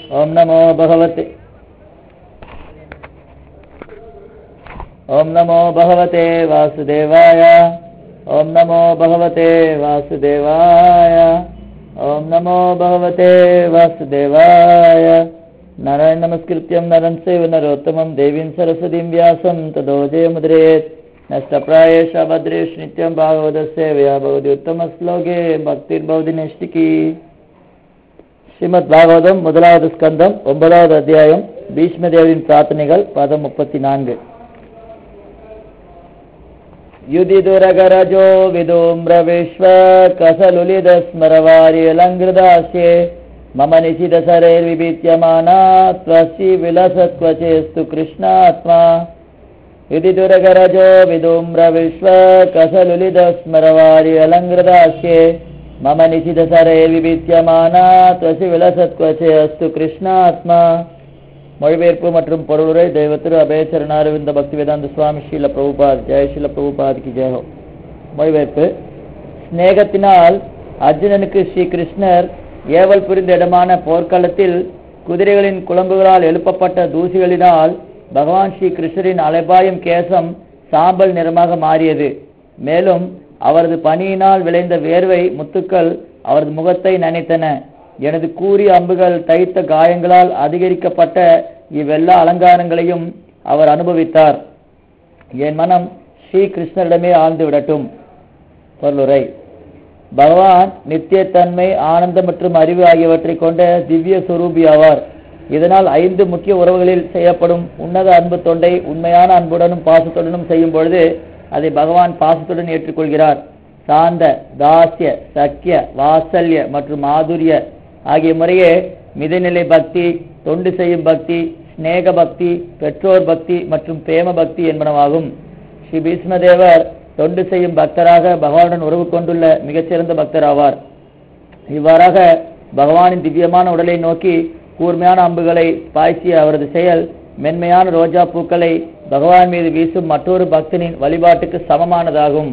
ॐ नमो भगवते ॐ नमो भगवते वासुदेवाय ॐ नमो भगवते वासुदेवाय ॐ नमो भगवते वासुदेवाय नारायण नमस्कृत्यं नरं चैव नरोत्तमं देवीं सरस्वतीं व्यासं ततो जयमुद्रेत् नष्टप्रायेष भद्रेश नित्यं भागवतस्य व्या भवति उत्तमश्लोके भक्तिर्भवति नैष्टिकी ஸ்ரீமத் பாகவதம் முதலாவது ஸ்கந்தம் ஒன்பதாவது அத்தியாயம் பீஷ்மதேவரின் பிரார்த்தனைகள் பதம் முப்பத்தி நான்கு युदिदुरगरजो विदुम्रविश्व कसलुलिदस्मरवार्यलङ्कृदास्ये मम निशितसरैर्विभीत्यमाना त्वसि विलसत्वचेस्तु कृष्णात्मा युदिदुरगरजो विदुम्रविश्व कसलुलिदस्मरवार्यलङ्कृदास्ये मम निशितसरैर्विभीत्यमाना त्वसि विलसत्वचे अस्तु कृष्णात्मा மொழிபெயர்ப்பு மற்றும் பொருளுரை தெய்வத்திரு அபயச்சரணாரவிந்த பக்தி வேதாந்த சுவாமி ஸ்ரீல பிரபுபாத் ஜெய ஸ்ரீல பிரபுபாத்க்கு ஜெயோ மொழிபெயர்ப்பு ஸ்நேகத்தினால் அர்ஜுனனுக்கு ஸ்ரீ கிருஷ்ணர் ஏவல் புரிந்த இடமான போர்க்களத்தில் குதிரைகளின் குழம்புகளால் எழுப்பப்பட்ட தூசிகளினால் பகவான் ஸ்ரீ கிருஷ்ணரின் அலைபாயும் கேசம் சாம்பல் நிறமாக மாறியது மேலும் அவரது பணியினால் விளைந்த வேர்வை முத்துக்கள் அவரது முகத்தை நனைத்தன எனது கூறிய அம்புகள் தைத்த காயங்களால் அதிகரிக்கப்பட்ட இவ்வெல்லா அலங்காரங்களையும் அவர் அனுபவித்தார் என் மனம் ஸ்ரீ கிருஷ்ணரிடமே ஆழ்ந்து விடட்டும் பொருளுரை பகவான் நித்தியத்தன்மை ஆனந்தம் மற்றும் அறிவு ஆகியவற்றை கொண்ட திவ்ய சுரூபி ஆவார் இதனால் ஐந்து முக்கிய உறவுகளில் செய்யப்படும் உன்னத அன்பு தொண்டை உண்மையான அன்புடனும் பாசத்துடனும் செய்யும் பொழுது அதை பகவான் பாசத்துடன் ஏற்றுக்கொள்கிறார் சாந்த தாசிய சக்கிய வாசல்ய மற்றும் மாதுரிய ஆகிய முறையே மிதநிலை பக்தி தொண்டு செய்யும் பக்தி ஸ்நேக பக்தி பெற்றோர் பக்தி மற்றும் பிரேம பக்தி என்பனவாகும் ஸ்ரீ பீஷ்மதேவர் தொண்டு செய்யும் பக்தராக பகவானுடன் உறவு கொண்டுள்ள மிகச்சிறந்த பக்தர் ஆவார் இவ்வாறாக பகவானின் திவ்யமான உடலை நோக்கி கூர்மையான அம்புகளை பாய்ச்சிய அவரது செயல் மென்மையான ரோஜா பூக்களை பகவான் மீது வீசும் மற்றொரு பக்தனின் வழிபாட்டுக்கு சமமானதாகும்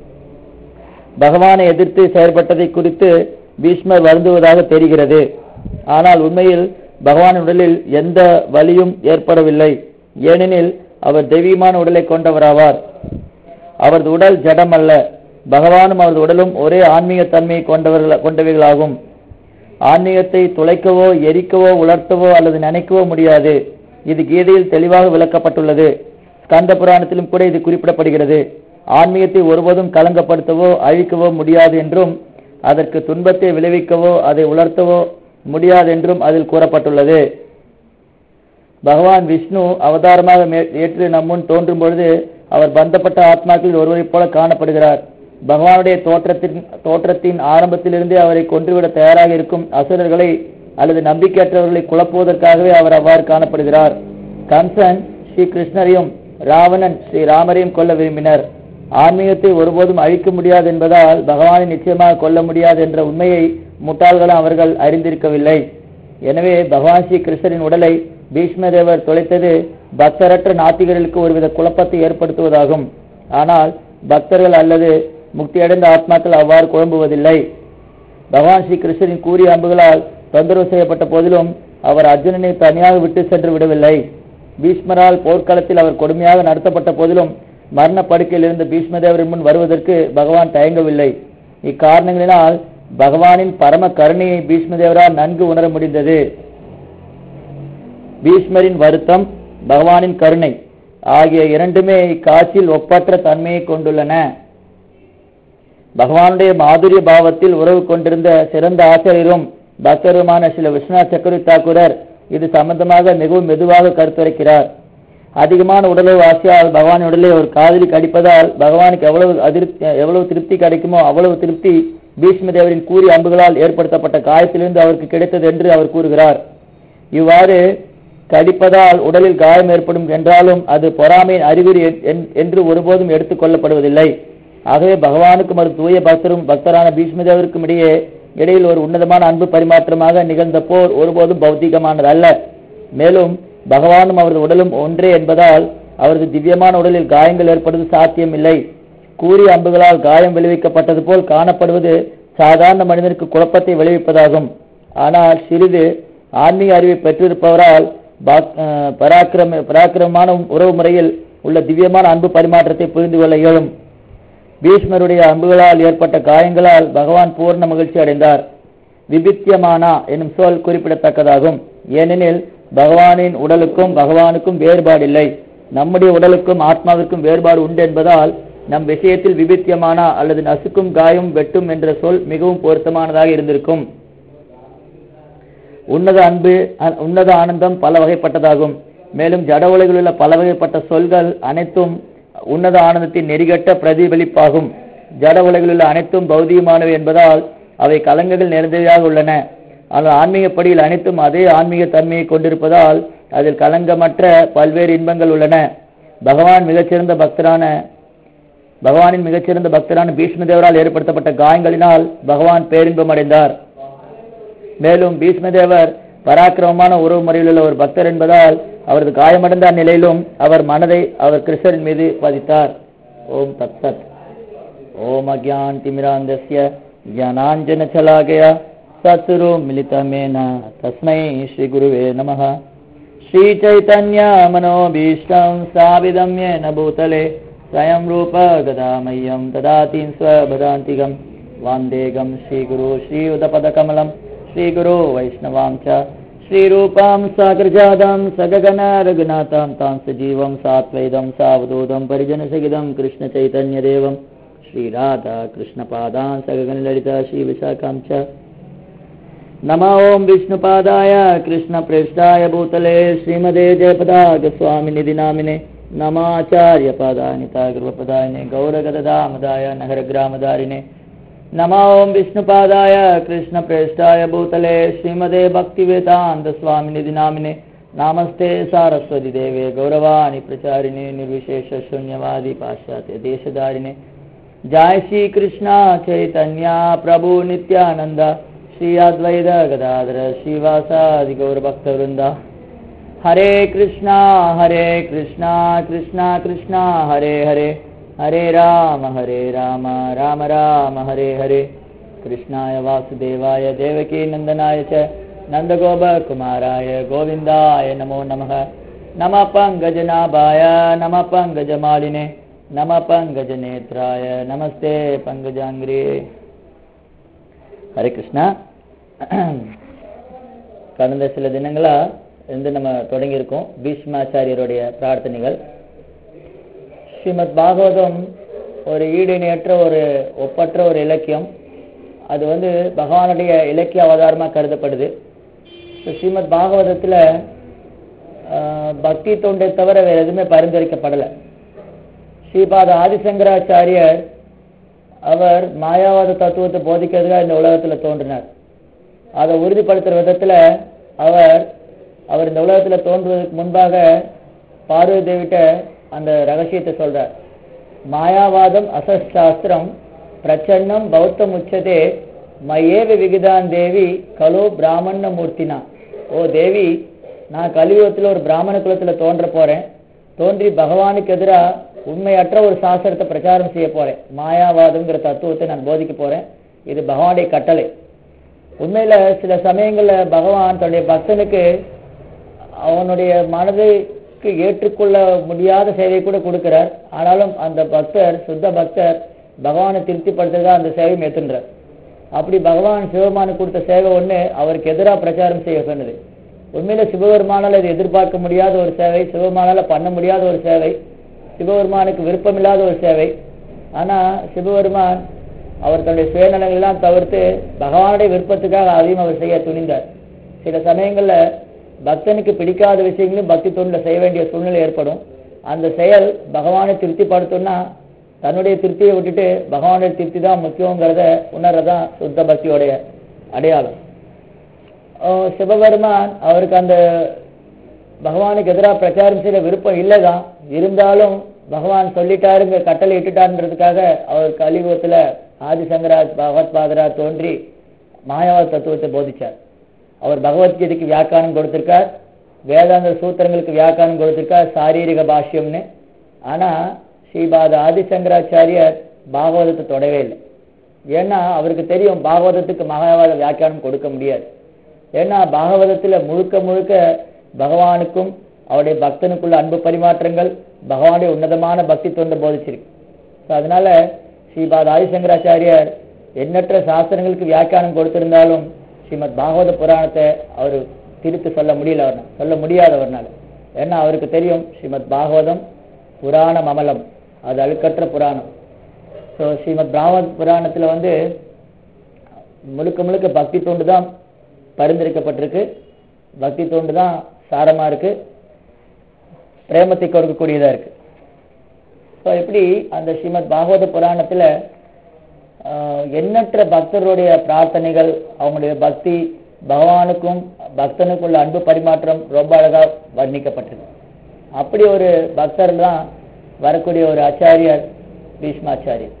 பகவானை எதிர்த்து செயல்பட்டதை குறித்து பீஷ்மர் வருந்துவதாக தெரிகிறது ஆனால் உண்மையில் பகவான் உடலில் எந்த வலியும் ஏற்படவில்லை ஏனெனில் அவர் தெய்வீகமான உடலை கொண்டவராவார் அவரது உடல் ஜடம் அல்ல பகவானும் அவரது உடலும் ஒரே ஆன்மீக தன்மையை கொண்டவர்கள் கொண்டவைகளாகும் ஆன்மீகத்தை துளைக்கவோ எரிக்கவோ உலர்த்தவோ அல்லது நினைக்கவோ முடியாது இது கீதையில் தெளிவாக விளக்கப்பட்டுள்ளது ஸ்கந்த புராணத்திலும் கூட இது குறிப்பிடப்படுகிறது ஆன்மீகத்தை ஒருபோதும் கலங்கப்படுத்தவோ அழிக்கவோ முடியாது என்றும் அதற்கு துன்பத்தை விளைவிக்கவோ அதை உலர்த்தவோ முடியாது என்றும் அதில் கூறப்பட்டுள்ளது பகவான் விஷ்ணு அவதாரமாக ஏற்று நம்முன் தோன்றும் பொழுது அவர் பந்தப்பட்ட ஆத்மாக்களில் ஒருவரைப் போல காணப்படுகிறார் பகவானுடைய தோற்றத்தின் தோற்றத்தின் ஆரம்பத்திலிருந்தே அவரை கொன்றுவிட தயாராக இருக்கும் அசுரர்களை அல்லது நம்பிக்கையற்றவர்களை குழப்புவதற்காகவே அவர் அவ்வாறு காணப்படுகிறார் கம்சன் ஸ்ரீ கிருஷ்ணரையும் ராவணன் ஸ்ரீ ராமரையும் கொல்ல விரும்பினர் ஆன்மீகத்தை ஒருபோதும் அழிக்க முடியாது என்பதால் பகவானை நிச்சயமாக கொல்ல முடியாது என்ற உண்மையை முட்டாள்களும் அவர்கள் அறிந்திருக்கவில்லை எனவே பகவான் ஸ்ரீ கிருஷ்ணரின் உடலை பீஷ்மதேவர் தொலைத்தது பக்தரற்ற நாத்திகர்களுக்கு ஒருவித குழப்பத்தை ஏற்படுத்துவதாகும் ஆனால் பக்தர்கள் அல்லது முக்தியடைந்த ஆத்மாக்கள் அவ்வாறு குழம்புவதில்லை பகவான் ஸ்ரீ கிருஷ்ணரின் கூறிய அம்புகளால் தொந்தரவு செய்யப்பட்ட போதிலும் அவர் அர்ஜுனனை தனியாக விட்டு சென்று விடவில்லை பீஷ்மரால் போர்க்களத்தில் அவர் கொடுமையாக நடத்தப்பட்ட போதிலும் மரண படுக்கையில் இருந்த பீஷ்மதேவரின் முன் வருவதற்கு பகவான் தயங்கவில்லை இக்காரணங்களினால் பகவானின் பரம கருணையை பீஷ்மதேவரால் நன்கு உணர முடிந்தது பீஷ்மரின் வருத்தம் பகவானின் கருணை ஆகிய இரண்டுமே இக்காட்சியில் ஒப்பற்ற தன்மையை கொண்டுள்ளன பகவானுடைய மாதுரிய பாவத்தில் உறவு கொண்டிருந்த சிறந்த ஆசிரியரும் பக்தருமான சில விஸ்வநாத் சக்கரவர்த்தி தாக்கூரர் இது சம்பந்தமாக மிகவும் மெதுவாக கருத்துரைக்கிறார் அதிகமான உடலுறவு ஆசையால் பகவான் உடலை ஒரு காதலிக்கு அடிப்பதால் பகவானுக்கு எவ்வளவு அதிருப்தி எவ்வளவு திருப்தி கிடைக்குமோ அவ்வளவு திருப்தி பீஷ்ம தேவரின் கூறிய அம்புகளால் ஏற்படுத்தப்பட்ட காயத்திலிருந்து அவருக்கு கிடைத்தது என்று அவர் கூறுகிறார் இவ்வாறு கடிப்பதால் உடலில் காயம் ஏற்படும் என்றாலும் அது பொறாமையின் அறிகுறி என்று ஒருபோதும் எடுத்துக் கொள்ளப்படுவதில்லை ஆகவே பகவானுக்கும் ஒரு தூய பக்தரும் பக்தரான பீஷ்மதேவருக்கும் இடையே இடையில் ஒரு உன்னதமான அன்பு பரிமாற்றமாக நிகழ்ந்த போர் ஒருபோதும் பௌத்திகமானது அல்ல மேலும் பகவானும் அவரது உடலும் ஒன்றே என்பதால் அவரது திவ்யமான உடலில் காயங்கள் ஏற்படுவது சாத்தியமில்லை கூறிய அம்புகளால் காயம் விளைவிக்கப்பட்டது போல் காணப்படுவது சாதாரண மனிதனுக்கு குழப்பத்தை விளைவிப்பதாகும் ஆனால் சிறிது ஆன்மீக அறிவை பெற்றிருப்பவரால் பாக்- அஹ் பராக்கிரம பராக்கிரமமான உறவு முறையில் உள்ள திவ்யமான அன்பு பரிமாற்றத்தை புரிந்து கொள்ள இயலும் பீஷ்மருடைய அம்புகளால் ஏற்பட்ட காயங்களால் பகவான் பூர்ண மகிழ்ச்சி அடைந்தார் விபித்தியமானா என்னும் சொல் குறிப்பிடத்தக்கதாகும் ஏனெனில் பகவானின் உடலுக்கும் பகவானுக்கும் வேறுபாடில்லை நம்முடைய உடலுக்கும் ஆத்மாவிற்கும் வேறுபாடு உண்டு என்பதால் நம் விஷயத்தில் விபித்தியமானா அல்லது நசுக்கும் காயம் வெட்டும் என்ற சொல் மிகவும் பொருத்தமானதாக இருந்திருக்கும் உன்னத அன்பு அ- உன்னத ஆனந்தம் பல வகைப்பட்டதாகும் மேலும் ஜட உலகில் உள்ள பல வகைப்பட்ட சொல்கள் அனைத்தும் உன்னத ஆனந்தத்தின் நெறிகட்ட பிரதிபலிப்பாகும் ஜட உலகில் உள்ள அனைத்தும் பௌதிகமானவை என்பதால் அவை கலங்கங்கள் நிறைந்தவையாக உள்ளன ஆனால் ஆன்மீகப்படியில் அனைத்தும் அதே ஆன்மீக தன்மையை கொண்டிருப்பதால் அதில் கலங்கமற்ற பல்வேறு இன்பங்கள் உள்ளன பகவான் மிகச்சிறந்த பக்தரான பகவானின் மிகச்சிறந்த பக்தரான பீஷ்மதேவரால் ஏற்படுத்தப்பட்ட காயங்களினால் பகவான் பேரின்பம் அடைந்தார் மேலும் பீஷ்மதேவர் பராக்கிரமமான உறவு முறையில் உள்ள ஒரு பக்தர் என்பதால் அவரது காயமடைந்த அந்நிலையிலும் அவர் மனதை அவர் கிருஷ்ணரின் மீது பதித்தார் ஓம் தத் சத் ஓம் அக்யான் திமிராந்தஸ்ய ஜனாஞ்சன சலாகயா சத்ரு மிலிதமேன தஸ்மை ஸ்ரீ குருவே நமः श्रीचैतन्य मनोभीष्टं स्थापिदम्येन भूतले स्वयं रूप गदामह्यं ददाति स्वभदान्तिकं वान्देगं श्रीगुरु श्रीयुतपदकमलं श्रीगुरो वैष्णवां च श्रीरूपां साग्रजातं सगगन रघुनाथां तां सजीवं सात्वैदं सावधूतं परिजनसहितं कृष्णचैतन्यदेवं श्रीराधा कृष्णपादान् सगगनललिता श्रीविशाखां च नमो ओं विष्णुपादाय कृष्णप्रेष्ठाय भूतले श्रीमदे जयपदागस्वामिनिधि नामिने नमाचार्यपादानिता गुरुपदायिने गौरगददामदाय नगरग्रामदारिणे नमो ओं विष्णुपादाय कृष्णप्रेष्ठाय भूतले श्रीमदे भक्तिवेदान्तस्वामिनिधि नामिने नामस्ते सारस्वती देवे गौरवाणि प्रचारिणे निर्विशेषशून्यवादी पाश्चात्य देशधारिणे जय श्री कृष्णा चैतन्या प्रभु नित्यानंद श्री अद्वैत गदाधर श्रीवासादि गौरभक्तवृंदा हरे कृष्णा हरे कृष्णा कृष्णा कृष्णा हरे हरे हरे राम हरे राम राम राम हरे हरे कृष्णाय वासुदेवाय देवकी नन्दनाय च नन्दगोपकुमाराय गोविन्दाय नमो नमः नमः पङ्कजनाभाय नमः पङ्कजमालिने नमः पङ्कजनेत्राय नमस्ते पङ्कजाङ्ग्रे ஹரே கிருஷ்ணா கடந்த சில தினங்களா இருந்து நம்ம தொடங்கியிருக்கோம் பீஷ்மாச்சாரியருடைய பிரார்த்தனைகள் ஸ்ரீமத் பாகவதம் ஒரு ஈடிணையற்ற ஒரு ஒப்பற்ற ஒரு இலக்கியம் அது வந்து பகவானுடைய இலக்கிய அவதாரமாக கருதப்படுது So, ஸ்ரீமத் பாகவதத்துல ஆஹ், பக்தி தொண்டை தவிர வேற எதுவுமே பரிந்துரைக்கப்படலை ஸ்ரீபாத ஆதிசங்கராச்சாரியர் அவர் மாயாவாத தத்துவத்தை போதிக்கிறதுக்காக இந்த உலகத்துல தோன்றினார் அதை உறுதிப்படுத்துற விதத்துல அவர் அவர் இந்த உலகத்துல தோன்றுவதற்கு முன்பாக பார்வதி தேவிட்ட அந்த ரகசியத்தை சொல்றார் மாயாவாதம் அசஸ்சாஸ்திரம் பிரச்சன்னம் பௌத்தம் உச்சதே மயேவ விகிதான் தேவி கலோ பிராமண மூர்த்தினா ஓ தேவி நான் கலியுகத்துல ஒரு பிராமண குலத்துல தோன்ற போறேன் தோன்றி பகவானுக்கு எதிரா உண்மையற்ற ஒரு சாஸ்திரத்தை பிரச்சாரம் செய்ய போறேன் மாயாவாதம்ங்கிற தத்துவத்தை நான் போதிக்க போறேன் இது பகவானுடைய கட்டளை உண்மையில சில சமயங்கள்ல பகவான் தன்னுடைய பக்தனுக்கு அவனுடைய மனதுக்கு ஏற்றுக்கொள்ள முடியாத சேவை கூட கொடுக்கிறார் ஆனாலும் அந்த பக்தர் சுத்த பக்தர் பகவானை திருப்திப்படுத்துறதா அந்த சேவை மேத்துன்றார் அப்படி பகவான் சிவபெருமானுக்கு கொடுத்த சேவை ஒண்ணு அவருக்கு எதிராக பிரச்சாரம் செய்ய சொன்னது உண்மையில சிவபெருமானால் இது எதிர்பார்க்க முடியாத ஒரு சேவை சிவபெருமானால பண்ண முடியாத ஒரு சேவை சிவபெருமானுக்கு விருப்பமில்லாத ஒரு சேவை ஆனா சிவபெருமான் அவர் தன்னுடைய சுயநலங்கள் எல்லாம் தவிர்த்து பகவானுடைய விருப்பத்துக்காக அதையும் அவர் செய்ய துணிந்தார் சில சமயங்கள்ல பக்தனுக்கு பிடிக்காத விஷயங்களும் பக்தி தொண்டில் செய்ய வேண்டிய சூழ்நிலை ஏற்படும் அந்த செயல் பகவானை திருப்திப்படுத்தும்னா தன்னுடைய திருப்தியை விட்டுட்டு பகவானுடைய திருப்தி தான் முக்கியங்கிறத உணர்றதான் சுத்த பக்தியோடைய அடையாளம் அஹ் சிவபெருமான் அவருக்கு அந்த பகவானுக்கு எதிராக பிரச்சாரம் செய்ய விருப்பம் இல்லைதான் இருந்தாலும் பகவான் சொல்லிட்டாருங்க கட்டளை இட்டுட்டாருன்றதுக்காக அவர் கலியுகத்துல ஆதிசங்கராஜ் பகவத் பாதரா தோன்றி மாயாவாத தத்துவத்தை போதிச்சார் அவர் பகவத்கீதைக்கு வியாக்கியானம் கொடுத்திருக்கார் வேதாந்த சூத்திரங்களுக்கு வியாக்கியானம் கொடுத்திருக்கார் சாரீரிக பாஷ்யம்னு ஆனா ஸ்ரீபாத ஆதிசங்கராச்சாரியர் பாகவதத்தை தொடவே இல்லை ஏன்னா அவருக்கு தெரியும் பாகவதத்துக்கு மகாவாத வியாக்கியானம் கொடுக்க முடியாது ஏன்னா பாகவதத்துல முழுக்க முழுக்க பகவானுக்கும் அவருடைய பக்தனுக்குள்ள அன்பு பரிமாற்றங்கள் பகவானுடைய உன்னதமான பக்தி தொண்டு போதிச்சிருக்கு So, அதனால ஸ்ரீபாத் ஆதிசங்கராச்சாரியார் எண்ணற்ற சாஸ்திரங்களுக்கு வியாக்கியானம் கொடுத்திருந்தாலும் ஸ்ரீமத் பாகவத புராணத்தை அவர் திருத்து சொல்ல முடியல அவர் சொல்ல முடியாதவர்னால ஏன்னா அவருக்கு தெரியும் ஸ்ரீமத் பாகவதம் புராணம் அமலம் அது அழுக்கற்ற புராணம் ஸோ ஸ்ரீமத் பாகவத் புராணத்துல வந்து முழுக்க முழுக்க பக்தி தொண்டு தான் பரிந்துரைக்கப்பட்டிருக்கு பக்தி தொண்டு தான் சாரமா இருக்கு பிரேமத்தை கொடுக்கக்கூடியதா இருக்கு ஸோ இப்படி அந்த ஸ்ரீமத் பாகவத புராணத்துல ஆஹ், எண்ணற்ற பக்தர்களுடைய பிரார்த்தனைகள் அவங்களுடைய பக்தி பகவானுக்கும் பக்தனுக்குள்ள அன்பு பரிமாற்றம் ரொம்ப அழகா வர்ணிக்கப்பட்டிருக்கு அப்படி ஒரு பக்தர் தான் வரக்கூடிய ஒரு ஆச்சாரியர் பீஷ்மாச்சாரியர்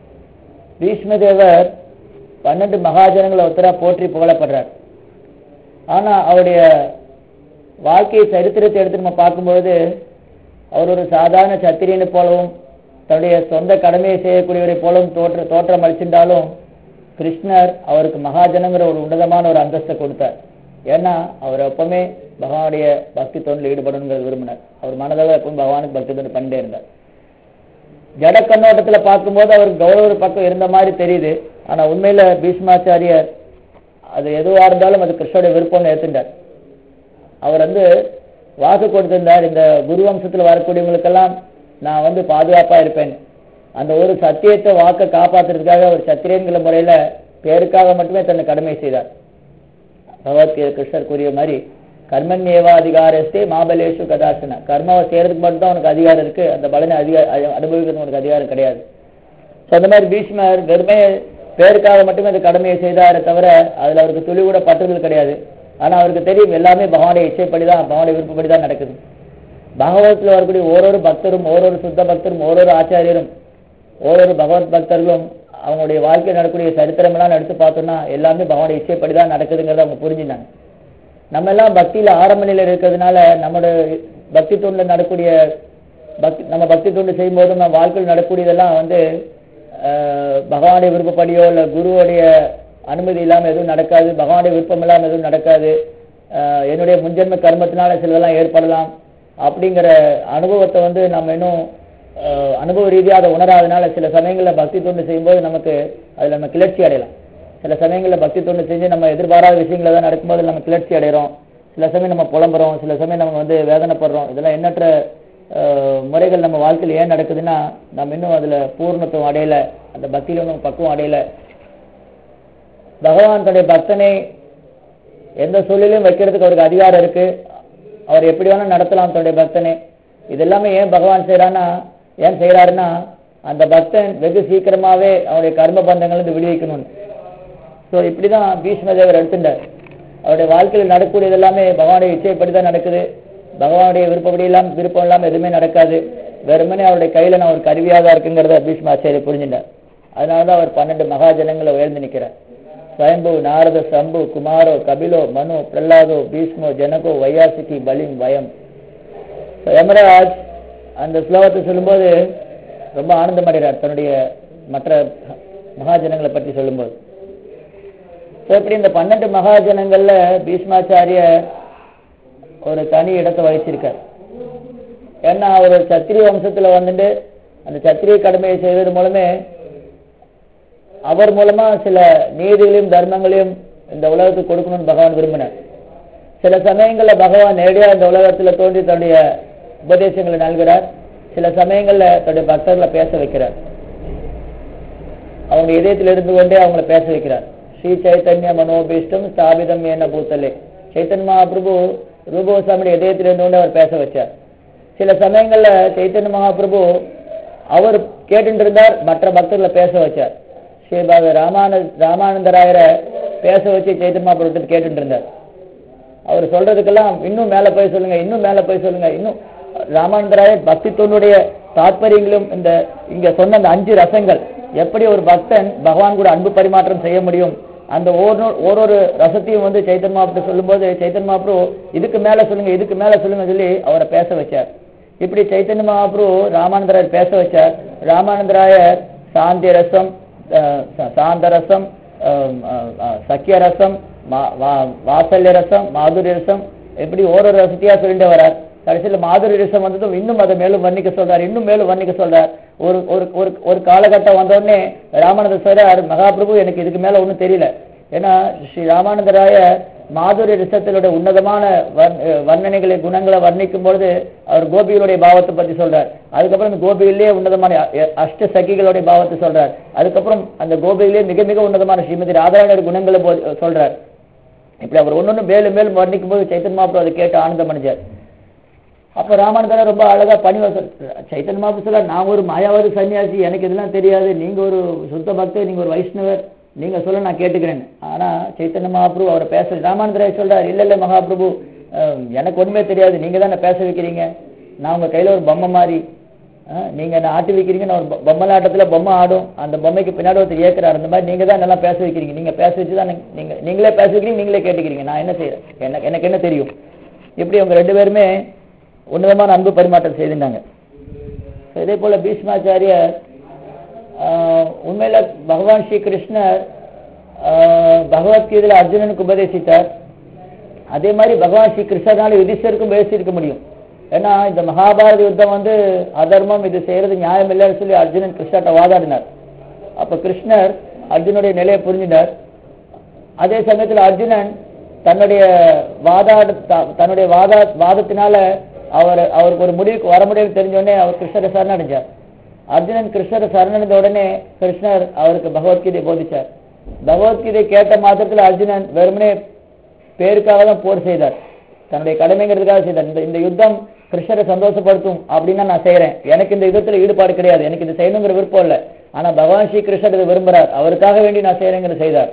பீஷ்மதேவர் பன்னெண்டு மகாஜனங்களை ஒருத்தரா போற்றி புகழப்படுறார் ஆனா அவருடைய வாழ்க்கை சரித்திரத்தை எடுத்து நம்ம பார்க்கும்பொழுது அவர் ஒரு சாதாரண சத்திரியனை போலவும் தன்னுடைய சொந்த கடமையை செய்யக்கூடியவரை போலவும் தோற்ற தோற்றம் அளிச்சிருந்தாலும் கிருஷ்ணர் அவருக்கு மகாஜனங்கிற ஒரு உன்னதமான ஒரு அந்தஸ்தை கொடுத்தார் ஏன்னா அவர் எப்பவுமே பகவானுடைய பக்தி தொண்டில் ஈடுபடணுங்கிறது விரும்பினார் அவர் மனதளவு எப்பவும் பகவானுக்கு பக்தி தொண்டு பண்ணிட்டே இருந்தார் ஜட கண்ணோட்டத்துல பார்க்கும்போது அவருக்கு கௌரவ ஒரு பக்கம் இருந்த மாதிரி தெரியுது ஆனா உண்மையில பீஷ்மாச்சாரியர் அது எதுவா இருந்தாலும் அது கிருஷ்ணருடைய விருப்பம்னு ஏத்துட்டார் அவர் வந்து வாக்கு கொடுத்திருந்தார் இந்த குரு வம்சத்துல வரக்கூடியவங்களுக்கெல்லாம் நான் வந்து பாதுகாப்பா இருப்பேன் அந்த ஒரு சத்தியத்தை வாக்கை காப்பாத்துறதுக்காக அவர் சத்திரியன்கிற முறையில பேருக்காக மட்டுமே தன்னை கடமை செய்தார் பகவத்கீதை கிருஷ்ணர் கூறிய மாதிரி கர்மண்யேவாதிகாரஸ்தே மாபலேஷு கதாசன கர்மாவை செய்யறதுக்கு மட்டும் தான் உனக்கு அதிகாரம் இருக்கு அந்த பலனை அதிக அனுபவிக்கிறதுக்கு உனக்கு அதிகாரம் கிடையாது ஸோ அந்த மாதிரி பீஷ்மர் வெறுமே பேருக்காக மட்டுமே அந்த கடமையை செய்தாரே தவிர அதுல அவருக்கு துளி கூட பற்றுதல் கிடையாது ஆனா அவருக்கு தெரியும் எல்லாமே பகவானுடைய இச்சைப்படி தான் பகவானுடைய விருப்பப்படி தான் நடக்குது பாகவதத்தில் வரக்கூடிய ஓரொரு பக்தரும் ஓரொரு சுத்த பக்தரும் ஓரொரு ஆச்சாரியரும் ஓரொரு பகவத் பக்தர்களும் அவங்களுடைய வாழ்க்கையில் நடக்கக்கூடிய சரித்திரம் எல்லாம் எடுத்து பார்த்தோம்னா எல்லாமே பகவானுடைய இச்சைப்படி தான் நடக்குதுங்கிறத அவங்க புரிஞ்சுனாங்க நம்ம எல்லாம் பக்தியில ஆரம்ப நிலையில் இருக்கிறதுனால நம்மளோட பக்தி தொண்டுல நடக்கூடிய பக்தி நம்ம பக்தி தொண்டு செய்யும்போது நம்ம வாழ்க்கையில் நடக்கூடியதெல்லாம் வந்து ஆஹ், பகவானுடைய விருப்பப்படியோ இல்ல குருவுடைய அனுமதி இல்லாம எதுவும் நடக்காது பகவானுடைய விருப்பம் இல்லாம எதுவும் நடக்காது ஆஹ், என்னுடைய முன்ஜென்ம கர்மத்தினால சிலதெல்லாம் ஏற்படலாம் அப்படிங்கிற அனுபவத்தை வந்து நம்ம இன்னும் ஆஹ், அனுபவ ரீதியா அதை உணராதனால சில சமயங்கள்ல பக்தி தொண்டு செய்யும்போது நமக்கு அதுல நம்ம கிளர்ச்சி அடையலாம் சில சமயங்கள்ல பக்தி தொண்டு செஞ்சு நம்ம எதிர்பாராத விஷயங்கள் தான் நடக்கும்போது நம்ம கிளர்ச்சி அடைகிறோம் சில சமயம் நம்ம புலம்புறோம் சில சமயம் நம்ம வந்து வேதனைப்படுறோம் இதெல்லாம் எண்ணற்ற ஆஹ், முறைகள் நம்ம வாழ்க்கையில் ஏன் நடக்குதுன்னா நம்ம இன்னும் அதுல பூர்ணத்துவம் அடையல அந்த பக்தியில இன்னும் பக்குவம் அடையல பகவான் தன்னுடைய பக்தனை எந்த சூழலையும் வைக்கிறதுக்கு அவருக்கு அதிகாரம் இருக்கு அவர் எப்படி வேணா நடத்தலாம் தன்னுடைய பக்தனை இதெல்லாமே ஏன் பகவான் செய்யறான்னா ஏன் செய்யறாருன்னா அந்த பக்தன் வெகு சீக்கிரமாவே அவருடைய கர்ம பந்தங்கள்ல இருந்து விடுவிக்கணும்னு ஸோ இப்படிதான் பீஷ்மதேவர் எடுத்துட்டார் அவருடைய வாழ்க்கையில் நடக்கக்கூடியது எல்லாமே பகவானுடைய இச்சைப்படி தான் நடக்குது பகவானுடைய விருப்பப்படி எல்லாம் விருப்பம் இல்லாம எதுவுமே நடக்காது வெறுமனே அவருடைய கையில நான் ஒரு கருவியாக தான் இருக்குங்கிறத பீஷ்மாச்சாரியர் புரிஞ்சுட்டார் அதனாலதான் அவர் பன்னெண்டு மகாஜனங்களை உயர்ந்து நிற்கிறார் ஸ்வயம்பு நாரத சம்பு குமாரோ கபிலோ மனு பிரல்லாதோ பீஷ்மோ ஜனகோ வையாசிகி பலிம் வயம் So, யமராஜ் அந்த ஸ்லோகத்தை சொல்லும்போது ரொம்ப ஆனந்தம் அடைகிறார் தன்னுடைய மற்ற மகாஜனங்களை பற்றி சொல்லும்போது So, இப்படி இந்த பன்னெண்டு மகாஜனங்கள்ல பீஷ்மாச்சாரிய ஒரு தனி இடத்தை வகிச்சிருக்கார் ஏன்னா அவர் ஒரு சத்திரிய வம்சத்துல வந்துட்டு அந்த சத்திரிய கடமையை செய்வது மூலமே அவர் மூலமா சில நீதிகளையும் தர்மங்களையும் இந்த உலகத்துக்கு கொடுக்கணும்னு பகவான் விரும்பினார் சில சமயங்கள்ல பகவான் நேரடியா இந்த உலகத்துல தோன்றி தன்னுடைய உபதேசங்களை நல்கிறார் சில சமயங்கள்ல தன்னுடைய பக்தர்களை பேச வைக்கிறார் அவங்க இதயத்தில் இருந்து கொண்டே அவங்கள பேச வைக்கிறார் ஸ்ரீ சைத்தன்ய மனோபீஷ்டம் ஸ்தாபிதம் என்ன பூத்தலே சைத்தன்ய மகாபிரபு ரூபகோசாமியுடைய இதயத்தில் இருந்து கொண்டே அவர் பேச வச்சார் சில சமயங்கள்ல சைத்தன்ய மகாபிரபு அவர் கேட்டுட்டு இருந்தார் மற்ற பக்தர்களை பேச வச்சார் ஸ்ரீபாத ராமானந்த ராமானந்தராயரை பேச வச்சு சைத்தன்ய மகாபிரபு கேட்டுட்டு இருந்தார் அவர் சொல்றதுக்கெல்லாம் இன்னும் மேல போய் சொல்லுங்க இன்னும் மேல போய் சொல்லுங்க இன்னும் ராமானந்தராய பக்தி தொண்டுடைய தாத்பரியங்களும் இந்த இங்க சொன்ன அந்த அஞ்சு ரசங்கள் எப்படி ஒரு பக்தன் பகவான் கூட அன்பு பரிமாற்றம் செய்ய முடியும் அந்த ஒரு ஒரு ரசத்தையும் வந்து சைத்தன் மாப்ரு சொல்லும்போது சைத்தன் மாப்ரு இதுக்கு மேல சொல்லுங்க இதுக்கு மேல சொல்லுங்க சொல்லி அவரை பேச வச்சார் இப்படி சைத்தன்ய மகாப்ரு ராமானந்தராயர் பேச வச்சார் ராமானந்தராயர் சாந்தி ரசம் அஹ், ச- சாந்த ரசம் அஹ், அஹ், அஹ், சக்கிய ரசம் மா- வா- வாசல்ய ரசம் மாதுரிய ரசம் எப்படி ஓரொரு ரசத்தையா சொல்லிட்டு வரார் கடைசியில மாதுரிய ரசம் வந்ததும் இன்னும் அதை மேலும் வர்ணிக்க சொல்றார் இன்னும் மேலும் வர்ணிக்க சொல்றார் ஒரு ஒரு ஒரு ஒரு காலகட்டம் வந்த உடனே ராமானந்தர் சொல்றார் மகாபிரபு எனக்கு இதுக்கு மேல ஒண்ணும் தெரியல ஏன்னா ஸ்ரீ ராமானந்தராய மாதுரிய ரிசத்தினுடைய உன்னதமான வர்- அஹ் வர்ணனைகளை குணங்களை வர்ணிக்கும் பொழுது அவர் கோபிகளுடைய பாவத்தை பத்தி சொல்றார் அதுக்கப்புறம் இந்த கோபியிலேயே உன்னதமான அ- அஷ்ட சகிகளுடைய பாவத்தை சொல்றார் அதுக்கப்புறம் அந்த கோபியிலே மிக மிக உன்னதமான ஸ்ரீமதி ராதாரனுடைய குணங்களை போ- சொல்றார் இப்படி அவர் ஒன்னொன்னு மேலும் மேலும் வர்ணிக்கும் போது சைத்தன் மாப்பிள்ள அதை கேட்டு ஆனந்தம் அடைஞ்சார் அப்ப ராமானந்தர ரொம்ப அழகா பணிவ சைத்தன் மாப்பு சொல்ல நான் ஒரு மாயாவாதி சன்னியாசி எனக்கு இதெல்லாம் தெரியாது நீங்க ஒரு சுத்த பக்தர் நீங்க ஒரு வைஷ்ணவர் நீங்க சொல்ல நான் கேட்டுக்கிறேன் ஆனா சைத்தன்ய மகாபிரபு அவரை பேச ராமானந்தராய் சொல்றாரு இல்ல இல்ல மகாபிரபு அஹ், எனக்கு ஒண்ணுமே தெரியாது நீங்க தான் என்ன பேச வைக்கிறீங்க நான் உங்க கையில ஒரு பொம்மை மாதிரி அஹ், நீங்க என்ன ஆட்டி வைக்கிறீங்க நான் ஒரு பொ- பொம்மை ஆட்டத்துல பொம்மை ஆடும் அந்த பொம்மைக்கு பின்னாடி ஒருத்தர் ஏக்குறாரு அந்த மாதிரி நீங்க தான் நல்லா பேச வைக்கிறீங்க நீங்க பேச வச்சு தான் நீங்க நீங்களே பேச வைக்கிறீங்க நீங்களே கேட்டுக்கிறீங்க நான் என்ன செய்யறேன் எனக்கு எனக்கு என்ன தெரியும் இப்படி அவங்க ரெண்டு பேருமே உன்னதமான அன்பு பரிமாற்றம் செய்திருந்தாங்க இதே போல பீஷ்மாச்சாரியர் ஆஹ், உண்மையில பகவான் ஸ்ரீ கிருஷ்ணர் ஆஹ், பகவத்கீதையில அர்ஜுனனுக்கு உபதேசித்தார் அதே மாதிரி பகவான் ஸ்ரீ கிருஷ்ணனால யுதிஷ்டருக்கும் உபதேசிக்க முடியும் ஏன்னா இந்த மகாபாரத யுத்தம் வந்து அதர்மம் இது செய்யறது நியாயம் இல்லைன்னு சொல்லி அர்ஜுனன் கிருஷ்ணர்ட்ட வாதாடினார் அப்ப கிருஷ்ணர் அர்ஜுனுடைய நிலையை புரிஞ்சினார் அதே சமயத்துல அர்ஜுனன் தன்னுடைய வாதாட த- தன்னுடைய வாதா வாதத்தினால அவர் அவருக்கு ஒரு முடிவுக்கு வர முடியும் தெரிஞ்ச உடனே அவர் கிருஷ்ணரை சரணடைஞ்சார் அர்ஜுனன் கிருஷ்ணரை சரணடைந்த உடனே கிருஷ்ணர் அவருக்கு பகவத்கீதை போதிச்சார் பகவத்கீதை கேட்ட மாத்திரத்துல அர்ஜுனன் வெறுமனே பேருக்காக தான் போர் செய்தார் தன்னுடைய கடமைங்கிறதுக்காக செய்தார் இந்த இந்த யுத்தம் கிருஷ்ணரை சந்தோஷப்படுத்தும் அப்படின்னா நான் செய்யறேன் எனக்கு இந்த யுத்தத்துல ஈடுபாடு கிடையாது எனக்கு இது செய்யணுங்கிற விருப்பம் இல்லை ஆனா பகவான் ஸ்ரீ கிருஷ்ணர் இதை விரும்புறார் அவருக்காக வேண்டி நான் செய்யறேங்கிறது செய்தார்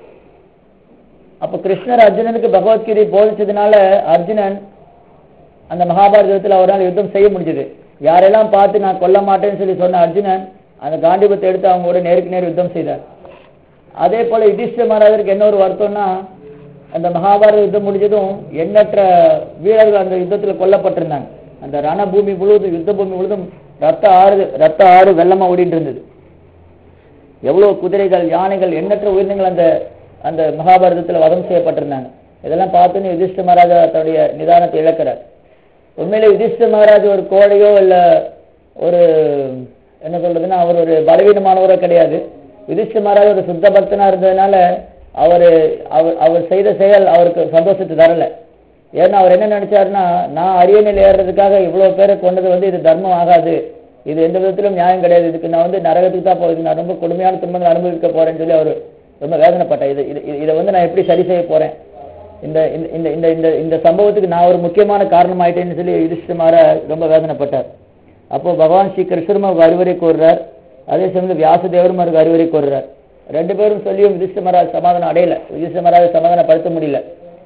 அப்ப கிருஷ்ணர் அர்ஜுனனுக்கு பகவத்கீதை போதிச்சதுனால அர்ஜுனன் அந்த மகாபாரத யுத்தத்தில் அவரால் யுத்தம் செய்ய முடிஞ்சது யாரெல்லாம் பார்த்து நான் கொல்ல மாட்டேன்னு சொல்லி சொன்ன அர்ஜுனன் அந்த காண்டிபத்தை எடுத்து அவங்க கூட நேருக்கு நேர் யுத்தம் செய்தார் அதே போல யுதிஷ்ட மகாராஜருக்கு என்ன ஒரு வருத்தம்னா அந்த மகாபாரத யுத்தம் முடிஞ்சதும் எண்ணற்ற வீரர்கள் அந்த யுத்தத்தில் கொல்லப்பட்டிருந்தாங்க அந்த ரணபூமி முழுவதும் யுத்த பூமி முழுவதும் ரத்த ஆறு ரத்த ஆறு வெள்ளமா ஓடிட்டு இருந்தது எவ்வளவு குதிரைகள் யானைகள் எண்ணற்ற உயிரினங்கள் அந்த அந்த மகாபாரதத்துல வதம் செய்யப்பட்டிருந்தாங்க இதெல்லாம் பார்த்துன்னு யுதிஷ்ட மகாராஜா தன்னுடைய நிதானத்தை இழக்கிறார் உண்மையிலே யுதிஷ்ட மகாராஜ் ஒரு கோழையோ இல்ல ஒரு என்ன சொல்றதுன்னா அவர் ஒரு பலவீனமானவரோ கிடையாது யுதிஷ்ட மகாராஜ் ஒரு சுத்த பக்தனா இருந்ததுனால அவரு அவர் அவர் செய்த செயல் அவருக்கு சந்தோஷத்தை தரல ஏன்னா அவர் என்ன நினைச்சாருன்னா நான் அரியணையில் ஏறுறதுக்காக இவ்வளவு பேரை கொண்டது வந்து இது தர்மம் ஆகாது இது எந்த விதத்திலும் நியாயம் கிடையாது இதுக்கு நான் வந்து நரகத்துக்கு தான் போகுது நான் ரொம்ப கொடுமையான துன்பங்கள் அனுபவிக்க போறேன்னு சொல்லி அவர் ரொம்ப வேதனைப்பட்டார் இது இது இதை வந்து நான் எப்படி சரி செய்ய போறேன் இந்த இந்த இந்த இந்த இந்த இந்த சம்பவத்துக்கு நான் ஒரு முக்கியமான காரணம் ஆயிட்டேன்னு சொல்லி யுதிஷ்டமார ரொம்ப வேதனைப்பட்டார் அப்போ பகவான் ஸ்ரீ கிருஷ்ணரும் அவருக்கு அறிவுரை கூறுறார் அதே சமயம் வியாசதேவரும் அவருக்கு அறிவுரை கூறுறார் ரெண்டு பேரும் சொல்லியும் யுதிஷ்ட மகாராஜ் சமாதானம் அடையல யுதிஷ்ட மகாராஜ் சமாதானப்படுத்த முடியல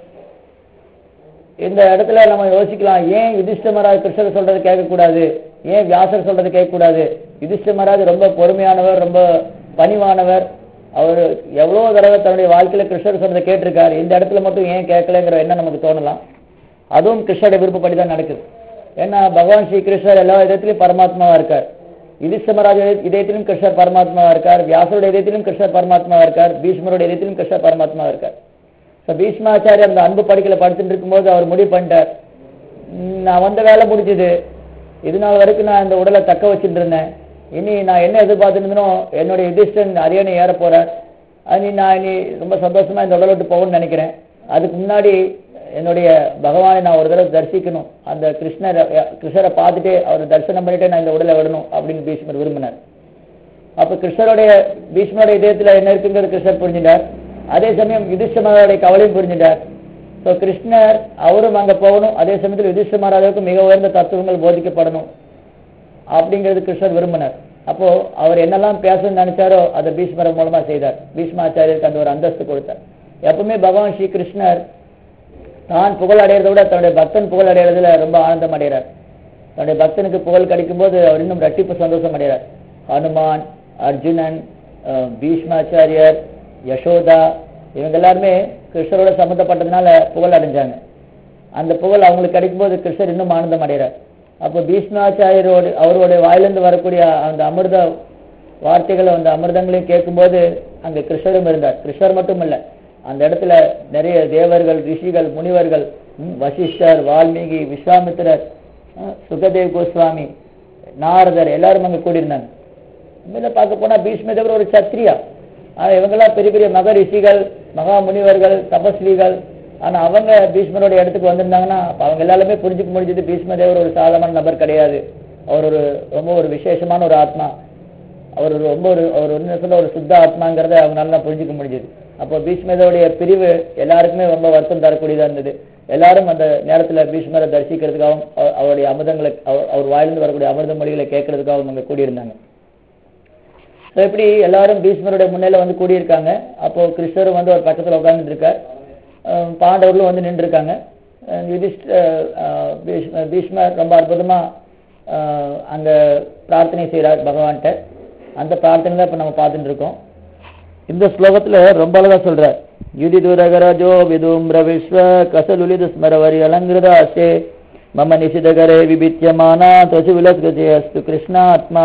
இந்த இடத்துல நம்ம யோசிக்கலாம் ஏன் யுதிஷ்ட மகாராஜ் கிருஷ்ணர் சொல்றது கேட்கக்கூடாது ஏன் வியாசர் சொல்றது கேட்கக்கூடாது யுதிஷ்ட மகாராஜ் ரொம்ப பொறுமையானவர் ரொம்ப பணிவானவர் அவர் எவ்வளவு தடவை தன்னுடைய வாழ்க்கையில கிருஷ்ணர் சொல்றதை கேட்டிருக்காரு இந்த இடத்துல மட்டும் ஏன் கேட்கலங்கிற எண்ணம் நமக்கு தோணலாம் அதுவும் கிருஷ்ணருடைய விருப்பப்படி தான் நடக்குது ஏன்னா பகவான் ஸ்ரீ கிருஷ்ணர் எல்லா விதத்திலையும் பரமாத்மாவா இருக்கார் யுதிஷ்ட மகாராஜ் இதயத்திலும் கிருஷ்ணர் பரமாத்மாவா இருக்கார் வியாசருடைய இதயத்திலும் கிருஷ்ணர் பரமாத்மாவா இருக்கார் பீஷ்மருடைய இதயத்திலும் கிருஷ்ணர் பரமாத்மாவா இருக்கார் ஸோ பீஷ்மாச்சாரியர் அந்த அன்பு படிக்கல படுத்துட்டு இருக்கும்போது அவர் முடிவு பண்ணிட்டார் "ம், நான் வந்த வேலை முடிஞ்சது இது நாள் வரைக்கும் நான் இந்த உடலை தக்க வச்சுட்டு இருந்தேன் இனி நான் என்ன எதிர்பார்த்துட்டு இருந்தனோ என்னுடைய யுதிஷ்டன் அரியணை ஏற போறேன் அது நான் இனி ரொம்ப சந்தோஷமா இந்த உடலை விட்டு போகணும்னு நினைக்கிறேன் அதுக்கு முன்னாடி என்னுடைய பகவானை நான் ஒரு தடவை தரிசிக்கணும் அந்த கிருஷ்ணரை கிருஷ்ணரை பார்த்துட்டு அவர் தரிசனம் பண்ணிட்டு நான் இந்த உடலை விடணும் அப்படின்னு பீஷ்மர் விரும்பினார் அப்ப கிருஷ்ணருடைய பீஷ்மருடைய இதயத்துல என்ன இருக்குங்கிறது கிருஷ்ணர் புரிஞ்சிட்டார் அதே சமயம் யுதிஷ்டமருடைய கவலையும் புரிஞ்சிட்டார் ஸோ கிருஷ்ணர் அவரும் அங்க போகணும் அதே சமயத்தில் யுதிஷ்ட மகாராஜாவுக்கு மிக உயர்ந்த தத்துவங்கள் போதிக்கப்படணும் அப்படிங்கிறது கிருஷ்ணர் விரும்பினார் அப்போ அவர் என்னெல்லாம் பேசணும்னு நினைச்சாரோ அதை பீஷ்மர் மூலமா செய்தார் பீஷ்மாச்சாரியருக்கு அந்த ஒரு அந்தஸ்து கொடுத்தார் எப்பவுமே பகவான் ஸ்ரீ கிருஷ்ணர் தான் புகழ் அடையிறதை விட தன்னுடைய பக்தன் புகழ் அடையிறதுல ரொம்ப ஆனந்தம் அடைகிறார் தன்னுடைய பக்தனுக்கு புகழ் கிடைக்கும் போது அவர் இன்னும் ரட்டிப்பு சந்தோஷம் அடைகிறார் ஹனுமான் அர்ஜுனன் அஹ், பீஷ்மாச்சாரியர் யசோதா இவங்க எல்லாருமே கிருஷ்ணரோட சம்மந்தப்பட்டதுனால புகழ் அடைஞ்சாங்க அந்த புகழ் அவங்களுக்கு கிடைக்கும்போது கிருஷ்ணர் இன்னும் ஆனந்தம் அடைகிறார் அப்போ பீஷ்மாச்சாரியரோடு அவருடைய வாயிலிருந்து வரக்கூடிய அந்த அமிர்த வார்த்தைகளை அந்த அமிர்தங்களையும் கேட்கும்போது அங்க கிருஷ்ணரும் இருந்தார் கிருஷ்ணர் மட்டும் இல்ல அந்த இடத்துல நிறைய தேவர்கள் ரிஷிகள் முனிவர்கள் ம், வசிஷ்டர் வால்மீகி விஸ்வாமித்திரர் அஹ், சுகதேவ் கோஸ்வாமி நாரதர் எல்லாரும் அங்க கூடியிருந்தாங்க உண்மையில பார்க்க போனா பீஷ்ம தேவர் ஒரு சத்திரியா ஆனா இவங்கெல்லாம் பெரிய பெரிய மக ரிஷிகள் மகா முனிவர்கள் தபஸ்விகள் ஆனா அவங்க பீஷ்மருடைய இடத்துக்கு வந்திருந்தாங்கன்னா அப்ப அவங்க எல்லாருமே புரிஞ்சுக்க முடிஞ்சது பீஷ்ம தேவர் ஒரு சாதாரண நபர் கிடையாது அவர் ஒரு ரொம்ப ஒரு விசேஷமான ஒரு ஆத்மா அவர் ஒரு ரொம்ப ஒரு அவர் என்ன சொல்ல ஒரு சுத்த ஆத்மாங்கிறத அவங்க நல்லா புரிஞ்சுக்க முடிஞ்சது அப்போ பீஷ்மருடைய பிரிவு எல்லாருக்குமே ரொம்ப வருத்தம் தரக்கூடியதா இருந்தது எல்லாரும் அந்த நேரத்துல பீஷ்மரை தரிசிக்கிறதுக்காகவும் அவ- அவருடைய அமிர்தங்களை அவர் அவர் வாயிலிருந்து வரக்கூடிய அமிர்த மொழிகளை கேட்கறதுக்காகவும் அங்க கூடியிருந்தாங்க So, இப்படி எல்லாரும் பீஷ்மருடைய முன்னில வந்து கூடியிருக்காங்க அப்போ கிருஷ்ணரும் வந்து ஒரு பக்கத்துல உட்கார்ந்துட்டு இருக்கார் அஹ் பாண்டவர்களும் வந்து நின்று இருக்காங்க யுதிஷ்ட அஹ் பீஷ்ம பீஷ்மர் ரொம்ப அற்புதமா அஹ் அங்க பிரார்த்தனை செய்றார் பகவான்கிட்ட அந்த பிரார்த்தனை தான் இப்ப நம்ம பார்த்துட்டு இருக்கோம் இந்த ஸ்லோகத்துல ரொம்ப அழகா சொல்றார் யுதி துரகரஜோ விதும்ர விஸ்வ கசலுலித ஸ்மரவரி அலங்கிருதாசே மம நிஷிதகரே விபித்தியமானா தொசு விலஸ்கஜே அஸ்து கிருஷ்ணாத்மா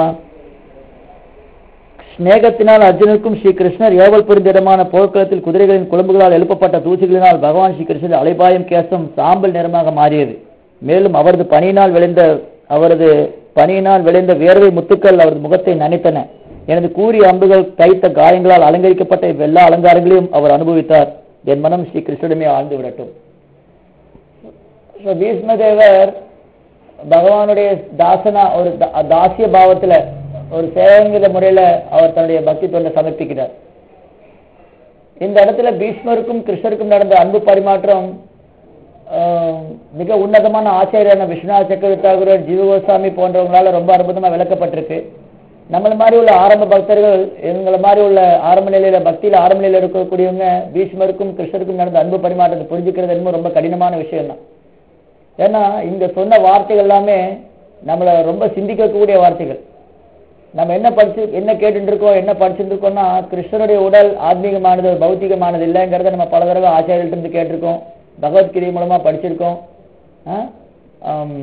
ஸ்நேகத்தினால் அர்ஜுனுக்கும் ஸ்ரீ கிருஷ்ணர் ஏவல் புரிந்திடமான போர்க்களத்தில் குதிரைகளின் குழம்புகளால் எழுப்பப்பட்ட தூசிகளினால் பகவான் ஸ்ரீ கிருஷ்ணர் அலைபாயும் கேசம் சாம்பல் நிறமாக மாறியது மேலும் அவரது பணியினால் விளைந்த அவரது பணியினால் விளைந்த வியர்வை முத்துக்கள் அவரது முகத்தை நனைத்தன எனது கூறிய அம்புகள் தைத்த காயங்களால் அலங்கரிக்கப்பட்ட இவ்வெல்லா அலங்காரங்களையும் அவர் அனுபவித்தார் என் மனம் ஸ்ரீ கிருஷ்ணரிடமே ஆழ்ந்து விடட்டும் So, பீஷ்மதேவர் பகவானுடைய தாசனா ஒரு தா- தாசிய பாவத்துல ஒரு சேவங்கிற முறையில அவர் தன்னுடைய பக்தி தொண்டை சமர்ப்பிக்கிறார் இந்த இடத்துல பீஷ்மருக்கும் கிருஷ்ணருக்கும் நடந்த அன்பு பரிமாற்றம் ஆஹ், மிக உன்னதமான ஆச்சாரியான விஸ்வநாத சக்கரவர்த்தாகுரர் ஜீவகோசாமி போன்றவங்களால ரொம்ப அற்புதமா விளக்கப்பட்டிருக்கு நம்மள மாதிரி உள்ள ஆரம்ப பக்தர்கள் இவங்கள மாதிரி உள்ள ஆரம்ப நிலையில பக்தியில ஆரம்ப நிலையில இருக்கக்கூடியவங்க பீஷ்மருக்கும் கிருஷ்ணருக்கும் நடந்த அன்பு பரிமாற்றத்தை புரிஞ்சுக்கிறது என்னமோ ரொம்ப கடினமான விஷயம் தான் ஏன்னா இங்க சொன்ன வார்த்தைகள் எல்லாமே நம்மளை ரொம்ப சிந்திக்கக்கூடிய வார்த்தைகள் நம்ம என்ன படிச்சு என்ன கேட்டுட்டு இருக்கோம் என்ன படிச்சுட்டு இருக்கோம்னா கிருஷ்ணனுடைய உடல் ஆத்மீகமானது பௌத்திகமானது இல்லைங்கிறத நம்ம பல தடவை ஆச்சாரியர்கிட்ட இருந்து கேட்டிருக்கோம் பகவத்கீதை மூலமா படிச்சிருக்கோம் ஆ? ஆம்,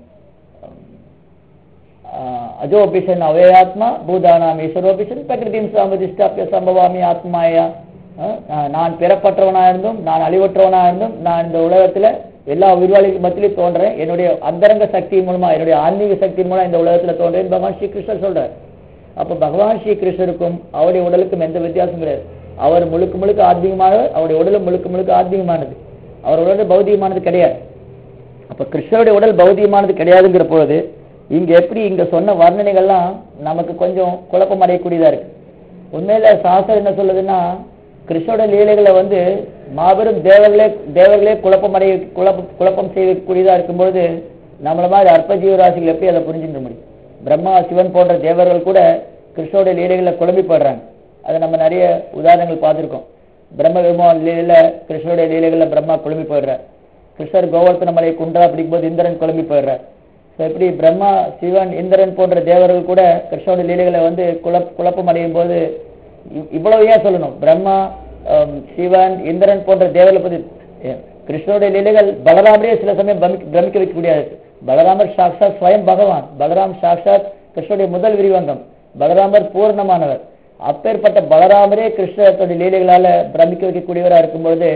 ஆஹ், அஜோபிஷன் அவேயாத்மா பூதானாம் ஈஸ்வரோபிஷன் பிரகிருதியும் சமதிஷ்டாப்பிய சம்பவாமி ஆத்மாயா ஆஹ், நான் நான் பிறப்பற்றவனா இருந்தும் நான் அழிவற்றவனா இருந்தும் நான் இந்த உலகத்துல எல்லா உயிர்வாளிகள் மத்தியிலும் தோன்றேன் என்னுடைய அந்தரங்க சக்தி மூலமா என்னுடைய ஆன்மீக சக்தி மூலம் இந்த உலகத்துல தோன்றேன் பகவான் ஸ்ரீ கிருஷ்ணர் சொல்றார் அப்ப பகவான் ஸ்ரீ கிருஷ்ணருக்கும் அவருடைய உடலுக்கும் எந்த வித்தியாசம் கிடையாது அவர் முழுக்க முழுக்க ஆத்மீகமானவர் அவருடைய உடலும் முழுக்க முழுக்க ஆத்மீகமானது அவர் உடல் பௌதிகமானது கிடையாது அப்ப கிருஷ்ணருடைய உடல் பௌதிகமானது கிடையாதுங்கிற பொழுது இங்க எப்படி இங்க சொன்ன வர்ணனைகள்லாம் நமக்கு கொஞ்சம் குழப்பம் அடையக்கூடியதா இருக்கு உண்மையில சாஸ்திரம் என்ன சொல்லுதுன்னா கிருஷ்ணோட லீலைகளை வந்து மாபெரும் தேவர்களே தேவர்களே குழப்பம் அடைய குழப்பம் குழப்பம் செய்யக்கூடியதா இருக்கும்பொழுது நம்மள மாதிரி அற்ப ஜீவராசிகள் எப்படி அதை புரிஞ்சுக்க முடியும் பிரம்மா சிவன் போன்ற தேவர்கள் கூட கிருஷ்ணோட லீலைகளை குழம்பி போடுறாங்க அதை நம்ம நிறைய உதாரணங்கள் பார்த்திருக்கோம் பிரம்ம விமான லீலையில கிருஷ்ணனுடைய லீலைகள்ல பிரம்மா குழம்பி போயிடுறார் கிருஷ்ணர் கோவர்த்தன மலையை குன்றா பிடிக்கும்போது இந்திரன் குழம்பி போயிடுறார் ஸோ எப்படி பிரம்மா சிவன் இந்திரன் போன்ற தேவர்கள் கூட கிருஷ்ணனுடைய லீலைகளை வந்து குழப் குழப்பம் அடையும் போது இவ்- இவ்வளவு ஏன் சொல்லணும் பிரம்மா ஆம், சிவன் இந்திரன் போன்ற தேவர்களை பத்தி ஏ, கிருஷ்ணனுடைய லீலைகள் பலராமரே சில சமயம் பிரமிக்க பிரமிக்க வைக்கக்கூடியது பலராமர் சாக்ஷாத் ஸ்வயம் பகவான் பலராம் சாக்ஷாத் கிருஷ்ணனுடைய முதல் விரிவங்கம் பலராமர் பூர்ணமானவர் அப்பேற்பட்ட பலராமரே கிருஷ்ணத்துடைய லீலைகளால பிரமிக்க வைக்கக்கூடியவரா இருக்கும்பொழுது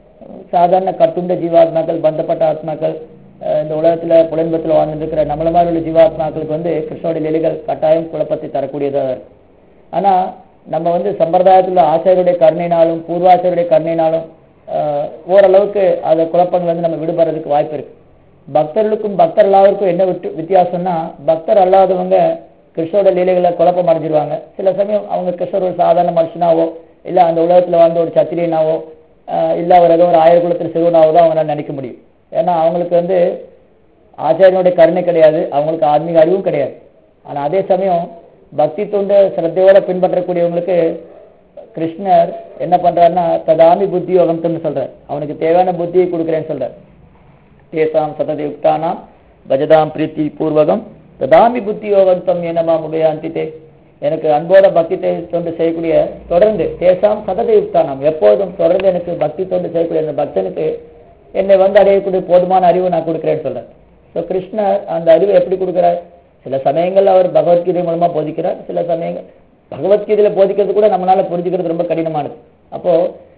சாதாரண கட்டுண்ட ஜீவாத்மாக்கள் பந்தப்பட்ட ஆத்மாக்கள் அஹ், இந்த உலகத்துல புலன்பத்தில் வாழ்ந்துட்டு இருக்கிற நம்மள மாதிரி உள்ள ஜீவாத்மாக்களுக்கு வந்து கிருஷ்ணனுடைய லீலைகள் கட்டாயம் குழப்பத்தை தரக்கூடியதா இருக்கு ஆனா நம்ம வந்து சம்பிரதாயத்துல ஆசிரியருடைய கருணைனாலும் பூர்வாசிரியருடைய கருணைனாலும் ஆஹ், ஓரளவுக்கு அந்த குழப்பங்கள் வந்து நம்ம விடுபடுறதுக்கு வாய்ப்பு இருக்கு பக்தர்களுக்கும் பக்தர் அல்லாதவருக்கும் என்ன விட்டு வித்தியாசம்னா பக்தர் அல்லாதவங்க கிருஷ்ணரோட லீலைகளை குழப்பம் அடைஞ்சிருவாங்க சில சமயம் அவங்க கிருஷ்ணர் ஒரு சாதாரண மனுஷனாவோ இல்ல அந்த உலகத்துல வாழ்ந்த ஒரு சத்திரியனாவோ ஆஹ், இல்ல அவர் ஏதோ ஒரு ஆயிரம் குலத்தில் சிறுவனாவோ தான் அவங்களால நினைக்க முடியும் ஏன்னா அவங்களுக்கு வந்து ஆச்சாரியனுடைய கருணை கிடையாது அவங்களுக்கு ஆன்மீக அறிவும் கிடையாது ஆனா அதே சமயம் பக்தி தொண்டு சிரத்தையோட பின்பற்றக்கூடியவங்களுக்கு கிருஷ்ணர் என்ன பண்றாருன்னா ததாமி புத்தி யோகம்னு சொல்றார் அவனுக்கு தேவையான புத்தியை கொடுக்குறேன்னு சொல்றார் தேசாம் சததி யுக்தானாம் பஜதாம் பிரீத்தி பூர்வகம் ததாமி புத்தி யோகந்தம் என்னமா முகையாந்தித்தே எனக்கு அன்போட பக்தி தே- தொண்டு செய்யக்கூடிய தொடர்ந்து தேசாம் சதத யுக்தானாம் எப்போதும் தொடர்ந்து எனக்கு பக்தி தொண்டு செய்யக்கூடிய அந்த பக்தனுக்கு என்னை வந்து அடையக்கூடிய போதுமான அறிவு நான் கொடுக்குறேன்னு சொல்றேன் ஸோ கிருஷ்ணர் அந்த அறிவை எப்படி கொடுக்குறார் சில சமயங்கள்ல அவர் பகவத்கீதை மூலமா போதிக்கிறார் சில சமயங்கள் பகவத்கீதையில போதிக்கிறது கூட நம்மளால புரிஞ்சுக்கிறது ரொம்ப கடினமானது அப்போ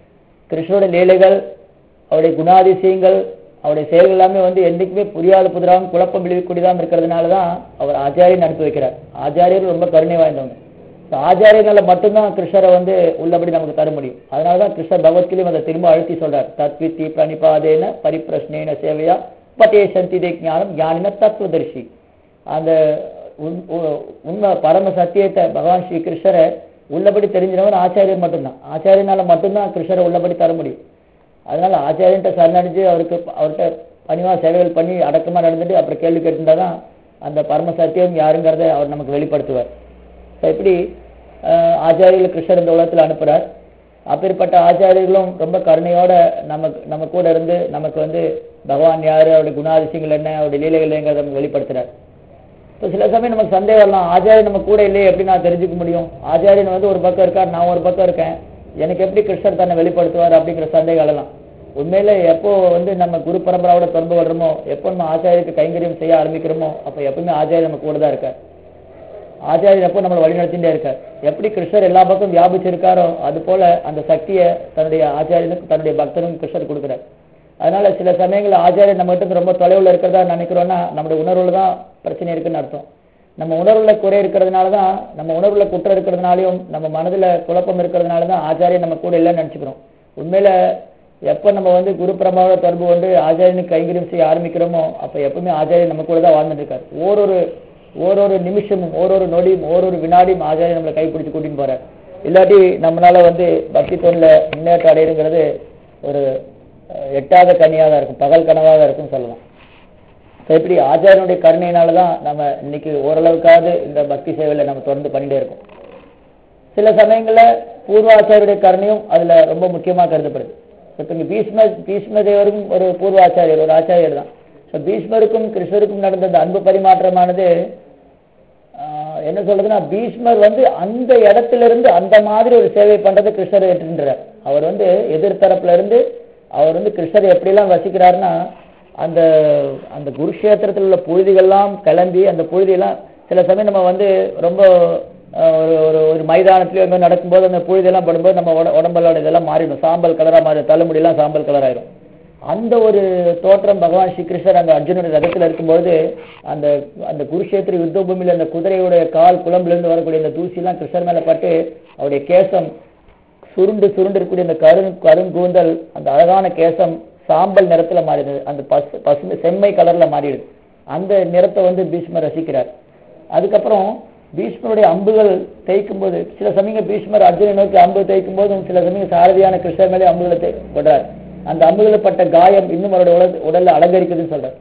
கிருஷ்ணருடைய லீலைகள் அவருடைய குணாதிசயங்கள் அவருடைய செயல்கள் எல்லாமே வந்து என்றைக்குமே புரியாத புதிராகவும் குழப்பம் விளைவிக்கூடியதாகவும் இருக்கிறதுனால தான் அவர் ஆச்சாரியன் அனுப்பி வைக்கிறார் ஆச்சாரியர் ரொம்ப கருணை வாய்ந்தவங்க So, ஆச்சாரியனால மட்டும்தான் கிருஷ்ணரை வந்து உள்ளபடி நமக்கு தர முடியும் அதனால தான் கிருஷ்ணர் பகவத்கீதையும் அதை திரும்ப அழுத்தி சொல்றார் தத்வித்தி பிரணிபாதேன பரிப்பிரஷ்னேன சேவையா பட்டே சந்தி ஞானம் ஞானின தத்துவதர்ஷி அந்த உண்- உ- உண்மை பரம சத்தியத்தை பகவான் ஸ்ரீ கிருஷ்ணரை உள்ளபடி தெரிஞ்சவன் ஆச்சாரியர் மட்டும்தான் ஆச்சாரியனால மட்டும்தான் கிருஷ்ணரை உள்ளபடி தர முடியும் அதனால ஆச்சாரியன்ட்ட சரணடைஞ்சு அவருக்கு அவர்கிட்ட பணிவா சேவைகள் பண்ணி அடக்கமா நடந்துட்டு அப்புறம் கேள்வி கேட்டிருந்தா தான் அந்த பரம சத்தியம் யாருங்கிறத அவர் நமக்கு வெளிப்படுத்துவார் So, இப்படி அஹ், ஆச்சாரியர்கள் கிருஷ்ணர் இந்த உலகத்தில் அனுப்புறார் அப்பேற்பட்ட ஆச்சாரியர்களும் ரொம்ப கருணையோட நமக்கு நம்ம கூட இருந்து நமக்கு வந்து பகவான் யாரு அவருடைய குணாதிசயங்கள் என்ன அவருடைய லீலைகள் என்னங்கிறத நமக்கு வெளிப்படுத்துறார் இப்போ சில சமயம் நமக்கு சந்தேகம் வரலாம் ஆச்சாரியன் நம்ம கூட இல்லையே எப்படி நான் தெரிஞ்சுக்க முடியும் ஆச்சாரியன் வந்து ஒரு பக்கம் இருக்கார் நான் ஒரு பக்கம் இருக்கேன் எனக்கு எப்படி கிருஷ்ணர் தன்னை வெளிப்படுத்துவார் அப்படிங்கிற சந்தேகம் எழலாம் உண்மையில எப்போ வந்து நம்ம குரு பரம்பராவோட தொடர்பு கொள்றோமோ எப்போ நம்ம ஆச்சாரியருக்கு கைங்கரியம் செய்ய ஆரம்பிக்கிறோமோ அப்போ எப்பவுமே ஆச்சாரியர் நம்ம கூட தான் இருக்கார் ஆச்சாரியர் எப்போ நம்மளை வழிநடத்திட்டே இருக்கார் எப்படி கிருஷ்ணர் எல்லா பக்கம் வியாபிச்சிருக்காரோ அது போல அந்த சக்தியை தன்னுடைய ஆச்சாரியனுக்கு தன்னுடைய பக்தனுக்கும் கிருஷ்ணர் கொடுக்குறார் அதனால சில சமயங்கள்ல ஆச்சாரியர் நம்ம கிட்ட ரொம்ப தொலைவுல இருக்கிறதா நினைக்கிறோம்னா நம்முடைய உணர்வுல தான் பிரச்சனை இருக்குன்னு அர்த்தம் நம்ம உணர்வுல குறை இருக்கிறதுனால தான் நம்ம உணர்வுல குற்றம் இருக்கிறதுனாலையும் நம்ம மனதுல குழப்பம் இருக்கிறதுனால தான் ஆச்சாரியன் நம்ம கூட இல்லைன்னு நினைச்சுக்கிறோம் உண்மையில எப்ப நம்ம வந்து குரு பிரமாவோட தொடர்பு கொண்டு ஆச்சாரியனுக்கு கைங்கரியம் செய்ய ஆரம்பிக்கிறோமோ அப்ப எப்பவுமே ஆச்சாரியன் நம்ம கூட தான் வாழ்ந்துட்டு இருக்காரு ஓரொரு ஓரொரு நிமிஷமும் ஓரொரு நொடியும் ஓரொரு வினாடியும் ஆச்சாரியன் நம்மளை கைப்பிடிச்சு கூட்டின்னு போறார் இல்லாட்டி நம்மளால வந்து பக்தி தொழில முன்னேற்றம் அடையுங்கிறது ஒரு அஹ், எட்டாத கனியாக தான் இருக்கும் பகல் கனவாக தான் இருக்கும் சொல்லலாம் So, இப்படி ஆச்சாரியனுடைய கருணையினால தான் நம்ம இன்னைக்கு ஓரளவுக்காவது இந்த பக்தி சேவையில நம்ம தொடர்ந்து பண்ணிட்டே இருக்கோம் சில சமயங்கள்ல பூர்வாச்சாரியருடைய கருணையும் அதுல ரொம்ப முக்கியமா கருதப்படுது இப்போ இங்க பீஷ்ம பீஷ்ம தேவரும் ஒரு பூர்வாச்சாரியர் ஒரு ஆச்சாரியர் தான் ஸோ பீஷ்மருக்கும் கிருஷ்ணருக்கும் நடந்த அந்த அன்பு பரிமாற்றமானது ஆஹ், என்ன சொல்றதுன்னா பீஷ்மர் வந்து அந்த இடத்துல இருந்து அந்த மாதிரி ஒரு சேவை பண்றதை கிருஷ்ணர் ஏற்றுன்றார் அவர் வந்து எதிர்த்தரப்புல இருந்து அவர் வந்து கிருஷ்ணர் எப்படிலாம் வசிக்கிறாருன்னா அந்த அந்த குருஷேத்திரத்தில் உள்ள புழுதிகள்லாம் கிளம்பி அந்த புழுதியெல்லாம் சில சமயம் நம்ம வந்து ரொம்ப அஹ், ஒரு ஒரு ஒரு மைதானத்துலயோ எங்கோ நடக்கும்போது அந்த புழுதியெல்லாம் படும்போது நம்ம உட உடம்பலோட இதெல்லாம் மாறிடும் சாம்பல் கலரா மாறிடும் தலைமுடியெல்லாம் சாம்பல் கலர் ஆயிடும் அந்த ஒரு தோற்றம் பகவான் ஸ்ரீகிருஷ்ணர் அந்த அர்ஜுனுடைய ரதத்தில் இருக்கும்போது அந்த அந்த குருஷேத்திர யுத்த பூமியில அந்த குதிரையுடைய கால் குழம்புல இருந்து வரக்கூடிய அந்த தூசிலாம் கிருஷ்ணர் மேல பட்டு அவருடைய கேசம் சுருண்டு சுருண்டு இருக்கக்கூடிய அந்த கரு கருங்கூந்தல் அந்த அழகான கேசம் சாம்பல் நிறத்துல மாறிடுது அந்த பசு பசுமை செம்மை கலர்ல மாறிடுது அந்த நிறத்தை வந்து பீஷ்மர் ரசிக்கிறார் அதுக்கப்புறம் பீஷ்மருடைய அம்புகள் தேய்க்கும் போது சில சமயம் பீஷ்மர் அர்ஜுனை நோக்கி அம்பு தேய்க்கும் போதும் சில சமயம் சாரதியான கிருஷ்ணர் மேலே அம்புகளை தே- போடுறார் அந்த அம்புகளை பட்ட காயம் இன்னும் அவருடைய உடல் உடல்ல அலங்கரிக்குதுன்னு சொல்றார்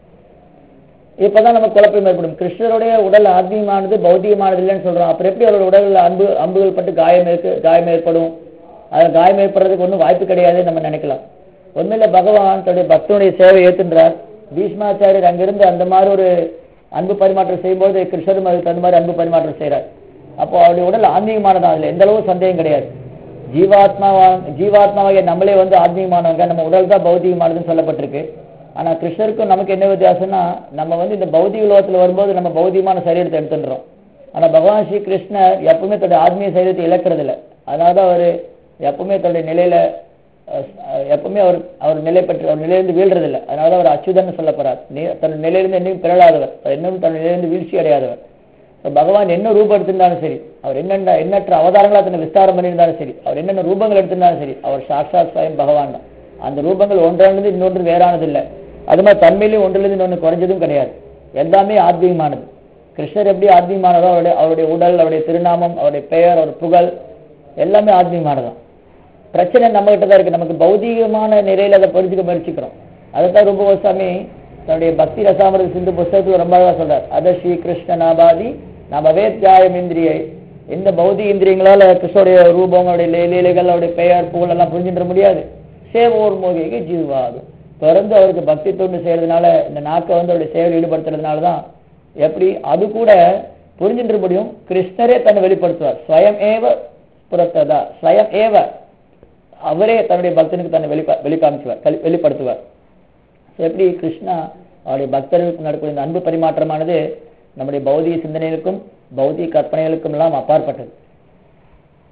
இப்பதான் நம்ம குழப்பம் ஏற்படும் கிருஷ்ணருடைய உடல் ஆத்மீயமானது பௌத்திகமானது இல்லைன்னு சொல்றோம் அப்புறம் எப்படி அவரோட உடல்ல அன்பு அம்புகள் பட்டு காயம் இருக்கு காயம் ஏற்படும் அது காயம் ஏற்படுறதுக்கு ஒன்றும் வாய்ப்பு கிடையாது நம்ம நினைக்கலாம் உண்மையில பகவான் தன்னுடைய பக்தனுடைய சேவை ஏத்துன்றார் பீஷ்மாச்சாரியர் அங்கிருந்து அந்த மாதிரி ஒரு அன்பு பரிமாற்றம் செய்யும்போது கிருஷ்ணரும் அதுக்கு அந்த மாதிரி அன்பு பரிமாற்றம் செய்றார் அப்போ அவருடைய உடல் ஆன்மீகமானதான் அதுல எந்த அளவு சந்தேகம் கிடையாது ஜீவாத்மாவா ஜீவாத்மாவாகிய நம்மளே வந்து ஆத்மீகமானவங்க நம்ம உடல் தான் பௌத்திகமானதுன்னு சொல்லப்பட்டிருக்கு ஆனா கிருஷ்ணருக்கும் நமக்கு என்ன வித்தியாசம்னா நம்ம வந்து இந்த பௌதிக உலகத்துல வரும்போது நம்ம பௌதிகமான சரீரத்தை எடுத்துடுறோம் ஆனா பகவான் ஸ்ரீ கிருஷ்ணர் எப்பவுமே தன்னுடைய ஆத்மீய சரீரத்தை இழக்கிறது இல்ல அதனாலதான் அவரு எப்பவுமே தன்னுடைய நிலையில அஹ், அஹ், எப்பவுமே அவர் அவர் நிலை பெற்று அவர் நிலையிலிருந்து வீழ்றது இல்ல அதனால அவர் அச்சுதன் சொல்லப்படுறார் நீ- தன் நிலையிலிருந்து என்னையும் பிறழாதவர் இன்னும் தன் நிலையிலிருந்து வீழ்ச்சி அடையாதவர் இப்ப பகவான் என்ன ரூபம் எடுத்திருந்தாலும் சரி அவர் என்னென்ன எண்ணற்ற அவதாரங்களா தன்னை விஸ்தாரம் பண்ணியிருந்தாலும் சரி அவர் என்னென்ன ரூபங்கள் எடுத்திருந்தாலும் சரி அவர் சாட்சாத் ஸ்வயம் பகவான் தான் அந்த ரூபங்கள் ஒன்றிலிருந்து இன்னொன்று வேறானது இல்லை அது மாதிரி தன்மையிலும் ஒன்றிலிருந்து இன்னொன்று குறைஞ்சதும் கிடையாது எல்லாமே ஆத்மீகமானது கிருஷ்ணர் எப்படி ஆத்மீகமானதோ அவருடைய அவருடைய உடல் அவருடைய திருநாமம் அவருடைய பெயர் அவர் புகழ் எல்லாமே ஆத்மீகமானதான் பிரச்சனை நம்ம கிட்ட தான் இருக்கு நமக்கு பௌதீகமான நிலையில அதை புரிஞ்சுக்க முயற்சிக்கிறோம் அதைத்தான் ரூப கோஸ்வாமி தன்னுடைய பக்தி ரசாமிரத சிந்து புஸ்தகத்துல ரொம்ப அழகா சொல்றார் அத ஸ்ரீ கிருஷ்ணநாபாதி நம்ம வேத்யாயம் இந்திரியை இந்த பௌதிக இந்திரியங்களால கிருஷ்ணருடைய ரூபம் அவருடைய லீ- லீலைகள் அவருடைய பெயர் புகழ் எல்லாம் புரிஞ்சுட முடியாது சேவோர் மோகிக்கு ஜீவாகும் தொடர்ந்து அவருக்கு பக்தி தொண்டு செய்யறதுனால இந்த நாக்கை வந்து அவருடைய சேவையில் ஈடுபடுத்துறதுனால தான் எப்படி அது கூட புரிஞ்சுட்டு முடியும் கிருஷ்ணரே தன்னை வெளிப்படுத்துவார் ஸ்வயம் ஏவ புறத்ததா ஸ்வயம் ஏவ அவரே தன்னுடைய பக்தனுக்கு தன்னை வெளிப்பா வெளிக்காமிச்சுவார் வெளி- வெளிப்படுத்துவார் So, எப்படி கிருஷ்ணா அவருடைய பக்தர்களுக்கு நடக்கூடிய இந்த அன்பு பரிமாற்றமானது நம்முடைய பௌதிக சிந்தனைகளுக்கும் பௌதிக கற்பனைகளுக்கும் எல்லாம் அப்பாற்பட்டது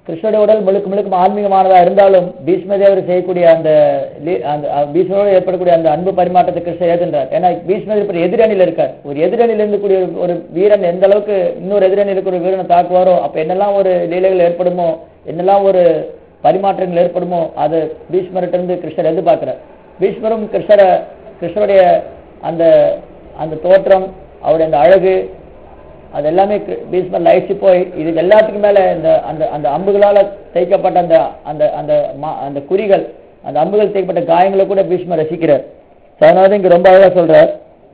கிருஷ்ணருடைய உடல் முழுக்க முழுக்க ஆன்மீகமானதா இருந்தாலும் பீஷ்மதேவர் செய்யக்கூடிய அந்த லீ- அந்த அஹ், பீஷ்மரோடு ஏற்படக்கூடிய அந்த அன்பு பரிமாற்றத்தை கிருஷ்ணர் ஏற்றுன்றார் ஏன்னா பீஷ்மர் இப்ப எதிரணியில் இருக்கார் ஒரு எதிரணியில் இருக்கக்கூடிய ஒரு- ஒரு வீரன் எந்த அளவுக்கு இன்னொரு எதிரணியில் இருக்கிற ஒரு வீரனை தாக்குவாரோ அப்ப என்னெல்லாம் ஒரு லீலைகள் ஏற்படுமோ என்னெல்லாம் ஒரு பரிமாற்றங்கள் ஏற்படுமோ அது பீஷ்மர்கிட்ட இருந்து கிருஷ்ணர் எதிர்பார்க்கிறார் பீஷ்மரும் கிருஷ்ணரை கிருஷ்ணருடைய அந்த அந்த தோற்றம் அவருடைய அந்த அழகு அது எல்லாமே கி- பீஷ்மர் லயிச்சு போய் இது எல்லாத்துக்கும் மேல இந்த அந்த அந்த அம்புகளால தைக்கப்பட்ட அந்த அந்த அந்த மா- அந்த குறிகள் அந்த அம்புகள் தைக்கப்பட்ட காயங்களை கூட பீஷ்மர் ரசிக்கிறார் So, அதனால தான் இங்க ரொம்ப அழகா சொல்றார்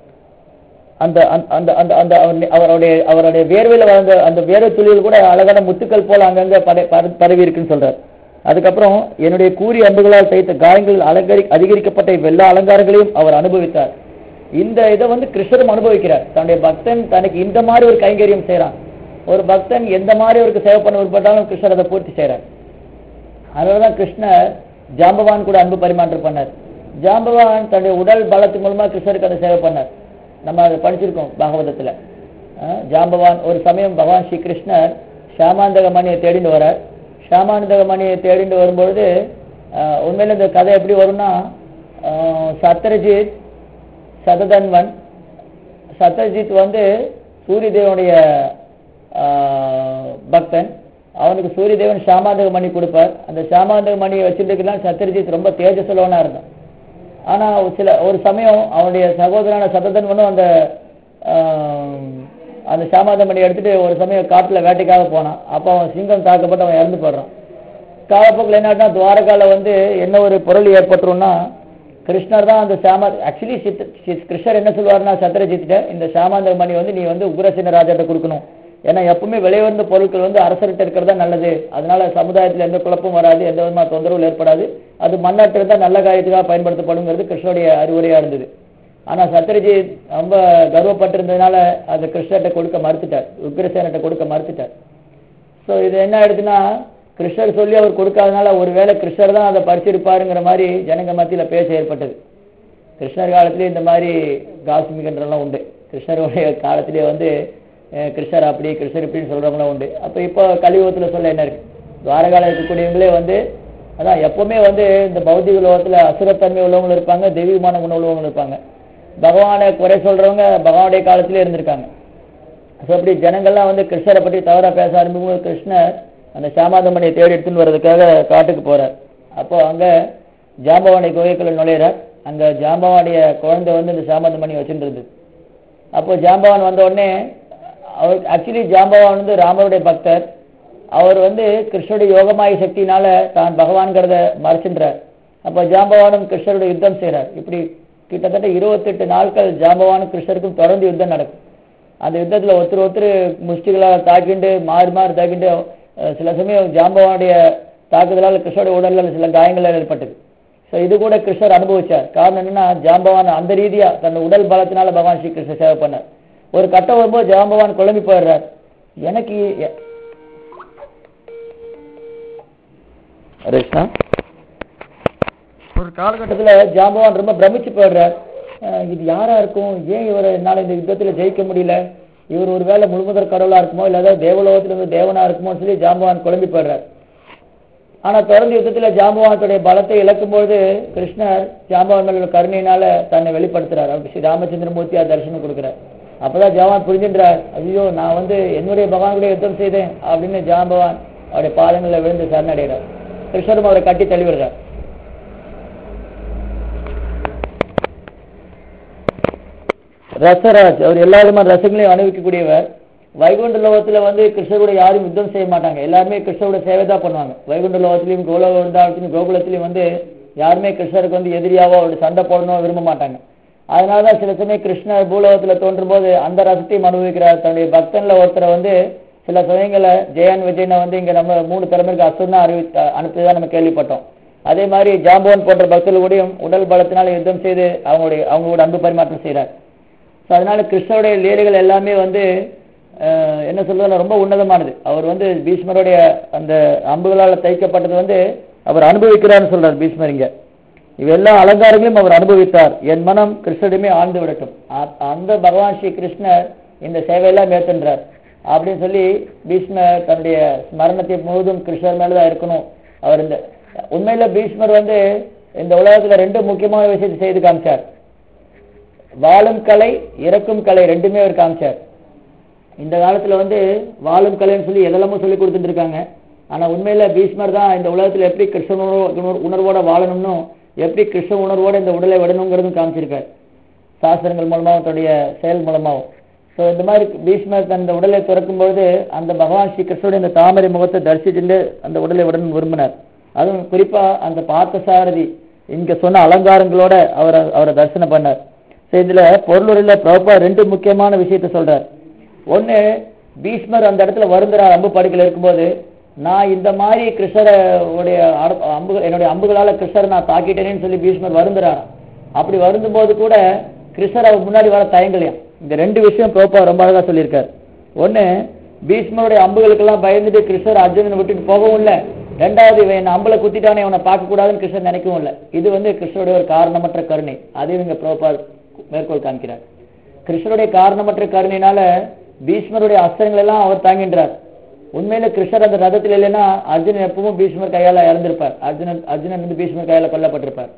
அந்த அந்த- அந்த அந்த அந்த அவர் அவருடைய அவருடைய வேர்வையில வளர்ந்த அந்த வேர்வை துளிகள் கூட அழகான முத்துக்கள் போல அங்கங்க பட பர- பரவி இருக்குன்னு சொல்றார் அதுக்கப்புறம் என்னுடைய கூறி அம்புகளால் தைத்த காயங்கள் அலங்கரி அதிகரிக்கப்பட்ட வெள்ள அலங்காரங்களையும் அவர் அனுபவித்தார் இந்த இதை வந்து கிருஷ்ணரும் அனுபவிக்கிறார் தன்னுடைய பக்தன் தனக்கு இந்த மாதிரி ஒரு கைங்கரியம் செய்றான் ஒரு பக்தன் எந்த மாதிரி அவருக்கு சேவை பண்ண விருப்பப்பட்டாலும் கிருஷ்ணர் அதை பூர்த்தி செய்றார் அதனாலதான் கிருஷ்ணர் ஜாம்பவான் கூட அன்பு பரிமாற்றம் பண்ணார் ஜாம்பவான் தன்னுடைய உடல் பலத்து மூலமா கிருஷ்ணருக்கு அதை சேவை பண்ணார் நம்ம அதை படிச்சிருக்கோம் பாகவதத்துல அஹ், ஜாம்பவான் ஒரு சமயம் பகவான் ஸ்ரீ கிருஷ்ணர் ஷாமாந்தக மணியை தேடிட்டு வரார் ஷாமாந்தக மணியை தேடிட்டு வரும்பொழுது அஹ், உண்மையில இந்த கதை எப்படி வரும்னா அஹ், சத்ரஜித் சததன்வன் சத்ரஜித் வந்து சூரிய தேவனுடைய ஆஹ், பக்தன் அவனுக்கு சூரிய தேவன் சாமாந்தக மணி கொடுப்பார் அந்த சாமாந்தக மணியை வச்சுருக்கலாம் சத்ரஜித் ரொம்ப தேஜஸ்வலவனா இருந்தான் ஆனா ஒரு சில ஒரு சமயம் அவனுடைய சகோதரனான சததன்வனும் அந்த ஆஹ், அந்த சாமாந்த மணி எடுத்துட்டு ஒரு சமயம் காட்டுல வேட்டைக்காக போனான் அப்போ அவன் சிங்கம் தாக்கப்பட்டு அவன் இறந்து போடுறான் காலப்போக்கில் என்ன ஆச்சுன்னா துவாரகால வந்து என்ன ஒரு பொருள் ஏற்பட்டுரும்னா கிருஷ்ணர் தான் அந்த சாமா ஆக்சுவலி கிருஷ்ணர் என்ன சொல்லுவாருன்னா சத்ரஜித்திட்ட இந்த சாமாந்த மணி வந்து நீ வந்து உக்ரசேன ராஜாட்ட கொடுக்கணும் ஏன்னா எப்பவுமே விலையுயர்ந்த பொருட்கள் வந்து அரசர்கிட்ட இருக்கிறது தான் நல்லது அதனால சமுதாயத்துல எந்த குழப்பமும் வராது எந்த விதமான தொந்தரவும் ஏற்படாது அது மன்னாட்டு இருந்தால் நல்ல காரியத்துக்காக பயன்படுத்தப்படுங்கிறது கிருஷ்ணருடைய அறிவுரையா இருந்தது ஆனா சத்ரஜித் ரொம்ப கர்வப்பட்டிருந்ததுனால அதை கிருஷ்ணர்கிட்ட கொடுக்க மறுத்துட்டார் உக்ரசேனட்ட கொடுக்க மறுத்துட்டார் ஸோ இது என்ன ஆயிடுதுன்னா கிருஷ்ணர் சொல்லி அவர் கொடுக்காதனால ஒருவேளை கிருஷ்ணர் தான் அதை படிச்சிருப்பாருங்கிற மாதிரி ஜனங்க மத்தியில பேச ஏற்பட்டது கிருஷ்ணர் காலத்திலே இந்த மாதிரி காசிமிகன்றெல்லாம் உண்டு கிருஷ்ணருடைய காலத்திலே வந்து அஹ், கிருஷ்ணர் அப்படி கிருஷ்ணர் இப்படின்னு சொல்றவங்களாம் உண்டு அப்ப இப்போ கலியுகத்துல சொல்ல என்ன இருக்கு துவாரகால இருக்கக்கூடியவங்களே வந்து அதான் எப்பவுமே வந்து இந்த பௌதிக உலகத்துல அசுரத்தன்மை உள்ளவங்களும் இருப்பாங்க தெய்வீகமான குணம் உள்ளவங்களும் இருப்பாங்க பகவானை குறை சொல்றவங்க பகவானுடைய காலத்திலே இருந்திருக்காங்க ஸோ அப்படி ஜனங்கள்லாம் வந்து கிருஷ்ணரை பற்றி தவறா பேச ஆரம்பிக்கும்போது கிருஷ்ணர் அந்த சாமாதமணியை தேடி எடுத்துன்னு வர்றதுக்காக காட்டுக்கு போறார் அப்போ அங்க ஜாம்பவானுடைய குகைக்குள்ள நுழையிறார் அங்க ஜாம்பவானுடைய குழந்தை வந்து இந்த சாமாதமணி வச்சுட்டு இருந்தது அப்போ ஜாம்பவான் வந்த உடனே அவர் ஆக்சுவலி ஜாம்பவான் வந்து ராமருடைய பக்தர் அவர் வந்து கிருஷ்ணருடைய யோகமாய சக்தியினால தான் பகவான்கிறத மறைச்சின்றார் அப்போ ஜாம்பவானும் கிருஷ்ணருடைய யுத்தம் செய்றார் இப்படி கிட்டத்தட்ட இருபத்தெட்டு நாட்கள் ஜாம்பவானும் கிருஷ்ணருக்கும் தொடர்ந்து யுத்தம் நடக்கும் அந்த யுத்தத்துல ஒருத்தர் ஒருத்தர் முஷ்டிகளால் தாக்கிண்டு மாறி மாறி தாக்கிண்டு அஹ், சில சமயம் ஜாம்பவானுடைய தாக்குதலால் கிருஷ்ணருடைய உடல்ல சில காயங்கள் ஏற்பட்டது ஸோ இது கூட கிருஷ்ணர் அனுபவிச்சார் காரணம் என்னன்னா ஜாம்பவான் அந்த ரீதியா தன் உடல் பலத்தினால பகவான் ஸ்ரீ கிருஷ்ணர் சேவை பண்ணார் ஒரு கட்டம் வரும்போது ஜாம்பவான் குழம்பி போயிடுறார் எனக்கு எ- கிருஷ்ணா ஒரு காலகட்டத்துல ஜாம்பவான் ரொம்ப பிரமிச்சு போயிடுறார் அஹ் இது யாரா இருக்கும் ஏன் இவரை என்னால இந்த யுத்தத்துல ஜெயிக்க முடியல இவர் ஒருவேளை முழுமுதற் கடவுளா இருக்குமோ இல்ல ஏதாவது தேவலோகத்துல இருந்து தேவனா இருக்குமோன்னு சொல்லி ஜாம்பவான் குழம்பி போயிடுறார் ஆனா தொடர்ந்து யுத்தத்துல ஜாம்பவானத்துடைய பலத்தை இழக்கும்போது கிருஷ்ணர் ஜாம்பவான் மேல உள்ள கருணையினால தன்னை வெளிப்படுத்துறார் அவர் ஸ்ரீ ராமச்சந்திரமூர்த்தியா தரிசனம் கொடுக்கிறார் அப்பதான் ஜாம்பவான் புரிஞ்சின்றார் ஐயோ நான் வந்து என்னுடைய பகவான் கூட யுத்தம் செய்தேன் அப்படின்னு ஜாம்பவான் அவருடைய பாதங்களில் விழுந்து சரணடைகிறார் கிருஷ்ணரும் அவரை கட்டி தள்ளி விடுறார் ரசராஜ் அவர் எல்லா விதமான ரசங்களையும் அனுபவிக்கக்கூடியவர் வைகுண்ட லோகத்துல வந்து கிருஷ்ணரோட யாரும் யுத்தம் செய்ய மாட்டாங்க எல்லாருமே கிருஷ்ணரோட சேவை தான் பண்ணுவாங்க வைகுண்ட லோகத்திலையும் கோலோக விருந்தாவத்திலையும் கோகுலத்திலையும் வந்து யாருமே கிருஷ்ணருக்கு வந்து எதிரியாவோ அவருடைய சண்டை போடணும் விரும்ப மாட்டாங்க அதனாலதான் சில சமயம் கிருஷ்ணர் பூலோகத்துல தோன்றும் போது அந்த ரசத்தையும் அனுபவிக்கிறார் தன்னுடைய பக்தன்ல ஒருத்தரை வந்து சில சமயங்கள்ல ஜெயன் விஜயனை வந்து இங்க நம்ம மூணு தலைமுறைக்கு அசுரனா அறிவி அனுப்பிதான் நம்ம கேள்விப்பட்டோம் அதே மாதிரி ஜாம்பவன் போன்ற பக்தர்கள் கூடயும் உடல் பலத்தினால யுத்தம் செய்து அவங்களுடைய அவங்களோட அன்பு பரிமாற்றம் செய்றார் ஸோ அதனால கிருஷ்ணருடைய லீலைகள் எல்லாமே வந்து அஹ், என்ன சொல்றதுன்னா ரொம்ப உன்னதமானது அவர் வந்து பீஷ்மருடைய அந்த அம்புகளால் தைக்கப்பட்டது வந்து அவர் அனுபவிக்கிறார்னு சொல்றார் பீஷ்மர் இங்க இவ எல்லா அலங்காரங்களையும் அவர் அனுபவித்தார் என் மனம் கிருஷ்ணரிடமே ஆழ்ந்து விடட்டும் அ- அந்த பகவான் ஸ்ரீ கிருஷ்ணர் இந்த சேவையெல்லாம் மேற்கொண்டார் அப்படின்னு சொல்லி பீஷ்மர் தன்னுடைய ஸ்மரணத்தை முழுவதும் கிருஷ்ணர் மேலதான் இருக்கணும் அவர் இந்த உண்மையில பீஷ்மர் வந்து இந்த உலகத்துல ரெண்டு முக்கியமான விஷயத்தை செய்து காமிச்சார் வாழும் கலை இறக்கும் கலை ரெண்டுமே அவர் காமிச்சார் இந்த காலத்துல வந்து வாழும் கலைன்னு சொல்லி எதெல்லாமோ சொல்லி கொடுத்துட்டு இருக்காங்க ஆனா உண்மையில பீஷ்மர் தான் இந்த உலகத்துல எப்படி கிருஷ்ண உணர்வோ- உணர்வோட வாழணும்னு எப்படி கிருஷ்ண உணர்வோட இந்த உடலை விடணுங்கிறதும் காமிச்சிருக்கார் சாஸ்திரங்கள் மூலமாகவும் தன்னுடைய செயல் மூலமாகவும் ஸோ இந்த மாதிரி பீஷ்மர் தன் இந்த உடலை திறக்கும்போது அந்த பகவான் ஸ்ரீ கிருஷ்ணனுடைய இந்த தாமரை முகத்தை தரிசிச்சுட்டு அந்த உடலை விடணும்னு விரும்பினார் அதுவும் குறிப்பா அந்த பார்த்தசாரதி இங்க சொன்ன அலங்காரங்களோட அவரை அவரை தரிசனம் பண்ணார் ஸோ இதுல பொருளுரையில பிரபா ரெண்டு முக்கியமான விஷயத்த சொல்றார் ஒண்ணு பீஷ்மர் அந்த இடத்துல வருந்துறார் அம்பு படுக்கையில் இருக்கும்போது நான் இந்த மாதிரி கிருஷ்ணரை உடைய அட- அம்புகள் என்னுடைய அம்புகளால கிருஷ்ணரை நான் தாக்கிட்டேனேன்னு சொல்லி பீஷ்மர் வருந்துறார் அப்படி வருந்தும் போது கூட கிருஷ்ணர் அவர் முன்னாடி வர தயங்கலையாம் இந்த ரெண்டு விஷயம் பிரபா ரொம்ப அழகா சொல்லியிருக்காரு ஒண்ணு பீஷ்மருடைய அம்புகளுக்கெல்லாம் பயந்துட்டு கிருஷ்ணர் அர்ஜுனனை விட்டுட்டு போகவும் இல்லை ரெண்டாவது இவன் என்ன அம்புல குத்திட்டானே இவனை பார்க்க கூடாதுன்னு கிருஷ்ணர் நினைக்கவும் இல்லை இது வந்து கிருஷ்ணருடைய ஒரு காரணமற்ற கருணை அதையும் இங்க பிரபா மேற்கோள் காமிக்கிறார் கிருஷ்ணருடைய காரணமற்ற கருணையினால பீஷ்மருடைய அஸ்திரங்கள் எல்லாம் அவர் தாங்கின்றார் உண்மையில கிருஷ்ணர் அந்த ரதத்தில் இல்லைன்னா அர்ஜுனன் எப்பவும் பீஷ்மர் கையால இறந்திருப்பார் அர்ஜுனன் அர்ஜுனன் வந்து பீஷ்மர் கையால கொல்லப்பட்டிருப்பார்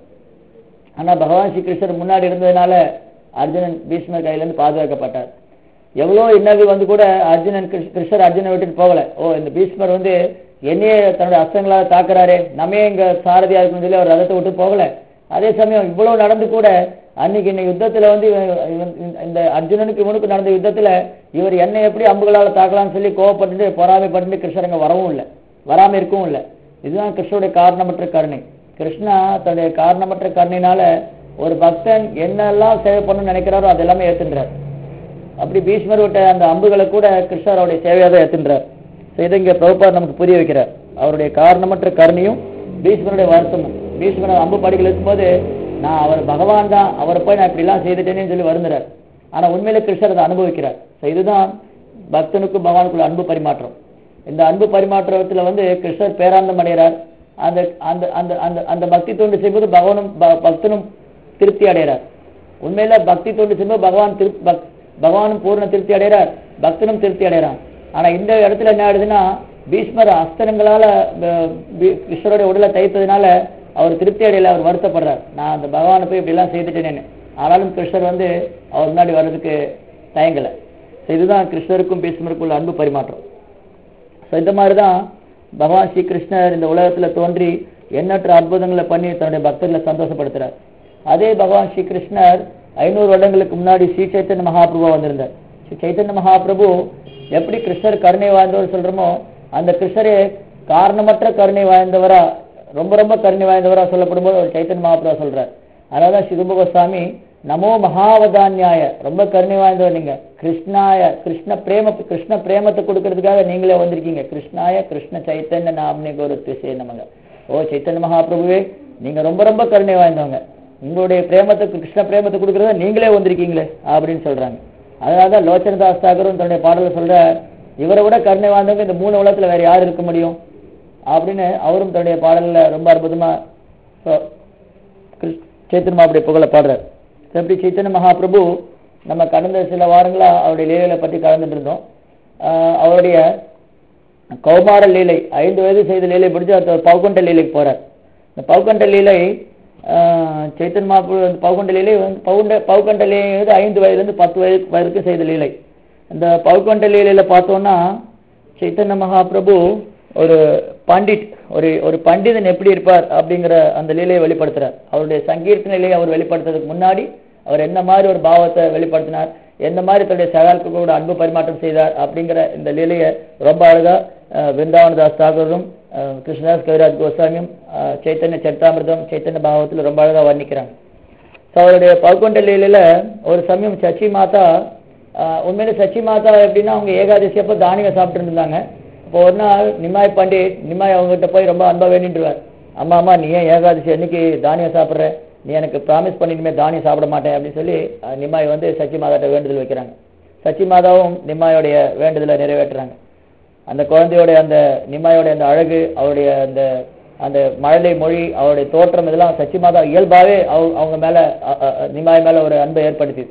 ஆனா பகவான் ஸ்ரீ கிருஷ்ணர் முன்னாடி இருந்ததுனால அர்ஜுனன் பீஷ்மர் கையில இருந்து பாதுகாக்கப்பட்டார் எவ்வளவு இன்னல்கள் வந்து கூட அர்ஜுனன் கிருஷ்- கிருஷ்ணர் அர்ஜுனை விட்டுட்டு போகல ஓ இந்த பீஷ்மர் வந்து என்னையே தன்னுடைய அஸ்திரங்களால தாக்குறாரே நம்மே இங்க சாரதியா இருக்கணும்னு சொல்லி அவர் ரதத்தை விட்டு போகல அதே சமயம் இவ்வளவு நடந்து கூட அன்னைக்கு இந்த யுத்தத்துல வந்து இவன் இவன் இந்த அர்ஜுனனுக்கு இவனுக்கு நடந்த யுத்தத்துல இவர் என்ன எப்படி அம்புகளால தாக்கலாம்னு சொல்லி கோவப்பட்டு பொறாமைப்பட்டு கிருஷ்ணர் அங்க வரவும் இல்லை வராம இருக்கவும் இல்லை இதுதான் கிருஷ்ணருடைய காரணமற்ற கருணை கிருஷ்ணா தன்னுடைய காரணமற்ற கருணையினால ஒரு பக்தன் என்னெல்லாம் சேவை பண்ணணும்னு நினைக்கிறாரோ அதெல்லாமே ஏத்துன்றார் அப்படி பீஷ்மர் விட்ட அந்த அம்புகளை கூட கிருஷ்ணர் அவருடைய சேவையாக தான் ஏத்துன்றார் ஸோ இதை இங்க பிரபுபாத் நமக்கு புரிய வைக்கிறார் அவருடைய காரணமற்ற கருணையும் பீஷ்மருடைய வருத்தமும் பீஷ்மர் அம்பு படிகள் இருக்கும்போது நான் அவர் பகவான் தான் அவரை போய் நான் இப்படிலாம் செய்துட்டேனேன்னு சொல்லி வருந்துறார் ஆனா உண்மையில கிருஷ்ணர் அதை அனுபவிக்கிறார் ஸோ இதுதான் பக்தனுக்கும் பகவானுக்குள்ள அன்பு பரிமாற்றம் இந்த அன்பு பரிமாற்றத்துல வந்து கிருஷ்ணர் பேராந்தம் அடைகிறார் அந்த அந்த அந்த அந்த அந்த பக்தி தொண்டு செய்யும்போது பகவானும் ப- பக்தனும் திருப்தி அடைகிறார் உண்மையில பக்தி தொண்டு செய்யும்போது பகவான் திரு பக்- பகவானும் பூர்ண திருப்தி அடைகிறார் பக்தனும் திருப்தி அடைகிறான் ஆனா இந்த இடத்துல என்ன ஆயிடுதுன்னா பீஷ்மர் அஸ்திரங்களால ப- பீ- கிருஷ்ணருடைய உடலை தைத்ததுனால அவர் திருப்தி அடையல அவர் வருத்தப்படுறார் நான் அந்த பகவானை போய் இப்படி எல்லாம் செய்துட்டேனேன்னு ஆனாலும் கிருஷ்ணர் வந்து அவர் முன்னாடி வர்றதுக்கு தயங்கல So இதுதான் கிருஷ்ணருக்கும் பீஷ்மருக்கும் உள்ள அன்பு பரிமாற்றம் ஸோ இந்த மாதிரி தான் பகவான் ஸ்ரீ கிருஷ்ணர் இந்த உலகத்துல தோன்றி எண்ணற்ற அற்புதங்களை பண்ணி தன்னுடைய பக்தர்களை சந்தோஷப்படுத்துறார் அதே பகவான் ஸ்ரீ கிருஷ்ணர் ஐநூறு வருடங்களுக்கு முன்னாடி ஸ்ரீ சைத்தன்ய மகாபிரபு வந்திருந்தார் ஸ்ரீ சைத்தன்ய மகாபிரபு எப்படி கிருஷ்ணர் கருணை வாய்ந்தவர் சொல்றோமோ அந்த கிருஷ்ணரே காரணமற்ற கருணை வாய்ந்தவரா ரொம்ப ரொம்ப கருணை வாய்ந்தவரா சொல்லப்படும் போது அவர் சைத்தன்ய மகாபிரபு சொல்றார் அதனால சிதுப கோஸ்வாமி நமோ மகாவதான்யாய ரொம்ப கருணை வாய்ந்தவர் நீங்க கிருஷ்ணாய கிருஷ்ண பிரேம கிருஷ்ண பிரேமத்தை கொடுக்கறதுக்காக நீங்களே வந்திருக்கீங்க கிருஷ்ணாய கிருஷ்ண சைத்தன்ய நாம்னே கௌரவத்தை நமங்க ஓ சைத்தன்ய மகாபிரபுவே நீங்க ரொம்ப ரொம்ப கருணை வாய்ந்தவங்க உங்களுடைய பிரேமத்தை கிருஷ்ண பிரேமத்தை கொடுக்கறத நீங்களே வந்திருக்கீங்களே அப்படின்னு சொல்றாங்க அதனாலதான் லோச்சனதாஸ் தாகரும் தன்னுடைய பாடல சொல்ற இவரை விட கருணை வாய்ந்தவங்க இந்த மூணு உலகத்துல வேற யார் இருக்க முடியும் அப்படின்னு அவரும் தன்னுடைய பாடல்ல ரொம்ப அற்புதமா சொ- கிருஷ்- சைத்தன்ய மகாபுடைய புகழ பாடுறார் எப்படி சைத்தன்ய மகாபிரபு நம்ம கடந்த சில வாரங்களா அவருடைய லீலைகளை பற்றி கலந்துட்டு இருந்தோம் ஆஹ் அவருடைய கௌமார லீலை ஐந்து வயது செய்த லீலை பிடிச்சு அடுத்த பவுகண்ட லீலைக்கு போறார் இந்த பவுகண்ட லீலை ஆஹ் சைத்தன்ய மகாபிரபு அந்த பவுகண்ட லீலை வந்து பவுண்ட பவுகண்ட லீலை வந்து ஐந்து வயதுலேருந்து பத்து வயது வயதுக்கு செய்த லீலை இந்த பவுகண்ட லீலையில பார்த்தோம்னா சைத்தன்ய மகாபிரபு ஒரு பண்டிட் ஒரு ஒரு பண்டிதன் எப்படி இருப்பார் அப்படிங்கிற அந்த லீலையை வெளிப்படுத்துறார் அவருடைய சங்கீர்த்த நிலையை அவர் வெளிப்படுத்துறதுக்கு முன்னாடி அவர் என்ன மாதிரி ஒரு பாவத்தை வெளிப்படுத்தினார் எந்த மாதிரி தன்னுடைய சகாக்களோட அன்பு பரிமாற்றம் செய்தார் அப்படிங்கிற இந்த லீலையை ரொம்ப அழகா அஹ், விருந்தாவனதாஸ் தாகூரும் அஹ், கிருஷ்ணதாஸ் கவிராஜ் கோஸ்வாமியும் அஹ், சைத்தன்ய சரித்தாமிர்தம் சைத்தன்ய பாவத்தில் ரொம்ப அழகா வர்ணிக்கிறாங்க ஸோ அவருடைய பகுண்ட லீலையில ஒரு சமயம் சச்சி மாதா ஆஹ் உண்மையில சச்சி மாதா எப்படின்னா அவங்க ஏகாதசி அப்போ தானியம் சாப்பிட்டு இருந்தாங்க அப்போ ஒரு நாள் நிமாய் பண்டிட் நிமாய் அவங்ககிட்ட போய் ரொம்ப அன்பா வேண்டிட்டுருவார் அம்மா அம்மா நீ ஏன் ஏகாதசி அன்னைக்கு தானியம் சாப்பிட்ற நீ எனக்கு ப்ராமிஸ் பண்ணி இனிமேல் தானியம் சாப்பிட மாட்டேன் அப்படின்னு சொல்லி ஆஹ் நிமாய் வந்து சச்சி மாதாட்ட வேண்டுதல் வைக்கிறாங்க சச்சி மாதாவும் நிமாயோடைய வேண்டுதலை நிறைவேற்றுறாங்க அந்த குழந்தையோட அந்த நிம்மாயோட அந்த அழகு அவருடைய அந்த அந்த மழலை மொழி அவருடைய தோற்றம் இதெல்லாம் சச்சி மாதா இயல்பாவே அவ- அவங்க மேல அ- அ- அ- நிம்மாய் மேல ஒரு அன்பை ஏற்படுத்தியது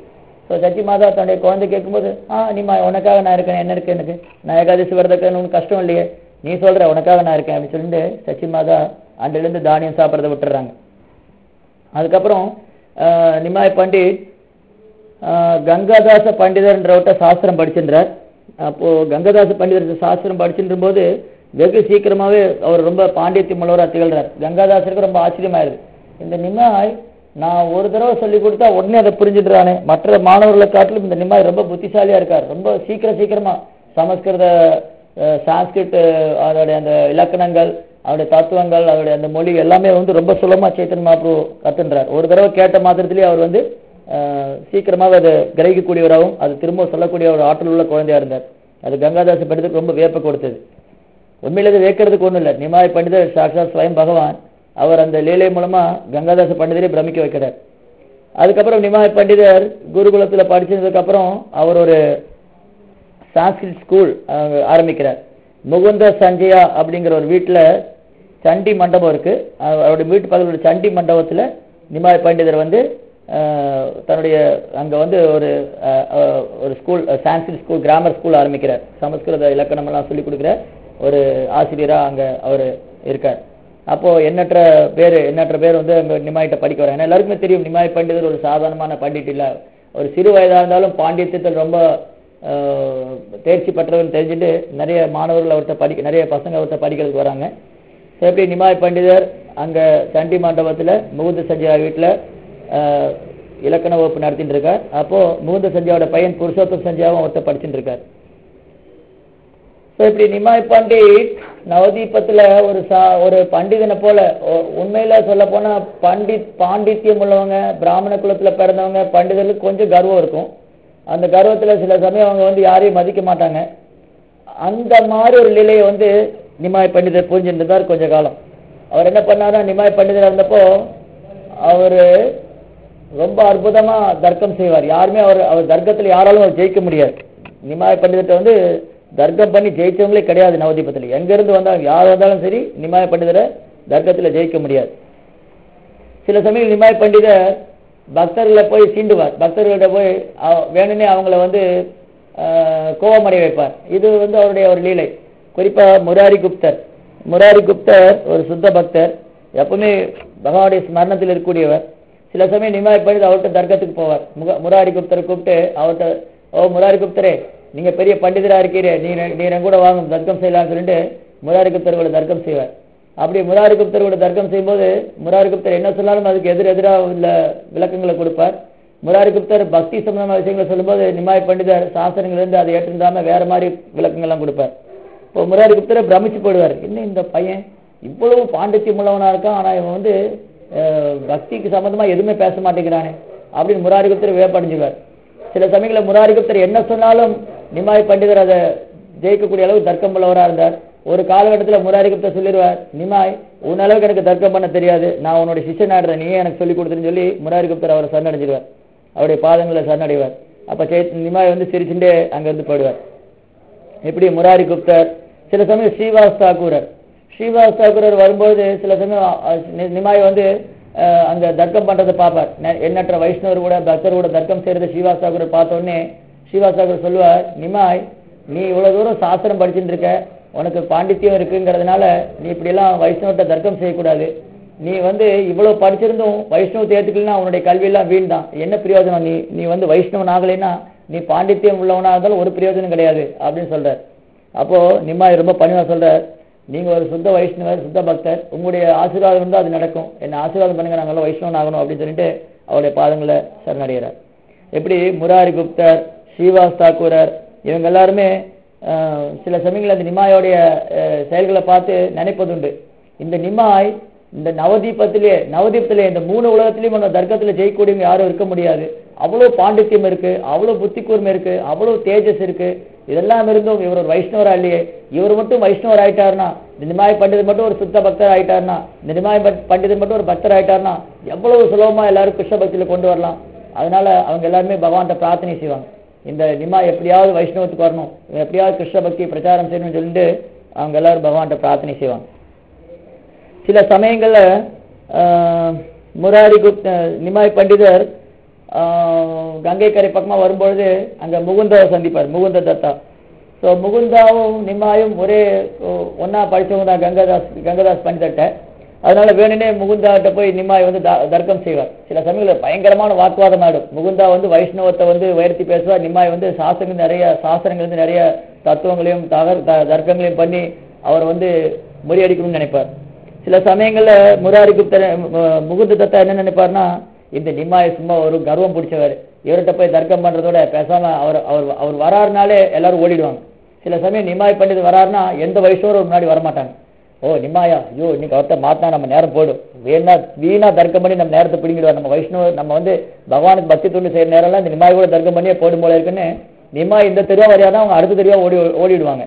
ஸோ சச்சி மாதா தன்னுடைய குழந்தை கேட்கும்போது ஆ நீமா உனக்காக நான் இருக்கேன் என்ன இருக்கு எனக்கு நான் ஏகாதசி விரதக்கன்னு உனக்கு கஷ்டம் இல்லையே நீ சொல்ற உனக்காக நான் இருக்கேன் அப்படின்னு சொல்லிட்டு சச்சி மாதா அன்றிலிருந்து தானியம் சாப்பிட்றத விட்டுறாங்க அதுக்கப்புறம் ஆஹ், நிமாய் பண்டிட் ஆஹ், கங்காதாச பண்டிதர்ன்றவர்கிட்ட சாஸ்திரம் படிச்சின்றார் அப்போ கங்கதாச பண்டிதர் சாஸ்திரம் படிச்சுன்ற போது வெகு சீக்கிரமாவே அவர் ரொம்ப பாண்டித்யம் உள்ளவரா திகழ்றார் கங்காதாசருக்கு ரொம்ப ஆச்சரியமாயிருது இந்த நிமாய் நான் ஒரு தடவை சொல்லி கொடுத்தா உடனே அதை புரிஞ்சுடுறானே மற்ற மாணவர்களை காட்டிலும் இந்த நிமாய் ரொம்ப புத்திசாலியா இருக்கார் ரொம்ப சீக்கிரம் சீக்கிரமா சமஸ்கிருத அஹ், சான்ஸ்கிரிட் அஹ், அதோடைய அந்த இலக்கணங்கள் அவருடைய தத்துவங்கள் அவருடைய அந்த மொழி எல்லாமே வந்து ரொம்ப சுலமா சேத்தன் மாப்ரு கத்துன்றார் ஒரு தடவை கேட்ட மாத்திரத்திலேயே அவர் வந்து அஹ், சீக்கிரமாக அதை கிரகிக்கக்கூடியவராகவும் அது திரும்ப சொல்லக்கூடிய ஒரு ஆற்றல் உள்ள குழந்தையா இருந்தார் அது கங்காதாச பண்டிதருக்கு ரொம்ப வியப்பை கொடுத்தது உண்மையில இது வேக்கிறதுக்கு ஒண்ணும் இல்லை நிமாய் பண்டிதர் சாக்ஷாத் ஸ்வயம் பகவான் அவர் அந்த லீலை மூலமா கங்காதாச பண்டிதரை பிரமிக்க வைக்கிறார் அதுக்கப்புறம் நிமாய் பண்டிதர் குருகுலத்துல படிச்சதுக்கு அப்புறம் அவர் ஒரு சான்ஸ்கிரிட் ஸ்கூல் அஹ், ஆரம்பிக்கிறார் முகுந்த சஞ்சயா அப்படிங்கிற ஒரு வீட்டுல சண்டி மண்டபம் இருக்கு அவ- அவருடைய வீட்டு பக்கத்துல ஒரு சண்டி மண்டபத்துல நிமாய் பண்டிதர் வந்து அஹ், தன்னுடைய அங்க வந்து ஒரு அஹ், அஹ், ஒரு school Sanskrit school grammar school ஆரம்பிக்கிறார் சமஸ்கிருத இலக்கணம் எல்லாம் சொல்லி கொடுக்குற ஒரு ஆசிரியரா அங்க அவர் இருக்கார் அப்போ எண்ணற்ற பேர் எண்ணற்ற பேர் வந்து அங்க நிமாயிட்ட படிக்க வராங்க ஏன்னா எல்லாருக்குமே தெரியும் நிமாய் பண்டிதர் ஒரு சாதாரணமான பண்டிட் இல்ல ஒரு சிறு வயதா இருந்தாலும் பாண்டித்யத்தில் ரொம்ப ஆஹ், தேர்ச்சி பெற்றவர்னு தெரிஞ்சுட்டு நிறைய மாணவர்கள் அவர்கிட்ட படிக்க நிறைய பசங்க அவர்கிட்ட படிக்கிறதுக்கு வராங்க So, எப்படி நிமாய் பண்டிதர் அங்க சண்டி மண்டபத்துல முகுந்த சஞ்சயா வீட்டுல ஆஹ், இலக்கண வகுப்பு நடத்திட்டு இருக்கார் அப்போ முகுந்த சஞ்சயாவோட பையன் புருஷோத்தம் சஞ்சயாவும் அவர்கிட்ட படிச்சுட்டு இருக்கார் ஸோ இப்படி நிமாய் பண்டிட் நவதீபத்துல ஒரு சா ஒரு பண்டிதனை போல ஒ- உண்மையில சொல்ல போனா பண்டித் பாண்டித்யம் உள்ளவங்க பிராமண குலத்துல பிறந்தவங்க பண்டிதர்களுக்கு கொஞ்சம் கர்வம் இருக்கும் அந்த கர்வத்துல சில சமயம் அவங்க வந்து யாரையும் மதிக்க மாட்டாங்க அந்த மாதிரி ஒரு நிலையை வந்து நிமாய் பண்டிதர் புரிஞ்சிருந்தார் கொஞ்ச காலம் அவர் என்ன பண்ணாருன்னா நிமாய் பண்டிதர் இருந்தப்போ அவரு ரொம்ப அற்புதமா தர்க்கம் செய்வார் யாருமே அவர் அவர் தர்க்கத்துல யாராலும் அவர் ஜெயிக்க முடியாது நிமாய் பண்டிதர்கிட்ட வந்து தர்க்கம் பண்ணி ஜெயிச்சவங்களே கிடையாது நவதீபத்துல எங்க இருந்து வந்தாலும் யார் வந்தாலும் சரி நிமாய பண்டிதரை தர்க்கத்துல ஜெயிக்க முடியாது சில சமயம் நிமாய் பண்டிதர் பக்தர்களை போய் சீண்டுவார் பக்தர்கள்ட்ட போய் அவ- வேணும்னே அவங்கள வந்து ஆஹ், கோபமடைய வைப்பார் இது வந்து அவருடைய ஒரு லீலை குறிப்பா முராரி குப்தர் முராரி குப்தர் ஒரு சுத்த பக்தர் எப்பவுமே பகவானுடைய ஸ்மரணத்தில் இருக்கக்கூடியவர் சில சமயம் நிமாய் பண்டிதர் அவர்கிட்ட தர்க்கத்துக்கு போவார் முக முராரி குப்தரை கூப்பிட்டு அவர்கிட்ட ஓ முராரி குப்தரே நீங்க பெரிய பண்டிதரா இருக்கீரே நீ நீ என் கூட வாங்க தர்க்கம் செய்யலாம்னு சொல்லிட்டு முராரி குப்தர் கூட தர்க்கம் செய்வார் அப்படி முராரி குப்தர் கூட தர்க்கம் செய்யும்போது முராரி குப்தர் என்ன சொன்னாலும் அதுக்கு எதிர் எதிரா உள்ள விளக்கங்களை கொடுப்பார் முராரி குப்தர் பக்தி சம்பந்தமான விஷயங்களை சொல்லும்போது நிமாய் பண்டிதர் சாஸ்திரங்களிலிருந்து அதை ஏற்றிருந்தாம வேற மாதிரி விளக்கங்கள்லாம் கொடுப்பார் இப்போ முராரி குப்தரை பிரமிச்சு போடுவார் என்ன இந்த பையன் இவ்வளவு பாண்டித்யம் உள்ளவனா இருக்கான் ஆனா இவன் வந்து அஹ், பக்திக்கு சம்பந்தமா எதுவுமே பேச மாட்டேங்கிறானே அப்படின்னு முராரி குப்தர் வியப்படைஞ்சுவார் சில சமயங்களில் முராரி குப்தர் என்ன சொன்னாலும் நிமாய் பண்டிதர் அதை ஜெயிக்கக்கூடிய அளவு தர்க்கம் உள்ளவரா இருந்தார் ஒரு காலகட்டத்துல முராரி குப்தர் சொல்லிடுவார் நிமாய் உன் அளவுக்கு எனக்கு தர்க்கம் பண்ண தெரியாது நான் உன்னோட சிஷ்யன் ஆடுறேன் நீயே எனக்கு சொல்லி கொடுத்துன்னு சொல்லி முராரி குப்தர் அவரை சரணடைஞ்சிடுவார் அவருடைய பாதங்களை சரணடைவார் அப்ப சே நிமாய் வந்து சிரிச்சுட்டே அங்கிருந்து போயிடுவார் இப்படி முராரி குப்தர் சில சமயம் ஸ்ரீவாஸ் தாக்கூரர் ஸ்ரீவாஸ் தாக்கூரர் வரும்போது சில சமயம் அஹ், நி- நிமாய் வந்து அஹ், அங்க தர்க்கம் பண்றதை பார்ப்பார் நெ- எண்ணற்ற வைஷ்ணவர் கூட பக்தர் கூட தர்க்கம் செய்யறதை ஸ்ரீவாஸ் தாக்கூரர் பார்த்த உடனே ஸ்ரீவாஸ் தாக்கூர் சொல்லுவார் நிமாய் நீ இவ்வளவு தூரம் சாஸ்திரம் படிச்சுட்டு இருக்க உனக்கு பாண்டித்யம் இருக்குங்கிறதுனால நீ இப்படி எல்லாம் வைஷ்ணவத்தை தர்க்கம் செய்யக்கூடாது நீ வந்து இவ்வளவு படிச்சிருந்தும் வைஷ்ணவத்தை ஏத்துக்கலன்னா உன்னுடைய கல்வி எல்லாம் வீண் தான் என்ன பிரயோஜனம் நீ நீ வந்து வைஷ்ணவன் ஆகலைன்னா நீ பாண்டித்யம் உள்ளவனா இருந்தாலும் ஒரு பிரயோஜனம் கிடையாது அப்படின்னு சொல்றார் அப்போ நிம்மாய் ரொம்ப பணிவா சொல்றார் நீங்க ஒரு சுத்த வைஷ்ணவர் சுத்த பக்தர் உங்களுடைய ஆசீர்வாதம் இருந்தால் அது நடக்கும் என்ன ஆசீர்வாதம் பண்ணுங்க நாங்களாம் வைஷ்ணவன் ஆகணும் அப்படின்னு சொல்லிட்டு அவருடைய பாதங்களை சரணடைகிறார் எப்படி முராரி குப்தர் ஸ்ரீவாஸ் தாக்கூரர் இவங்க எல்லாருமே ஆஹ், சில சமயங்களில் அந்த நிமாயோடைய ஆஹ், செயல்களை பார்த்து நினைப்பதுண்டு இந்த நிமாய் இந்த நவதீபத்திலே நவதீபத்திலே இந்த மூணு உலகத்திலையும் அந்த தர்க்கத்துல ஜெயிக்கக்கூடியவங்க யாரும் இருக்க முடியாது அவ்வளவு பாண்டித்யம் இருக்கு அவ்வளவு புத்தி கூர்மை இருக்கு அவ்வளவு தேஜஸ் இருக்கு இதெல்லாம் இருந்தும் இவர் ஒரு வைஷ்ணவரா இல்லையே இவர் மட்டும் வைஷ்ணவர் ஆயிட்டாருன்னா இந்த நிமாய பண்டிதர் மட்டும் ஒரு சுத்த பக்தர் ஆயிட்டாருன்னா இந்த நிமாய பட்- பண்டிதர் மட்டும் ஒரு பக்தர் ஆயிட்டாருன்னா எவ்வளவு சுலபமா எல்லாரும் கிருஷ்ண பக்தியில கொண்டு வரலாம் அதனால அவங்க எல்லாருமே பகவான்கிட்ட பிரார்த்தனை செய்வாங்க இந்த நிமா எப்படியாவது வைஷ்ணவத்துக்கு வரணும் இவன் எப்படியாவது கிருஷ்ண பக்தியை பிரச்சாரம் செய்யணும்னு சொல்லிட்டு அவங்க எல்லாரும் பகவான்கிட்ட பிரார்த்தனை செய்வாங்க சில சமயங்கள்ல ஆஹ், முராரி குப்த நிமாய் பண்டிதர் ஆஹ், கங்கை கரை பக்கமா வரும்பொழுது அங்க முகுந்தாவை சந்திப்பார் முகுந்த தத்தா ஸோ முகுந்தாவும் நிம்மாயும் ஒரே ஒ- ஒண்ணா படிச்சவங்க தான் கங்கதாஸ் கங்கதாஸ் பண்டிதர்கிட்ட அதனால வேணுனே முகுந்தாட்ட போய் நிம்மாய் வந்து த- தர்க்கம் செய்வார் சில சமயங்களில் பயங்கரமான வாக்குவாதம் ஆடும் முகுந்தா வந்து வைஷ்ணவத்தை வந்து உயர்த்தி பேசுவார் நிம்மாய் வந்து சாஸ்திரங்கள் நிறைய சாஸ்திரங்கள் வந்து நிறைய தத்துவங்களையும் தகர் த- தர்க்கங்களையும் பண்ணி அவர் வந்து முறியடிக்கணும்னு நினைப்பார் சில சமயங்கள்ல முராரி குப்தர் மு- முகுந்த தத்தா என்ன நினைப்பார்னா இந்த நிம்மாய் சும்மா ஒரு கர்வம் பிடிச்சவர் இவர்கிட்ட போய் தர்க்கம் பண்றதோட பேசாம அவர் அவர் அவர் வராருனாலே எல்லாரும் ஓடிடுவாங்க சில சமயம் நிம்மாய் பண்டிதர் வராருன்னா எந்த வயசோரும் முன்னாடி வரமாட்டாங்க ஓ நிம்மாயா ஐயோ இன்னைக்கு அவர்கிட்ட மாத்தினா நம்ம நேரம் போடும் வேணா வீணா தர்க்கம் பண்ணி நம்ம நேரத்தை பிடிங்கிடுவார் நம்ம வைஷ்ணவ நம்ம வந்து பகவானுக்கு பக்தி தொண்டு செய்யற நேரம்லாம் இந்த நிம்மாய் கூட தர்க்கம் பண்ணியே போடும் போல இருக்குன்னு நிம்மாய் இந்த தெருவா வரையாதான் அவங்க அடுத்த தெருவா ஓடி ஓடிடுவாங்க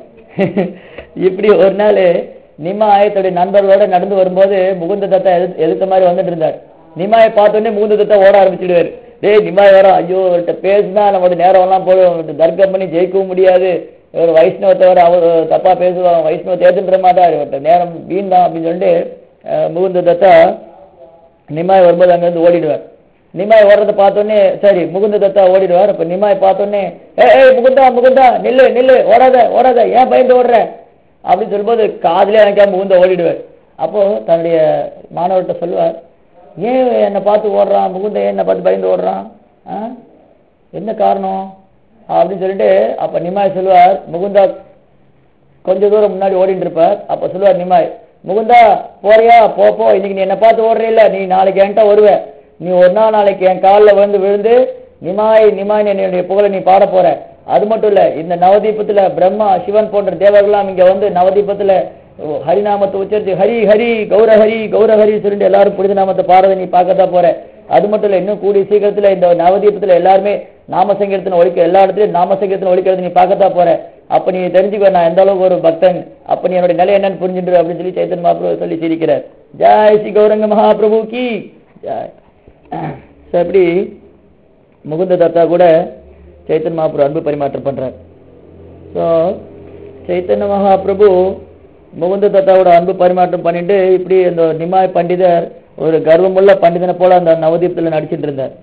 இப்படி ஒரு நாள் நிம்மாய் தன்னுடைய நண்பர்களோட நடந்து வரும்போது முகுந்த தத்தா எதிர் எதிர்த்த மாதிரி வந்துட்டு இருந்தார் நிம்மாயை பார்த்தோன்னே முகுந்த தத்தா ஓட ஆரம்பிச்சிடுவாரு டேய் நிம்மாய் வரோம் ஐயோ அவர்கிட்ட பேசினா நம்மளோட நேரம் எல்லாம் போடும் அவர்கிட்ட தர்க்கம் பண்ணி ஜெயிக்கவும் முடியாது இவர் வைஷ்ணவத்தை வர அவர் தப்பா பேசுவாங்க வைஷ்ணவத்தை ஏத்துன்ற மாட்டார் இவர்கிட்ட நேரம் வீண் தான் அப்படின்னு சொல்லிட்டு அஹ், முகுந்த தத்தா நிம்மாய் வரும்போது அங்கிருந்து ஓடிடுவார் நிம்மாய் ஓடுறத பார்த்தோன்னே சரி முகுந்த தத்தா ஓடிடுவார் அப்ப நிம்மாய் பார்த்தோன்னே ஏய் ஏய் முகுந்தா முகுந்தா நில்லு நில்லு ஓடாத ஓடாத ஏன் பயந்து ஓடுற அப்படின்னு சொல்லும்போது காதுலயே எனக்கா முகுந்த ஓடிடுவார் அப்போ தன்னுடைய மாணவர்கிட்ட சொல்லுவார் ஏன் என்னை பார்த்து ஓடுறான் முகுந்த ஏன் என்னை பார்த்து பயந்து ஓடுறான் ஆ? என்ன காரணம் அப்படின்னு சொல்லிட்டு அப்ப நிம்மாய் சொல்லுவார் முகுந்தா கொஞ்ச தூரம் முன்னாடி ஓடிட்டு இருப்பார் அப்ப சொல்லுவார் நிம்மாய் முகுந்தா போறியா போ போ இன்னைக்கு நீ என்ன பார்த்து ஓடுற இல்ல நீ நாளைக்கு என்கிட்ட வருவ நீ ஒரு நாள் நாளைக்கு என் காலில் விழுந்து விழுந்து நிமாய் நிமாய் என்னுடைய புகழை நீ பாட போற அது மட்டும் இல்ல இந்த நவதீபத்துல பிரம்மா சிவன் போன்ற தேவர்கள்லாம் இங்க வந்து நவதீபத்துல ஹரிநாமத்தை உச்சரித்து ஹரி ஹரி கௌரஹரி கௌரஹரி சொல்லிட்டு எல்லாரும் புனித நாமத்தை பாடுறதை நீ பார்க்கத்தான் போற அது மட்டும் இல்ல இன்னும் கூடிய சீக்கிரத்துல இந்த நவதீபத்துல எல்லாருமே நாம சங்கீர்த்தனை ஒழிக்க எல்லா இடத்துலயும் நாம சங்கீர்த்தனை ஒழிக்கிறது நீ பார்க்கத்தான் போற அப்ப நீ தெரிஞ்சுக்கோ நான் எந்த அளவுக்கு ஒரு பக்தன் அப்ப நீ என்னோட நிலை என்னன்னு புரிஞ்சுட்டு அப்படின்னு சொல்லி சைத்தன் மகாபிரபு சொல்லி சிரிக்கிறார் ஜாய் ஸ்ரீ கௌரங்க மகாபிரபு கி ஜாய் So, இப்படி முகுந்த தத்தா கூட சைத்தன் மகாபிரபு அன்பு பரிமாற்றம் பண்றார் ஸோ சைத்தன்ய மகாபிரபு முகுந்த தத்தாவோட அன்பு பரிமாற்றம் பண்ணிட்டு இப்படி இந்த நிமாய் பண்டிதர் ஒரு கர்வமுள்ள பண்டிதனை போல அந்த நவதீபத்துல நடிச்சிட்டு இருந்தார்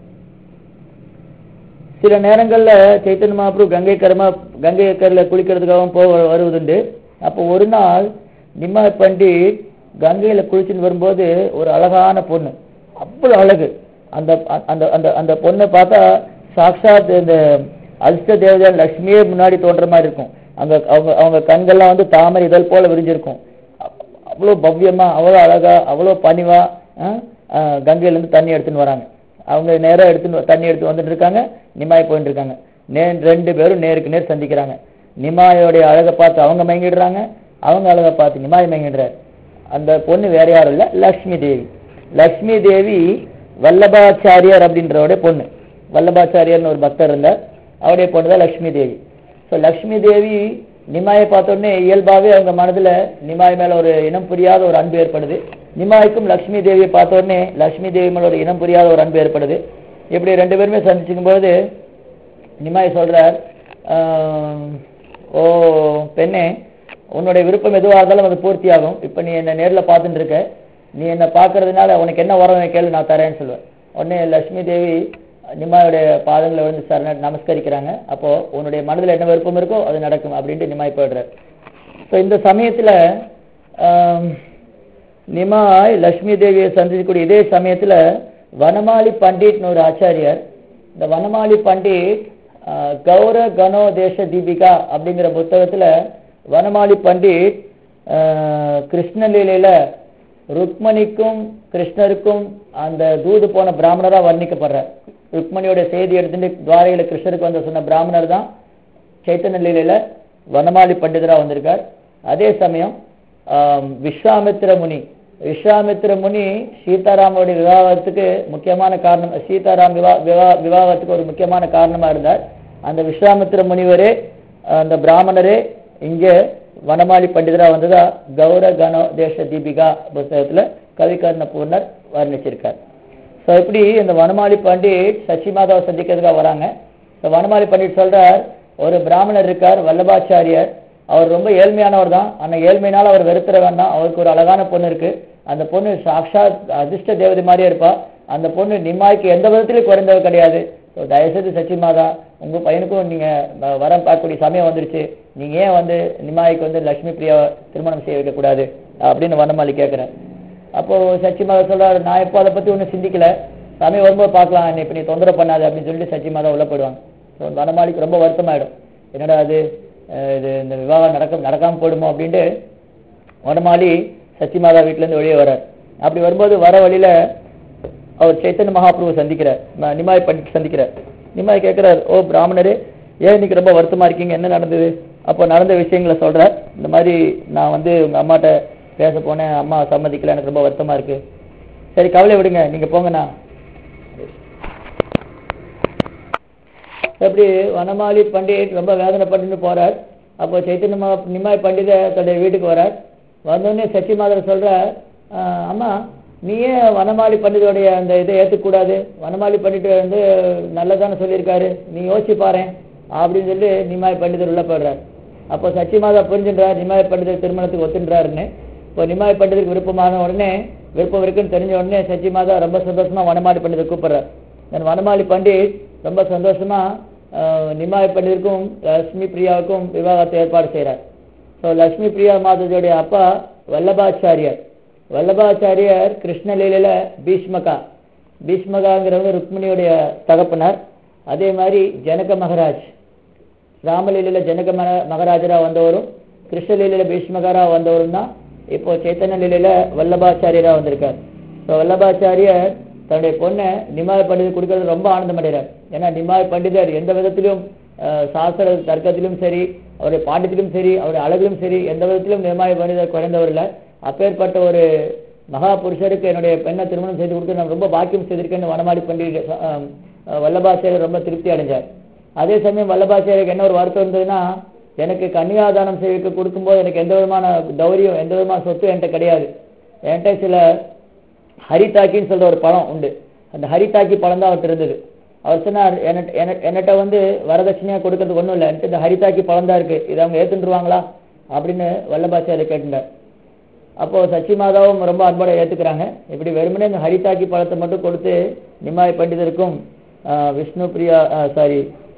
சில நேரங்கள்ல சைத்தன்ய மகாபிரபு கங்கை கரமா கங்கை கரையில குளிக்கிறதுக்காகவும் போக வருவதுண்டு அப்போ ஒரு நாள் நிம்மாய் பண்டிட் கங்கையில குளிச்சுட்டு வரும்போது ஒரு அழகான பொண்ணு அவ்வளவு அழகு அந்த அந்த அந்த அந்த பொண்ணை பார்த்தா சாக்ஷாத் இந்த அதிர்ஷ்ட தேவதை லட்சுமியே முன்னாடி தோன்ற மாதிரி இருக்கும் அங்க அவங்க அவங்க கண்கள்லாம் வந்து தாமரை இதழ் போல விரிஞ்சிருக்கும் அவ்- அவ்வளவு பவ்யமா அவ்வளவு அழகா அவ்வளவு பணிவா ஆ, ஆ, கங்கையில இருந்து தண்ணி எடுத்துன்னு வராங்க அவங்க நேரா எடுத்து தண்ணி எடுத்து வந்துட்டு இருக்காங்க நிமாய் போயிட்டு இருக்காங்க நே ரெண்டு பேரும் நேருக்கு நேர் சந்திக்கிறாங்க நிமாயோடைய அழகை பார்த்து அவங்க மயங்கிடுறாங்க அவங்க அழகை பார்த்து நிமாய் மயங்கிடுறாரு அந்த பொண்ணு வேற யாரும் இல்ல லக்ஷ்மி தேவி லக்ஷ்மி தேவி வல்லபாச்சாரியார் அப்படின்றவருடைய பொண்ணு வல்லபாச்சாரியார்னு ஒரு பக்தர் இருந்தார் அவருடைய பொண்ணு தான் லக்ஷ்மி தேவி ஸோ லக்ஷ்மி தேவி நிமாயை பார்த்த உடனே இயல்பாவே அவங்க மனதுல நிமாய் மேல ஒரு இனம் புரியாத ஒரு அன்பு ஏற்படுது நிமாய்க்கும் லக்ஷ்மி தேவியை பார்த்த உடனே லக்ஷ்மி தேவி மேல ஒரு இனம் புரியாத ஒரு அன்பு ஏற்படுது இப்படி ரெண்டு பேருமே சந்திச்சுக்கும் போது நிமாய் சொல்றார் ஆம், ஓ பெண்ணே உன்னுடைய விருப்பம் எதுவாக இருந்தாலும் அது பூர்த்தியாகும் இப்ப நீ என்ன நேர்ல பார்த்துட்டு இருக்க நீ என்ன பார்க்கறதுனால உனக்கு என்ன வரம் கேளு நான் தரேன்னு சொல்லுவேன் உடனே லட்சுமி தேவி நிமாயுடைய பாதங்களை விழுந்து சரண நமஸ்கரிக்கிறாங்க அப்போ உன்னுடைய மனதில் என்ன விருப்பம் இருக்கோ அது நடக்கும் அப்படின்ட்டு நிமாய் போயிடுறார் ஸோ இந்த சமயத்துல ஆம், நிமாய் லட்சுமி தேவியை சந்திக்கக்கூடிய இதே சமயத்துல வனமாலி பண்டிட்னு ஒரு ஆச்சாரியார் இந்த வனமாலி பண்டிட் ஆஹ், கௌர கணோ தேச தீபிகா அப்படிங்கிற புத்தகத்துல வனமாலி பண்டிட் ஆஹ், கிருஷ்ண லீலையில ருக்மணிக்கும் கிருஷ்ணருக்கும் அந்த தூது போன பிராமணரா வர்ணிக்கப்படுறார் ருக்மணியோட செய்தி எடுத்துட்டு துவாரையில கிருஷ்ணருக்கு வந்த சொன்ன பிராமணர் தான் சைத்தன்ய லீலையில வனமாலி பண்டிதரா வந்திருக்கார் அதே சமயம் ஆம், விஸ்வாமித்திர முனி விஸ்வாமித்திர முனி சீதாராமோட விவாகத்துக்கு முக்கியமான காரணம் சீதாராம் விவா விவா- விவாகத்துக்கு ஒரு முக்கியமான காரணமா இருந்தார் அந்த விஸ்வாமித்திர முனிவரே அந்த பிராமணரே இங்க வனமாலி பண்டிதரா வந்ததா கௌர கணோ தேச தீபிகா புத்தகத்துல கவிகர்ண பூர்ணர் வர்ணிச்சிருக்கார் ஸோ இப்படி இந்த வனமாலி பண்டிட் சச்சி மாதாவை சந்திக்கிறதுக்காக வராங்க இந்த வனமாலி பண்டிட் சொல்றார் ஒரு பிராமணர் இருக்கார் வல்லபாச்சாரியர் அவர் ரொம்ப ஏழ்மையானவர் தான் ஆனா ஏழ்மையினால அவர் வெறுத்துற வேண்டாம் அவருக்கு ஒரு அழகான பொண்ணு இருக்கு அந்த பொண்ணு சாக்ஷாத் அதிர்ஷ்ட தேவதை மாதிரியே இருப்பா அந்த பொண்ணு நிமாய்க்கு எந்த விதத்திலும் குறைந்தவர் கிடையாது ஸோ தயவுசெய்து சச்சி மாதா உங்க பையனுக்கும் நீங்க வ- வரம் பார்க்கக்கூடிய சமயம் வந்துருச்சு நீங்க ஏன் வந்து நிமாய்க்கு வந்து லட்சுமி பிரியா திருமணம் செய்ய வைக்கக்கூடாது அப்படின்னு வனமாளி கேட்குறேன் அப்போ சச்சி மாதா சொல்றாரு நான் இப்போ அதை பத்தி ஒன்றும் சிந்திக்கல சமயம் வரும்போது பார்க்கலாம் என்னை இப்போ நீ தொந்தரவு பண்ணாது அப்படின்னு சொல்லிட்டு சச்சி மாதா உள்ள போயிடுவாங்க ஸோ வனமாளிக்கு ரொம்ப வருத்தமாயிடும் என்னடா அது அஹ் இது இந்த விவாகம் நடக்க நடக்காம போயிடுமோ அப்படின்ட்டு வனமாளி சச்சி மாதா வீட்டிலேருந்து வெளியே வரார் அப்படி வரும்போது வர வழியில அவர் சைத்தன்ய மகாபிரபு சந்திக்கிறார் ம- நிமாய் பண்டிட் சந்திக்கிறார் நிமாய் கேட்கிறார் ஓ பிராமணரே ஏன் இன்னைக்கு ரொம்ப வருத்தமா இருக்கீங்க என்ன நடந்தது அப்போ நடந்த விஷயங்களை சொல்றார் இந்த மாதிரி நான் வந்து உங்க அம்மாட்ட பேச போனேன் அம்மா சம்மதிக்கல எனக்கு ரொம்ப வருத்தமா இருக்கு சரி கவலை விடுங்க நீங்க போங்கண்ணா எப்படி வனமாலி பண்டிட் ரொம்ப வேதனைப்பட்டு போறார் அப்போ சைத்தன்ய மகா- நிமாய் பண்டித தன்னுடைய வீட்டுக்கு வரார் வந்தோடனே சச்சி மாதர் சொல்ற "ஆஹ், அம்மா நீ ஏன் வனமாலி பண்டிதோடைய அந்த இதை ஏற்றுக்கூடாது வனமாலி பண்டிட் வந்து நல்லதானே சொல்லியிருக்காரு நீ யோசிச்சு பாரேன் அப்படின்னு சொல்லி நிமாய் பண்டிதர் உள்ள போடுறார் அப்போ சச்சி மாதா புரிஞ்சுன்றார் நிமாய் பண்டிதர் திருமணத்துக்கு ஒத்துன்றாருன்னு இப்போ நிமாய் பண்டிதருக்கு விருப்பமான உடனே விருப்பம் இருக்குன்னு தெரிஞ்ச உடனே சச்சி மாதா ரொம்ப சந்தோஷமா வனமாலி பண்டிதர் கூப்பிடுறார் நான் வனமாலி பண்டிட் ரொம்ப சந்தோஷமா ஆஹ், நிமாய் பண்டிதருக்கும் லட்சுமி பிரியாவுக்கும் விவாகத்தை ஏற்பாடு செய்கிறார் ஸோ லட்சுமி பிரியா மாதாஜியோடைய அப்பா வல்லபாச்சாரியர் வல்லபாச்சாரியர் கிருஷ்ணலீலையில பீஷ்மகா பீஷ்மகாங்கிறவங்க ருக்மிணியுடைய தகப்பனார் அதே மாதிரி ஜனக மகராஜ் ராமலீலையில ஜனக மக- மகாராஜரா வந்தவரும் கிருஷ்ணலீலையில பீஷ்மகரா வந்தவரும் தான் இப்போ சைத்தன்ய லீலையில வல்லபாச்சாரியரா வந்திருக்கார் ஸோ வல்லபாச்சாரியர் தன்னுடைய பொண்ணை நிமாய் பண்டிதர் கொடுக்கறது ரொம்ப ஆனந்தம் அடைகிறார் ஏன்னா நிமாய் பண்டிதர் எந்த விதத்திலும் அஹ், சாஸ்திர தர்க்கத்திலும் சரி அவருடைய பாண்டியத்திலும் சரி அவருடைய அழகிலும் சரி எந்த விதத்திலும் நிமாய் பண்டிதர் குறைந்தவர் இல்லை அப்பேற்பட்ட ஒரு மகா புருஷருக்கு என்னுடைய பெண்ணை திருமணம் செய்து கொடுத்து நான் ரொம்ப பாக்கியம் செய்திருக்கேன்னு வனமாடி பண்டிகை அஹ், அஹ், வல்லபாச்சாரியர் ரொம்ப திருப்தி அடைஞ்சார் அதே சமயம் வல்லபாச்சாரியருக்கு என்ன ஒரு வருத்தம் இருந்ததுன்னா எனக்கு கன்னியாதானம் செய்விக்க கொடுக்கும்போது எனக்கு எந்த விதமான தௌரியம் எந்த விதமான சொத்து என்கிட்ட கிடையாது என்கிட்ட சில ஹரிதாக்கின்னு சொல்ற ஒரு பழம் உண்டு அந்த ஹரிதாக்கி பழம் தான் அவர்கிட்ட இருந்தது அவர் சொன்னார் என்கிட்ட- என்கிட்ட என்கிட்ட வந்து வரதட்சணையா கொடுக்கறது ஒண்ணும் இல்லை என்கிட்ட இந்த ஹரிதாக்கி பழம் தான் இருக்கு இதை அவங்க ஏத்துட்டுருவாங்களா அப்படின்னு வல்லபாச்சாரியர் கேட்டுட்டார் அப்போ சச்சி மாதாவும் ரொம்ப அன்போட ஏத்துக்கிறாங்க இப்படி வெறுமனே இந்த ஹரிதாக்கி பழத்தை மட்டும் கொடுத்து நிமாய் பண்டிதருக்கும் ஆஹ், விஷ்ணு பிரியா சாரி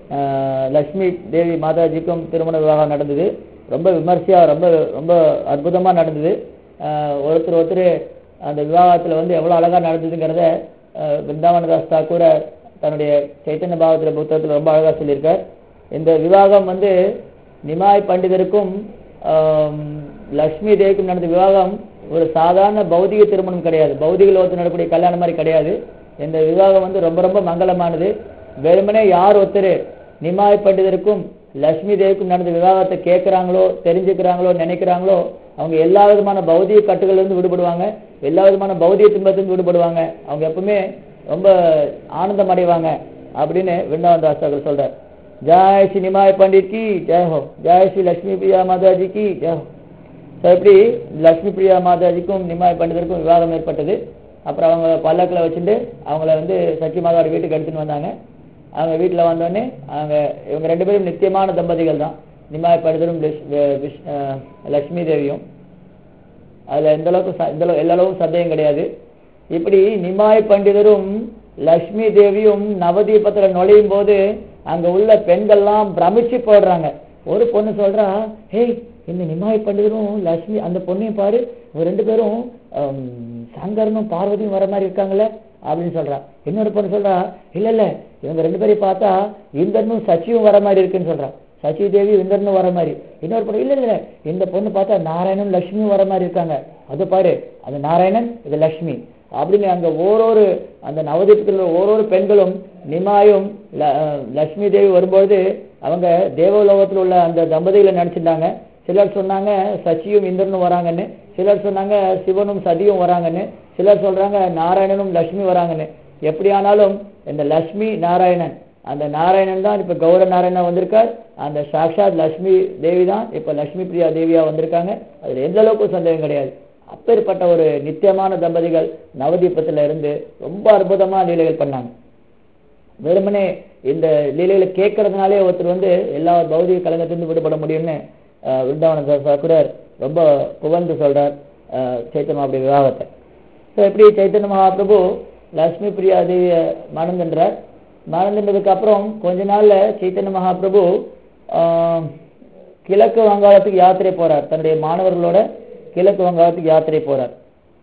லக்ஷ்மி தேவி மாதாஜிக்கும் திருமண விவாகம் நடந்தது ரொம்ப விமர்சையா ரொம்ப ரொம்ப அற்புதமா நடந்தது ஆஹ், ஒருத்தர் ஒருத்தர் அந்த விவாகத்துல வந்து எவ்வளவு அழகா நடந்ததுங்கிறத ஆஹ், பிருந்தாவனதாஸ் தாக்கூர் தன்னுடைய சைத்தன்ய பாகத்துல புத்தகத்துல ரொம்ப அழகா சொல்லியிருக்கார் இந்த விவாகம் வந்து நிமாய் பண்டிதருக்கும் ஆம், லக்ஷ்மி தேவிக்கும் நடந்த விவாகம் ஒரு சாதாரண பௌதிக திருமணம் கிடையாது பௌதிக லோகத்தில் நடக்கக்கூடிய கல்யாணம் மாதிரி கிடையாது இந்த விவாகம் வந்து ரொம்ப ரொம்ப மங்களமானது வெறுமனே யார் ஒருத்தர் நிமாய் பண்டிதருக்கும் லக்ஷ்மி தேவிக்கும் நடந்த விவாகத்தை கேட்குறாங்களோ தெரிஞ்சுக்கிறாங்களோ நினைக்கிறாங்களோ அவங்க எல்லா விதமான பௌதிக கட்டுகள் இருந்து விடுபடுவாங்க எல்லா விதமான பௌதிக துன்பத்திலிருந்து விடுபடுவாங்க அவங்க எப்பவுமே ரொம்ப ஆனந்தம் அடைவாங்க அப்படின்னு விருந்தாவன் தாஸ் அவர்கள் சொல்றார் ஜாய் ஸ்ரீ நிமாய் பண்டிட் கி ஜெய் ஹோ ஜாய் ஸ்ரீ லட்சுமி பிரியா மாதாஜி கி ஜெய் ஹோ ஸோ இப்படி லட்சுமி பிரியா மாதாஜிக்கும் நிமாய் பண்டிதருக்கும் விவாதம் ஏற்பட்டது அப்புறம் அவங்க பல்லக்கில் வச்சுட்டு அவங்கள வந்து சச்சி மாதாவோட வீட்டுக்கு எடுத்துன்னு வந்தாங்க அவங்க வீட்டில் வந்தோடனே அவங்க இவங்க ரெண்டு பேரும் நித்தியமான தம்பதிகள் தான் நிமாய் பண்டிதரும் லிஷ்- வி- விஷ்- அஹ் லட்சுமி தேவியும் அதுல எந்த அளவுக்கு ச- எந்த அளவு- எல்லா அளவும் சந்தேகம் கிடையாது இப்படி நிமாய் பண்டிதரும் லக்ஷ்மி தேவியும் நவதீபத்துல நுழையும் போது அங்க உள்ள பெண்கள்லாம் பிரமிச்சு போடுறாங்க ஒரு பொண்ணு சொல்றா ஹேய் இந்த நிமாய் பண்டிதரும் லக்ஷ்மி அந்த பொண்ணையும் பாரு இவங்க ரெண்டு பேரும் ஹம், சங்கரனும் பார்வதியும் வர மாதிரி இருக்காங்களே அப்படின்னு சொல்றா இன்னொரு பொண்ணு சொல்றா இல்ல இல்ல இவங்க ரெண்டு பேரையும் பார்த்தா இந்திரனும் சச்சியும் வர மாதிரி இருக்குன்னு சொல்றா சச்சி தேவி இந்திரனும் வர மாதிரி இன்னொரு பொண்ணு இல்ல இல்ல இந்த பொண்ணு பார்த்தா நாராயணன் லட்சுமியும் வர மாதிரி இருக்காங்க அது பாரு அது நாராயணன் இது லட்சுமி அப்படின்னு அங்க ஓரொரு அந்த நவதீபத்தில் உள்ள ஓரொரு பெண்களும் நிமாயும் ல- அஹ் லட்சுமி தேவி வரும்போது அவங்க தேவலோகத்தில் உள்ள அந்த தம்பதிகளை நினைச்சிருந்தாங்க சிலர் சொன்னாங்க சச்சியும் இந்திரனும் வராங்கன்னு சிலர் சொன்னாங்க சிவனும் சதியும் வராங்கன்னு சிலர் சொல்றாங்க நாராயணனும் லட்சுமி வராங்கன்னு எப்படியானாலும் இந்த லட்சுமி நாராயணன் அந்த நாராயணன் தான் இப்ப கௌர நாராயணன் வந்திருக்கார் அந்த சாக்ஷாத் லட்சுமி தேவி தான் இப்ப லட்சுமி பிரியா தேவியா வந்திருக்காங்க அதுல எந்த அளவுக்கு சந்தேகம் கிடையாது அப்பேற்பட்ட ஒரு நித்தியமான தம்பதிகள் நவதீபத்துல இருந்து ரொம்ப அற்புதமா லீலைகள் பண்ணாங்க வெறுமனே இந்த லீலையில கேட்கறதுனாலே ஒருத்தர் வந்து எல்லா பௌதிக கலங்கத்திலிருந்து விடுபட முடியும்னு அஹ், விருந்தாவன சாக்குரர் ரொம்ப புகழ்ந்து சொல்றார் அஹ், சைத்தன்ய மகாபிரபு விவாகத்தை ஸோ எப்படி சைத்தன்ய மகாபிரபு லட்சுமி பிரியா தேவியை மணந்துன்றார் மணந்துன்றதுக்கு அப்புறம் கொஞ்ச நாள்ல சைத்தன்ய மகாபிரபு ஆஹ், கிழக்கு வங்காளத்துக்கு யாத்திரை போறார் தன்னுடைய மாணவர்களோட கிழக்கு வங்காளத்துக்கு யாத்திரை போறார்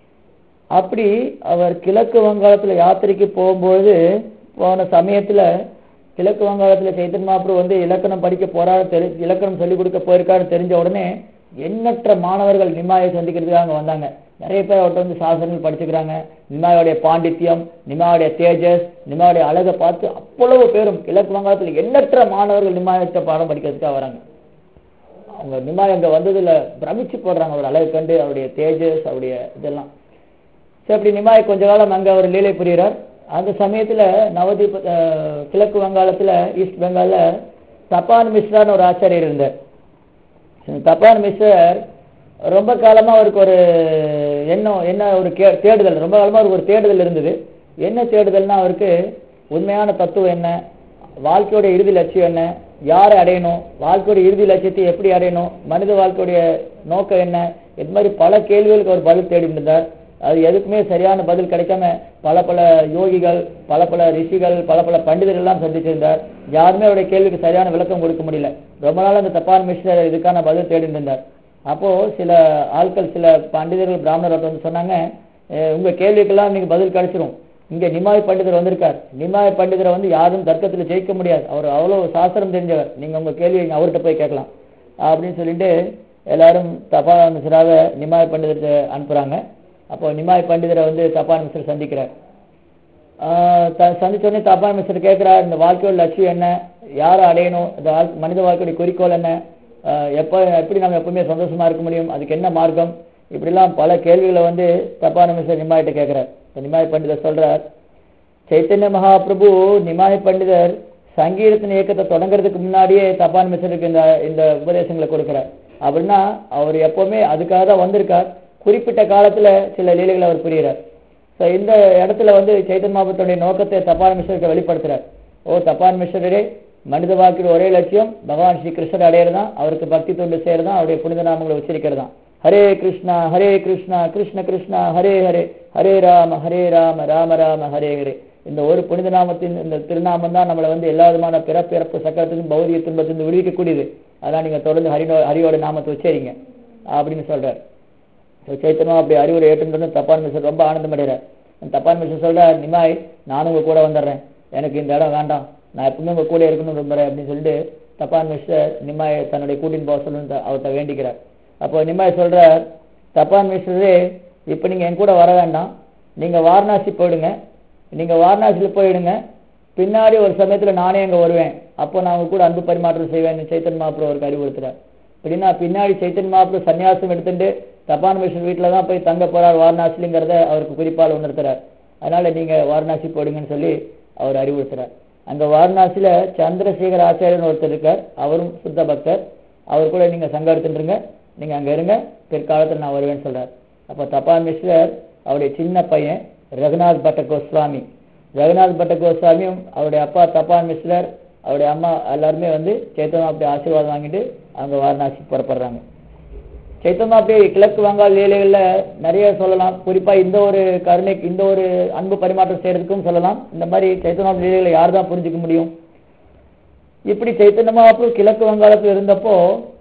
அப்படி அவர் கிழக்கு வங்காளத்துல யாத்திரைக்கு போகும்போது போன சமயத்துல கிழக்கு வங்காளத்துல சைத்தன்ய மகாபிரபு வந்து இலக்கணம் படிக்க போறாரு தெரி இலக்கணம் சொல்லிக் கொடுக்க போயிருக்காரு தெரிஞ்ச உடனே எண்ணற்ற மாணவர்கள் நிமாயை சந்திக்கிறதுக்காக அங்க வந்தாங்க நிறைய பேர் அவர்கிட்ட வந்து சாசனங்கள் படிச்சுக்கிறாங்க நிமாயோடைய பாண்டித்யம் நிமாவுடைய தேஜஸ் நிமாவுடைய அழகை பார்த்து அவ்வளவு பேரும் கிழக்கு வங்காளத்துல எண்ணற்ற மாணவர்கள் நிமாயத்தை பாடம் படிக்கிறதுக்காக வராங்க அவங்க நிமாய் அங்க வந்ததுல பிரமிச்சு போடுறாங்க அவர் அழகு கண்டு அவருடைய தேஜஸ் அவருடைய இதெல்லாம் சரி அப்படி நிமாய் கொஞ்ச காலம் அங்க அவர் லீலை புரிகிறார் அந்த சமயத்துல நவதீப அஹ், கிழக்கு வங்காளத்துல ஈஸ்ட் பெங்கால்ல தப்பான் மிஸ்ரான்னு ஒரு ஆச்சாரியர் இருந்தார் இந்த தப்பான் மிஸ்ரர் ரொம்ப காலமா அவருக்கு ஒரு எண்ணம் என்ன ஒரு கே- தேடுதல் ரொம்ப காலமா அவருக்கு ஒரு தேடுதல் இருந்தது என்ன தேடுதல்னா அவருக்கு உண்மையான தத்துவம் என்ன வாழ்க்கையோட இறுதி லட்சியம் என்ன யாரை அடையணும் வாழ்க்கையோட இறுதி லட்சியத்தை எப்படி அடையணும் மனித வாழ்க்கையுடைய நோக்கம் என்ன இது மாதிரி பல கேள்விகளுக்கு அவர் பதில் தேடி இருந்தார் அது எதுக்குமே சரியான பதில் கிடைக்காம பல பல யோகிகள் பல பல ரிஷிகள் பல பல பண்டிதர்கள் எல்லாம் சந்திச்சிருந்தார் யாருமே அவருடைய கேள்விக்கு சரியான விளக்கம் கொடுக்க முடியல ரொம்ப நாள் அந்த தப்பான் மிஸ்ரர் இதுக்கான பதில் தேடிட்டு இருந்தார் அப்போ சில ஆட்கள் சில பண்டிதர்கள் பிராமணர் வந்து சொன்னாங்க "அஹ், உங்க கேள்விக்கெல்லாம் நீங்க பதில் கிடைச்சிரும் இங்க நிமாய் பண்டிதர் வந்திருக்கார் நிமாய் பண்டிதரை வந்து யாரும் தர்க்கத்துல ஜெயிக்க முடியாது அவர் அவ்வளவு சாஸ்திரம் தெரிஞ்சவர் நீங்க உங்க கேள்வி அவர்கிட்ட போய் கேட்கலாம் அப்படின்னு சொல்லிட்டு எல்லாரும் தபா மிஸ்ராக நிமாய் பண்டிதர்கிட்ட அனுப்புறாங்க அப்போ நிமாய் பண்டிதரை வந்து தபான் மிஸ்ரர் சந்திக்கிறார் ஆஹ் த- சந்திச்ச உடனே தபான் மிஸ்ரர் கேட்கிறார் இந்த வாழ்க்கையோட லட்சியம் என்ன யாரை அடையணும் இந்த வாழ்- மனித வாழ்க்கையோட குறிக்கோள் என்ன ஆஹ் எப்ப எப்படி நம்ம எப்பவுமே சந்தோஷமா இருக்க முடியும் அதுக்கு என்ன மார்க்கம் இப்படிலாம் பல கேள்விகளை வந்து தபான் மிஸ்ரர் நிமாயிட்ட கேட்கிறார் இப்ப நிமாய் பண்டிதர் சொல்றார் சைத்தன்ய மகாபிரபு நிமாய் பண்டிதர் சங்கீதத்தின் இயக்கத்தை தொடங்குறதுக்கு முன்னாடியே தபான் மிஸ்ரருக்கு இந்த இந்த உபதேசங்களை கொடுக்கிறார் அப்படின்னா அவர் எப்பவுமே அதுக்காக தான் வந்திருக்கார் குறிப்பிட்ட காலத்துல சில லீலைகளை அவர் புரிகிறார் ஸோ இந்த இடத்துல வந்து சைத்தன்ய மகாபுரத்துடைய நோக்கத்தை தபான் மிஸ்ரருக்கு வெளிப்படுத்துறார் ஓ தபான் மிஸ்ரரே மனித வாழ்க்கையோட ஒரே லட்சியம் பகவான் ஸ்ரீ கிருஷ்ணர் அடையிறதான் அவருக்கு பக்தி தொண்டு செய்யறதான் அவருடைய புனித நாமங்களை உச்சரிக்கிறதான் ஹரே கிருஷ்ணா ஹரே கிருஷ்ணா கிருஷ்ண கிருஷ்ணா ஹரே ஹரே ஹரே ராம ஹரே ராம ராம ராம ஹரே ஹரே இந்த ஒரு புனித நாமத்தின் இந்த திருநாமம் தான் நம்மளை வந்து எல்லா விதமான பிறப்பிறப்பு சக்கரத்திலும் பௌதிக துன்பத்திலிருந்து விடுவிக்கக்கூடியது அதெல்லாம் நீங்க தொடர்ந்து ஹரினோ ஹரியோட நாமத்தை உச்சரிங்க அப்படின்னு சொல்றார் So, சைத்தன்யம் அப்படி அறிவுரை ஏற்றுன்னு தப்பான் மிஸ்டர் ரொம்ப ஆனந்தம் அடைகிறார் அந்த தப்பான் மிஸ்டர் சொல்றார் நிமாய் நானும் உங்க கூட வந்துடுறேன் எனக்கு இந்த இடம் வேண்டாம் நான் எப்பவுமே உங்க கூட இருக்கணும்னு விரும்புறேன் அப்படின்னு சொல்லிட்டு தப்பான் மிஸ்டர் நிமாய் தன்னுடைய கூட்டின் போக சொல்லணும்னு அவர்கிட்ட வேண்டிக்கிறார் அப்போ நிமாய் சொல்றார் தப்பான் மிஸ்டரே இப்போ நீங்க என் கூட வர வேண்டாம் நீங்க வாரணாசி போயிடுங்க நீங்க வாரணாசியில் போயிடுங்க பின்னாடி ஒரு சமயத்துல நானே அங்க வருவேன் அப்போ நான் உங்க கூட அன்பு பரிமாற்றம் செய்வேன் சைத்தன் மாப்பிரம் அவருக்கு அறிவுறுத்துறார் அப்படின்னா பின்னாடி சைத்தன் மாப்பிரம் சன்னியாசம் எடுத்துட்டு தப்பான் மிஷன் வீட்டில தான் போய் தங்க போறார் வாரணாசிலிங்கிறத அவருக்கு குறிப்பால் உணர்த்துறார் அதனால நீங்க வாரணாசி போடுங்கன்னு சொல்லி அவர் அறிவுறுத்துறார் அங்க வாரணாசியில சந்திரசேகர் ஆச்சாரியன் ஒருத்தர் இருக்கார் அவரும் சுத்த பக்தர் அவர் கூட நீங்க சங்கம் எடுத்துட்டுருங்க நீங்க அங்க இருங்க பிற்காலத்துல நான் வருவேன்னு சொல்றார் அப்ப தப்பான் மிஸ்ரர் அவருடைய சின்ன பையன் ரகுநாத் பட்ட கோஸ்வாமி ரகுநாத் பட்ட கோஸ்வாமியும் அவருடைய அப்பா தப்பான் மிஸ்ரர் அவருடைய அம்மா எல்லாருமே வந்து சைத்தன்யா அப்படி ஆசீர்வாதம் வாங்கிட்டு அவங்க வாரணாசி புறப்படுறாங்க சைத்தன்யா அப்படி கிழக்கு வங்காள லீலைகள்ல நிறைய சொல்லலாம் குறிப்பா இந்த ஒரு கருணை இந்த ஒரு அன்பு பரிமாற்றம் செய்யறதுக்கும் சொல்லலாம் இந்த மாதிரி சைத்தன்யா லீலைகளை யார் தான் புரிஞ்சுக்க முடியும் இப்படி சைத்தன்ய மகாபுரு கிழக்கு வங்காளத்தில் இருந்தப்போ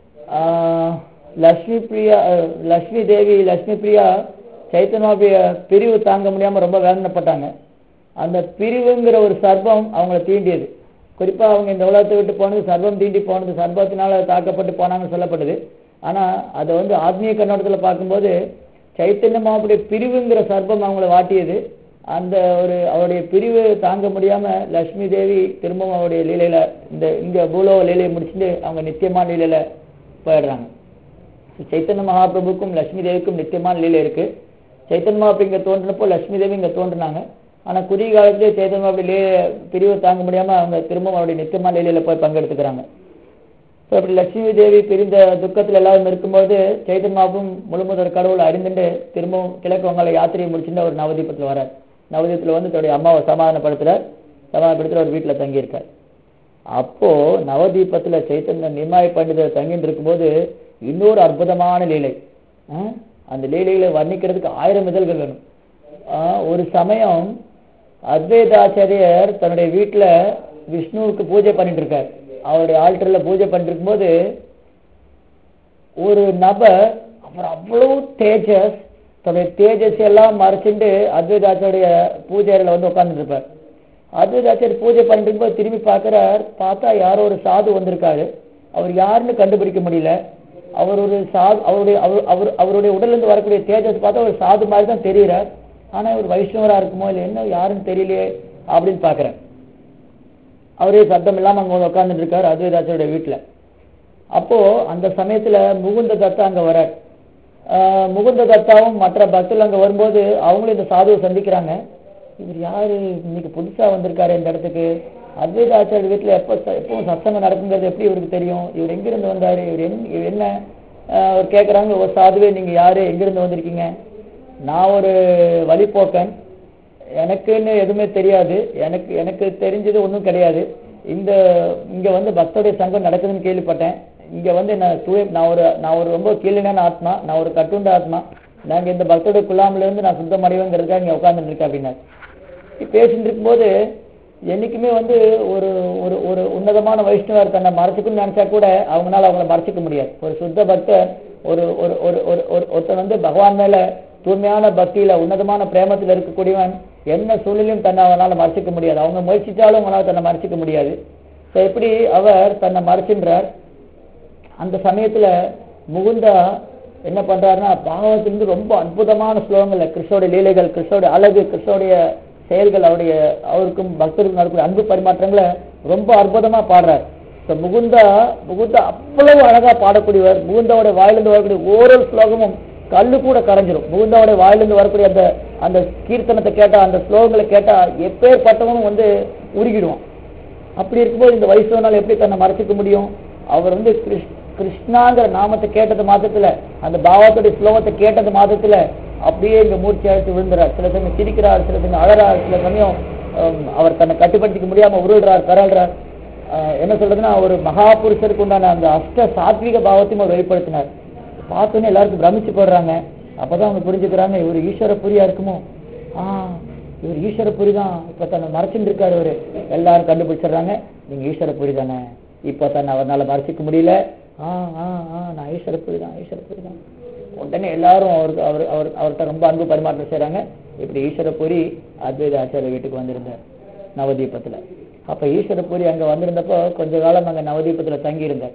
ஆஹ், லக்ஷ்மி பிரியா அஹ், லக்ஷ்மி தேவி லக்ஷ்மி பிரியா சைத்தன்யாவுடைய பிரிவு தாங்க முடியாம ரொம்ப வேதனைப்பட்டாங்க அந்த பிரிவுங்கிற ஒரு சர்ப்பம் அவங்கள தீண்டியது குறிப்பா அவங்க இந்த உலகத்தை விட்டு போனது சர்ப்பம் தீண்டி போனது சர்ப்பத்தினால தாக்கப்பட்டு போனாங்கன்னு சொல்லப்படுது ஆனா அதை வந்து ஆத்மீய கண்ணோட்டத்துல பார்க்கும்போது சைத்தன்ய மகாபுடைய பிரிவுங்கிற சர்ப்பம் அவங்கள வாட்டியது அந்த ஒரு அவருடைய பிரிவு தாங்க முடியாம லட்சுமி தேவி திரும்பவும் அவருடைய லீலையில இந்த இங்க பூலோக லீலையை முடிச்சுட்டு அவங்க நித்தியமான லீலையில போயிடுறாங்க சைத்தன்ய மகாபிரபுக்கும் லட்சுமி தேவிக்கும் நித்தியமான லீலை இருக்கு சைத்தன்ய மகாபிரபு இங்க தோன்றினப்போ லட்சுமி தேவி இங்க தோன்றினாங்க ஆனா குறுகிய காலத்திலே சைத்தன்ய மகாபிரபு லீலை பிரிவு தாங்க முடியாம அவங்க திரும்பவும் அவருடைய நித்தியமான லீலையில போய் பங்கெடுத்துக்கிறாங்க So, அப்படி லட்சுமி தேவி பிரிந்த துக்கத்தில் எல்லாரும் இருக்கும்போது சைத்தன்ய மகாபும் முழுமுதற் கடவுளை அறிந்துட்டு திரும்பவும் கிழக்கு வங்காள யாத்திரையை முடிச்சுட்டு ஒரு நவதீபத்தில் வரார் நவதீபத்தில் வந்து தன்னுடைய அம்மாவை சமாதானப்படுத்துறார் சமாதானப்படுத்துற ஒரு வீட்டுல தங்கியிருக்கார் அப்போ நவதீபத்துல சைத்தன்ய நிமாய் பண்டிதர் தங்கிட்டு இருக்கும்போது இன்னொரு அற்புதமான லீலை ஆ? அந்த லீலைகளை வர்ணிக்கிறதுக்கு ஆயிரம் இதழ்கள் வேணும் ஆ, ஒரு சமயம் அத்வைதாச்சாரியர் தன்னுடைய வீட்டுல விஷ்ணுவுக்கு பூஜை பண்ணிட்டு இருக்கார் அவருடைய ஆல்டர்ல பூஜை பண்ணிட்டு இருக்கும்போது ஒரு நபர் அவர் அவ்வளவு தேஜஸ் தன்னுடைய தேஜஸ் எல்லாம் மறைச்சிட்டு அத்வைதாச்சாரிய பூஜை அறையில வந்து உட்கார்ந்துட்டு இருப்பார் அத்வைதாச்சாரியர் பூஜை பண்ணிட்டு இருக்கும்போது திரும்பி பார்க்கிறார் பார்த்தா யாரோ ஒரு சாது வந்திருக்காரு அவர் யாருன்னு கண்டுபிடிக்க முடியல அவர் ஒரு சாது அவருடைய அவர் அவர் அவருடைய உடல்ல இருந்து வரக்கூடிய தேஜஸ் பார்த்தா ஒரு சாது மாதிரி தான் தெரியறார் ஆனா இவர் வைஷ்ணவரா இருக்குமோ இல்லை என்ன யாருன்னு தெரியலையே அப்படின்னு பார்க்கிறேன் அவரே சத்தம் இல்லாம அங்க வந்து உட்கார்ந்துட்டு இருக்காரு அத்வைதாச்சாரியோட வீட்டுல அப்போ அந்த சமயத்துல முகுந்த தத்தா அங்க வரார் ஆஹ் முகுந்த தத்தாவும் மற்ற பக்தர்கள் அங்க வரும்போது அவங்களும் இந்த சாதுவை சந்திக்கிறாங்க இவர் யாரு இன்னைக்கு புதுசா வந்திருக்காரு இந்த இடத்துக்கு அத்வைத ஆச்சாரிய வீட்டுல எப்ப ச- எப்பவும் சத்சங்கம் நடக்குங்கிறது எப்படி இவருக்கு தெரியும் இவர் எங்கிருந்து வந்தாரு இவர் என்ன இவர் என்ன ஆஹ் அவர் கேக்குறாங்க ஒரு சாதுவே நீங்க யாரு எங்கிருந்து வந்திருக்கீங்க நான் ஒரு வழிபோக்கன் எனக்குன்னு எதுவுமே தெரியாது எனக்கு எனக்கு தெரிஞ்சது ஒன்றும் கிடையாது இந்த இங்க வந்து பக்தருடைய சங்கம் நடக்குதுன்னு கேள்விப்பட்டேன் இங்க வந்து நான் தூய நான் ஒரு நான் ஒரு ரொம்ப கீழனான ஆத்மா நான் ஒரு கட்டுண்ட ஆத்மா நாங்க இந்த பக்தருடைய குழாமில இருந்து நான் சுத்தம் அடைவேங்கிறதுக்காக இங்க உட்கார்ந்துட்டு இருக்கேன் அப்படின்னாரு இப்படி பேசிட்டு இருக்கும்போது என்னைக்குமே வந்து ஒரு ஒரு ஒரு உன்னதமான வைஷ்ணவர் தன்னை மறைச்சிக்கணும்னு நினைச்சா கூட அவங்களால அவங்கள மறைச்சிக்க முடியாது ஒரு சுத்த பக்தர் ஒரு ஒரு ஒரு ஒரு ஒரு- ஒருத்தன் வந்து பகவான் மேல தூய்மையான பக்தியில உன்னதமான பிரேமத்துல இருக்கக்கூடியவன் என்ன சூழ்நிலையும் தன்னை அவனால மறைச்சிக்க முடியாது அவங்க முயற்சிச்சாலும் அவங்களால தன்னை மறைச்சிக்க முடியாது So எப்படி அவர் தன்னை மறைச்சின்றார் அந்த சமயத்துல முகுந்தா என்ன பண்றாருன்னா பாகவத்திலிருந்து ரொம்ப அற்புதமான ஸ்லோகங்கள்ல கிருஷ்ணோடைய லீலைகள் கிருஷ்ணோடைய அழகு கிருஷ்ணோடைய செயல்கள் அவருடைய அவருக்கும் பக்தருக்கும் நடக்கூடிய அன்பு பரிமாற்றங்களை ரொம்ப அற்புதமா பாடுறார் So முகுந்தா முகுந்தா அவ்வளவு அழகா பாடக்கூடியவர் முகுந்தாவுடைய வாயிலிருந்து வரக்கூடிய ஓரல் ஸ்லோகமும் கல்லு கூட கரைஞ்சிரும் முகுந்தாவுடைய வாயிலிருந்து வரக்கூடிய அந்த அந்த கீர்த்தனத்தை கேட்டா அந்த ஸ்லோகங்களை கேட்டா எப்பேற்பட்டவனும் வந்து உருகிடுவான் அப்படி இருக்கும்போது இந்த வைஷ்ணவனால் எப்படி தன்னை மறைச்சிக்க முடியும் அவர் வந்து கிருஷ் கிருஷ்ணாங்கிற நாமத்தை கேட்டது மாத்திரத்துல அந்த பாவத்துடைய ஸ்லோகத்தை கேட்டது மாத்திரத்துல அப்படியே இங்க மூர்ச்சி அழைத்து விழுந்துறார் சில சமயம் சிரிக்கிறார் சில சமயம் அழறார் சில சமயம் ஹம், அவர் தன்னை கட்டுப்படுத்திக்க முடியாம உருள்றார் கரல்றார் ஆஹ், என்ன சொல்றதுன்னா ஒரு மகா புருஷருக்கு உண்டான அந்த அஷ்ட சாத்விக பாவத்தையும் அவர் வெளிப்படுத்தினார் பார்த்தோன்னே எல்லாருக்கும் பிரமிச்சு போடுறாங்க அப்பதான் அவங்க புரிஞ்சுக்கிறாங்க இவர் ஈஸ்வர புரியா இருக்குமோ ஆ இவர் ஈஸ்வர புரி தான் இப்ப தன்னை மறைச்சுட்டு இருக்காரு இவரு எல்லாரும் கண்டுபிடிச்சிடுறாங்க நீங்க ஈஸ்வர புரி தானே இப்ப தன்னை அவரால மறைச்சிக்க முடியல ஆ ஆ ஆ நான் ஈஸ்வர புரி தான் ஈஸ்வர புரி தான் உடனே எல்லாரும் அவருக்கு அவர் அவர் அவர்கிட்ட ரொம்ப அன்பு பரிமாற்றம் செய்றாங்க இப்படி ஈஸ்வரபுரி அத்வைத ஆச்சாரிய வீட்டுக்கு வந்திருந்தார் நவதீபத்துல அப்ப ஈஸ்வரபுரி அங்க வந்திருந்தப்போ கொஞ்ச காலம் அங்க நவதீபத்துல தங்கி இருந்தார்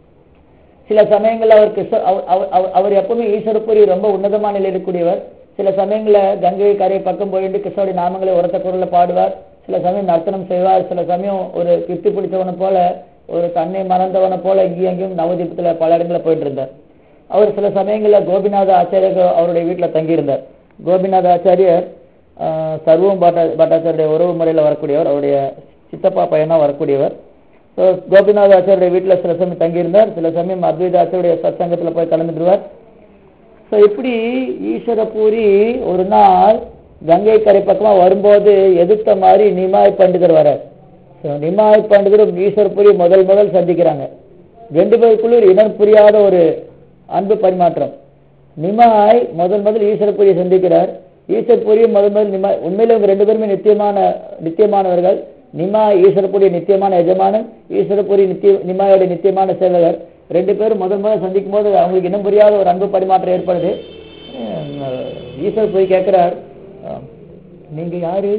சில சமயங்கள்ல அவர் கிருஷ்ண அவர்- அவர்- அவர்- அவர் எப்பவுமே ஈஸ்வரபுரி ரொம்ப உன்னதமான நிலையில் இருக்கக்கூடியவர் சில சமயங்கள்ல கங்கை கரை பக்கம் போயிட்டு கிருஷ்ணருடைய நாமங்களை உரத்த குரல்ல பாடுவார் சில சமயம் நர்த்தனம் செய்வார் சில சமயம் ஒரு கிருத்தி பிடிச்சவனை போல ஒரு தன்னை மறந்தவனை போல இங்கேயும் அங்கேயும் நவதீபத்துல பல இடங்களில் போயிட்டு இருந்தார் அவர் சில சமயங்கள்ல கோபிநாத ஆச்சாரியர் அவருடைய வீட்டுல தங்கியிருந்தார் கோபிநாத ஆச்சாரியர் ஆஹ், சர்வம் பட்டா பட்டாச்சாரிய உறவு முறையில வரக்கூடியவர் அவருடைய சித்தப்பா பையனா வரக்கூடியவர் So, கோபிநாத ஆச்சாரிய வீட்டுல சில சமயம் தங்கியிருந்தார் சில சமயம் அத்வைத ஆச்சாரிய சத்சங்கத்துல போய் கலந்துடுவார் ஸோ இப்படி ஈஸ்வரபூரி ஒரு நாள் கங்கை கரை பக்கமா வரும்போது எதிர்த்த மாதிரி நிமாய் பண்டிதர் வரார் ஸோ நிமாய் பண்டிதரும் ஈஸ்வரபுரி முதல் முதல் சந்திக்கிறாங்க ரெண்டு பேருக்குள்ள ஒரு இனம் புரியாத ஒரு அன்பு பரிமாற்றம் நிமாய் முதல் முதல் ஈஸ்வரபுரியை சந்திக்கிறார் ஈஸ்வரபுரியும் முதல் முதல் நிமாய் உண்மையில இவங்க ரெண்டு பேருமே நித்தியமான நித்தியமானவர்கள் நிமா ஈஸ்வரபுரி நித்தியமான எஜமானன் ஈஸ்வரபுரி நித்திய நிமாயோட நித்தியமான சேவகர் ரெண்டு பேரும் முதல் முதல் சந்திக்கும் போது அவங்களுக்கு இனம் புரியாத ஒரு அன்பு பரிமாற்றம் ஏற்படுது அஹ் ஈஸ்வர் போய் கேட்கிறார் அஹ், நீங்க யாரு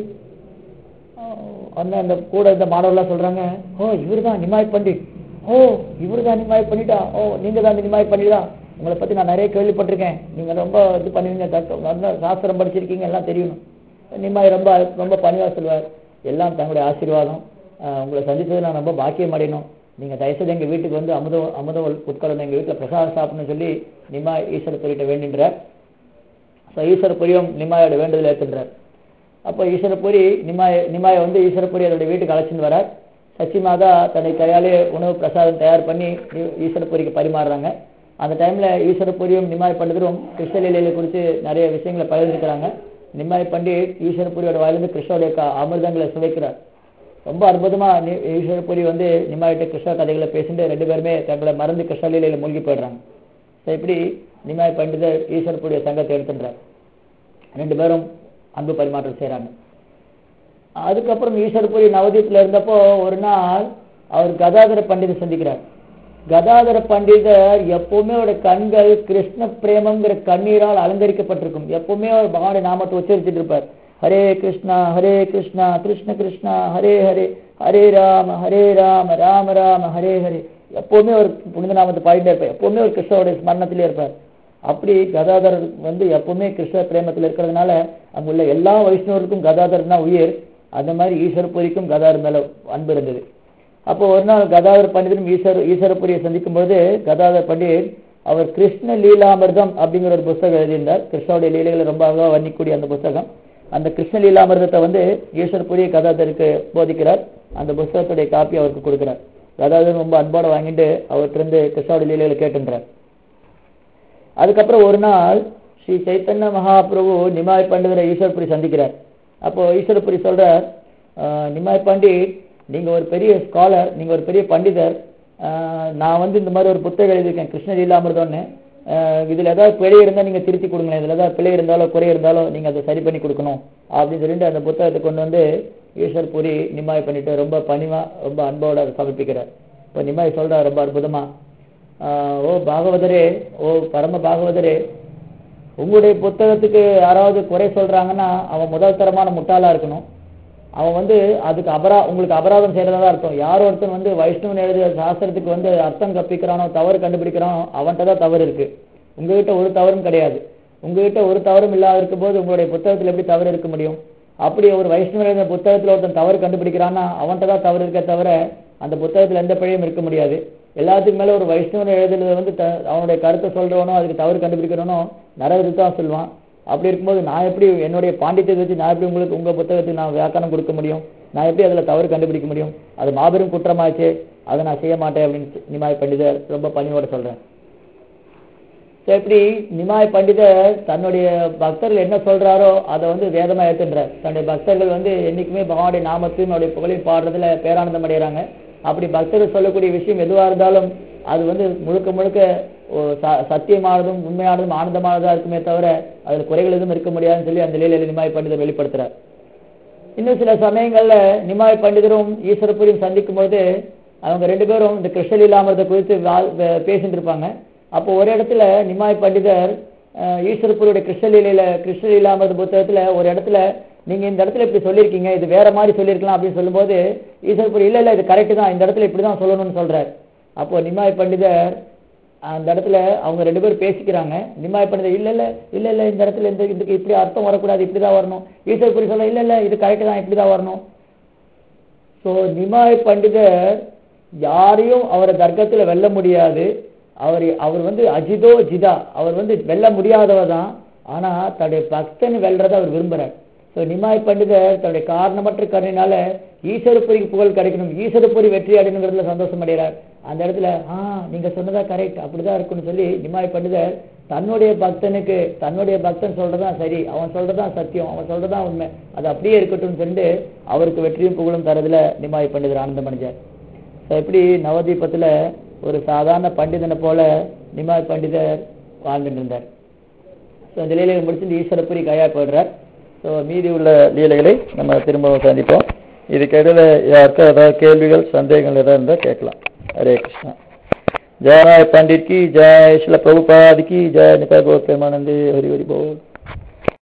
அஹ், அண்ணா அந்த கூட இந்த மாணவர்லாம் சொல்றாங்க ஓ இவர் தான் நிமாய் பண்டிட் ஓ இவர் தான் நிமாய் பண்ணிட்டா ஓ நீங்க தான் இந்த நிமாய் பண்ணிட்டா உங்களை பத்தி நான் நிறைய கேள்விப்பட்டிருக்கேன் நீங்க ரொம்ப இது பண்ணுவீங்க தக்க நல்ல சாஸ்திரம் படிச்சிருக்கீங்க எல்லாம் தெரியணும் நிமாய் ரொம்ப ரொம்ப பணிவா சொல்வார் எல்லாம் தங்களுடைய ஆசீர்வாதம் அஹ், உங்களை சந்திச்சது நான் ரொம்ப பாக்கியம் அடையணும் நீங்க தயவுசெய்து எங்க வீட்டுக்கு வந்து அமுதம் அமுதம் உட்கொள்ளணும் எங்க வீட்டுல பிரசாதம் சாப்பிடணும்னு சொல்லி நிமாய் ஈஸ்வரத்துக்கிட்ட வேண்டின்றார் ஸோ ஈஸ்வரபுரியும் நிமாயோட வேண்டுதல் ஏற்றுன்றார் அப்போ ஈஸ்வரபுரி நிமாய நிமாயை வந்து ஈஸ்வரபுரி அதோட வீட்டுக்கு அழைச்சின்னு வரார் சச்சி மாதா தன்னை கையாலே உணவு பிரசாதம் தயார் பண்ணி ஈ- ஈஸ்வரபுரிக்கு பரிமாறுறாங்க அந்த டைம்ல ஈஸ்வரபுரியும் நிமாய் பண்டிதரும் கிருஷ்ணலீலையில குறித்து நிறைய விஷயங்களை பகிர்ந்துக்கிறாங்க நிமாய் பண்டிட் ஈஸ்வரபுரியோட வாயிலிருந்து கிருஷ்ணருடைய க- அமிர்தங்களை சுவைக்கிறார் ரொம்ப அற்புதமா நி- ஈஸ்வரபுரி வந்து நிமாயிட்ட கிருஷ்ண கதைகளை பேசிட்டு ரெண்டு பேருமே தங்களை மறந்து கிருஷ்ணலீலையில மூழ்கி போயிடுறாங்க ஸோ இப்படி நிமாய் பண்டிதர் ஈஸ்வரப்புடைய சங்கத்தை எடுத்துன்றார் ரெண்டு பேரும் அன்பு பரிமாற்றம் செய்றாங்க அதுக்கப்புறம் ஈஸ்வரபுரி நவதீப்ல இருந்தப்போ ஒரு நாள் அவர் கதாதர பண்டிதர் சந்திக்கிறார் கதாதர பண்டிதர் எப்பவுமே அவருடைய கண்கள் கிருஷ்ண பிரேமங்கிற கண்ணீரால் அலங்கரிக்கப்பட்டிருக்கும் எப்பவுமே அவர் பகவானுடைய நாமத்தை உச்சரிச்சுட்டு இருப்பார் ஹரே கிருஷ்ணா ஹரே கிருஷ்ணா கிருஷ்ண கிருஷ்ணா ஹரே ஹரே ஹரே ராம ஹரே ராம ராம ராம ஹரே ஹரே எப்பவுமே ஒரு புனித நாமத்தை பாடிட்டே இருப்பார் எப்பவுமே ஒரு கிருஷ்ணருடைய ஸ்மரணத்திலே இருப்பார் அப்படி கதாதரர் வந்து எப்பவுமே கிருஷ்ண பிரேமத்தில் இருக்கிறதுனால அங்குள்ள எல்லா வைஷ்ணவருக்கும் கதாதர் தான் உயிர் அந்த மாதிரி ஈஸ்வரபுரிக்கும் கதாதர் மேல அன்பு இருந்தது அப்போ ஒரு நாள் கதாதர் பண்டிதரும் ஈஸ்வர ஈஸ்வரபுரியை சந்திக்கும் போது கதாதர் பண்டிட் அவர் கிருஷ்ண லீலாமிர்தம் அப்படிங்கிற ஒரு புஸ்தகம் எழுதியிருந்தார் கிருஷ்ணனுடைய லீலைகளை ரொம்ப அழகா வர்ணிக்கூடிய அந்த புஸ்தகம் அந்த கிருஷ்ண லீலாமிர்தத்தை வந்து ஈஸ்வரபுரிய கதாதருக்கு போதிக்கிறார் அந்த புஸ்தகத்துடைய காப்பி அவருக்கு கொடுக்கிறார் கதாதர் ரொம்ப அன்போட வாங்கிட்டு அவர்கிட்ட கிருஷ்ணனுடைய லீலைகளை கேட்டுன்றார் அதுக்கப்புறம் ஒரு நாள் ஸ்ரீ சைத்தன்ய மகாபிரபு நிமாய் பண்டிதரை ஈஸ்வரபுரி சந்திக்கிறார் அப்போ ஈஸ்வரபுரி சொல்றார் "ஆஹ், நிமாய் பண்டிட் நீங்க ஒரு பெரிய ஸ்காலர் நீங்க ஒரு பெரிய பண்டிதர் ஆஹ், நான் வந்து இந்த மாதிரி ஒரு புத்தகம் எழுதியிருக்கேன் கிருஷ்ண லீலாமிர்தம்னு ஆஹ், இதுல ஏதாவது பிழை இருந்தா நீங்க திருத்தி கொடுங்களேன் இதுல ஏதாவது பிழை இருந்தாலோ குறை இருந்தாலோ நீங்க அதை சரி பண்ணி கொடுக்கணும் அப்படின்னு சொல்லிட்டு அந்த புத்தகத்தை கொண்டு வந்து ஈஸ்வர்புரி நிமாய் பண்ணிட்டு ரொம்ப பணிவா ரொம்ப அன்போட அதை சமர்ப்பிக்கிறார் இப்போ நிமாய் சொல்றார் ரொம்ப அற்புதமா ஆஹ், ஓ பாகவதரே ஓ பரம பாகவதரே உங்களுடைய புத்தகத்துக்கு யாராவது குறை சொல்றாங்கன்னா அவன் முதல் தரமான முட்டாளா இருக்கணும் அவன் வந்து அதுக்கு அபரா உங்களுக்கு அபராதம் செய்யறதா தான் அர்த்தம் யார் ஒருத்தன் வந்து வைஷ்ணவன் எழுதிய சாஸ்திரத்துக்கு வந்து அர்த்தம் கற்பிக்கிறானோ தவறு கண்டுபிடிக்கிறானோ அவன்கிட்ட தான் தவறு இருக்கு உங்ககிட்ட ஒரு தவறும் கிடையாது உங்ககிட்ட ஒரு தவறும் இல்லாத இருக்கும்போது உங்களுடைய புத்தகத்துல எப்படி தவறு இருக்க முடியும் அப்படி ஒரு வைஷ்ணவன் எழுதின புத்தகத்துல ஒருத்தன் தவறு கண்டுபிடிக்கிறான்னா அவன்கிட்ட தான் தவறு இருக்க தவிர அந்த புத்தகத்துல எந்த பிழையும் இருக்க முடியாது எல்லாத்துக்கும் மேல ஒரு வைஷ்ணவன் எழுதுறது வந்து த- அவனுடைய கருத்தை சொல்றவனோ அதுக்கு தவறு கண்டுபிடிக்கிறவனோ நரகத்துக்கு தான் சொல்லுவான் அப்படி இருக்கும்போது நான் எப்படி என்னுடைய பாண்டித்யத்தை வச்சு நான் எப்படி உங்களுக்கு உங்க புத்தகத்துக்கு நான் வியாக்கரணம் கொடுக்க முடியும் நான் எப்படி அதுல தவறு கண்டுபிடிக்க முடியும் அது மாபெரும் குற்றமாச்சே அதை நான் செய்ய மாட்டேன் அப்படின்னு நிமாய் பண்டிதர் ரொம்ப பணிவோட சொல்றேன் So, இப்படி நிமாய் பண்டிதர் தன்னுடைய பக்தர்கள் என்ன சொல்றாரோ அதை வந்து வேதமா ஏத்துன்றார் தன்னுடைய பக்தர்கள் வந்து என்னைக்குமே பகவானுடைய நாமத்தையும் அவருடைய புகழையும் பாடுறதுல பேரானந்தம் அடைகிறாங்க அப்படி பக்தர்கள் சொல்லக்கூடிய விஷயம் எதுவா இருந்தாலும் அது வந்து முழுக்க முழுக்க ஓ, ச- சத்தியமானதும் உண்மையானதும் ஆனந்தமானதா இருக்குமே தவிர அதுல குறைகள் எதுவும் இருக்க முடியாதுன்னு சொல்லி அந்த நிலையில நிமாய் பண்டிதர் வெளிப்படுத்துறார் இன்னும் சில சமயங்கள்ல நிமாய் பண்டிதரும் ஈஸ்வரபுரியும் சந்திக்கும் போது அவங்க ரெண்டு பேரும் இந்த கிருஷ்ணலீலாமிரத குறித்து வா- வே- பேசிட்டு இருப்பாங்க அப்போ ஒரு இடத்துல நிமாய் பண்டிதர் அஹ், ஈஸ்வரபுரியுடைய கிருஷ்ணலீலையில கிருஷ்ணலீலாமிரத புத்தகத்துல ஒரு இடத்துல நீங்க இந்த இடத்துல இப்படி சொல்லியிருக்கீங்க இது வேற மாதிரி சொல்லியிருக்கலாம் அப்படின்னு சொல்லும்போது ஈஸ்வரபுரி இல்ல இல்ல இது கரெக்ட் தான் இந்த இடத்துல இப்படிதான் சொல்லணும்னு சொல்றார் அப்போ நிமாய் பண்டிதர் அந்த இடத்துல அவங்க ரெண்டு பேரும் பேசிக்கிறாங்க நிமாய் பண்டிதர் இல்ல இல்ல இல்ல இல்ல இந்த இடத்துல இந்த இதுக்கு இப்படி அர்த்தம் வரக்கூடாது இப்படிதான் வரணும் ஈஸ்வரபுரி சொல்ல இல்ல இல்ல இது கரெக்ட் தான் இப்படிதான் வரணும் சோ நிமாய் பண்டிதர் யாரையும் அவரை தர்க்கத்துல வெல்ல முடியாது அவர் அவர் வந்து அஜிதோ ஜிதா அவர் வந்து வெல்ல முடியாதவர் தான் ஆனா தன்னுடைய பக்தன் வெல்றதை அவர் விரும்புறார் சோ நிமாய் பண்டிதர் தன்னுடைய காரணமற்ற கருணையினால ஈஸ்வரபுரிக்கு புகழ் கிடைக்கணும் ஈஸ்வரபுரி வெற்றி அடையணுங்கிறதுல சந்தோஷம் அடைகிறார் அந்த இடத்துல ஆ நீங்க சொன்னதா கரெக்ட் அப்படிதான் இருக்கும்னு சொல்லி நிமாய் பண்டிதர் தன்னுடைய பக்தனுக்கு தன்னுடைய பக்தன் சொல்றதான் சரி அவன் சொல்றதான் சத்தியம் அவன் சொல்றதான் உண்மை அது அப்படியே இருக்கட்டும்னு சொல்லிட்டு அவருக்கு வெற்றியும் புகழும் தரதுல நிமாய் பண்டிதர் ஆனந்தம் அடைஞ்சார் ஸோ எப்படி நவதீபத்துல ஒரு சாதாரண பண்டிதனை போல நிமாய் பண்டிதர் வாழ்ந்துட்டு இருந்தார் ஸோ இந்த லீலைகளை முடிச்சு ஈஸ்வரபுரி கையா போடுறார் ஸோ மீதி உள்ள லீலைகளை நம்ம திரும்ப சந்திப்போம் இதுக்கு இடையில யாருக்கும் ஏதாவது கேள்விகள் சந்தேகங்கள் ஏதாவது இருந்தால் கேட்கலாம் ஹரே கிருஷ்ணா जय पंडित की जय शिल प्रभुपाद की जय निताय गौर प्रेमानंदे हरि हरि बोल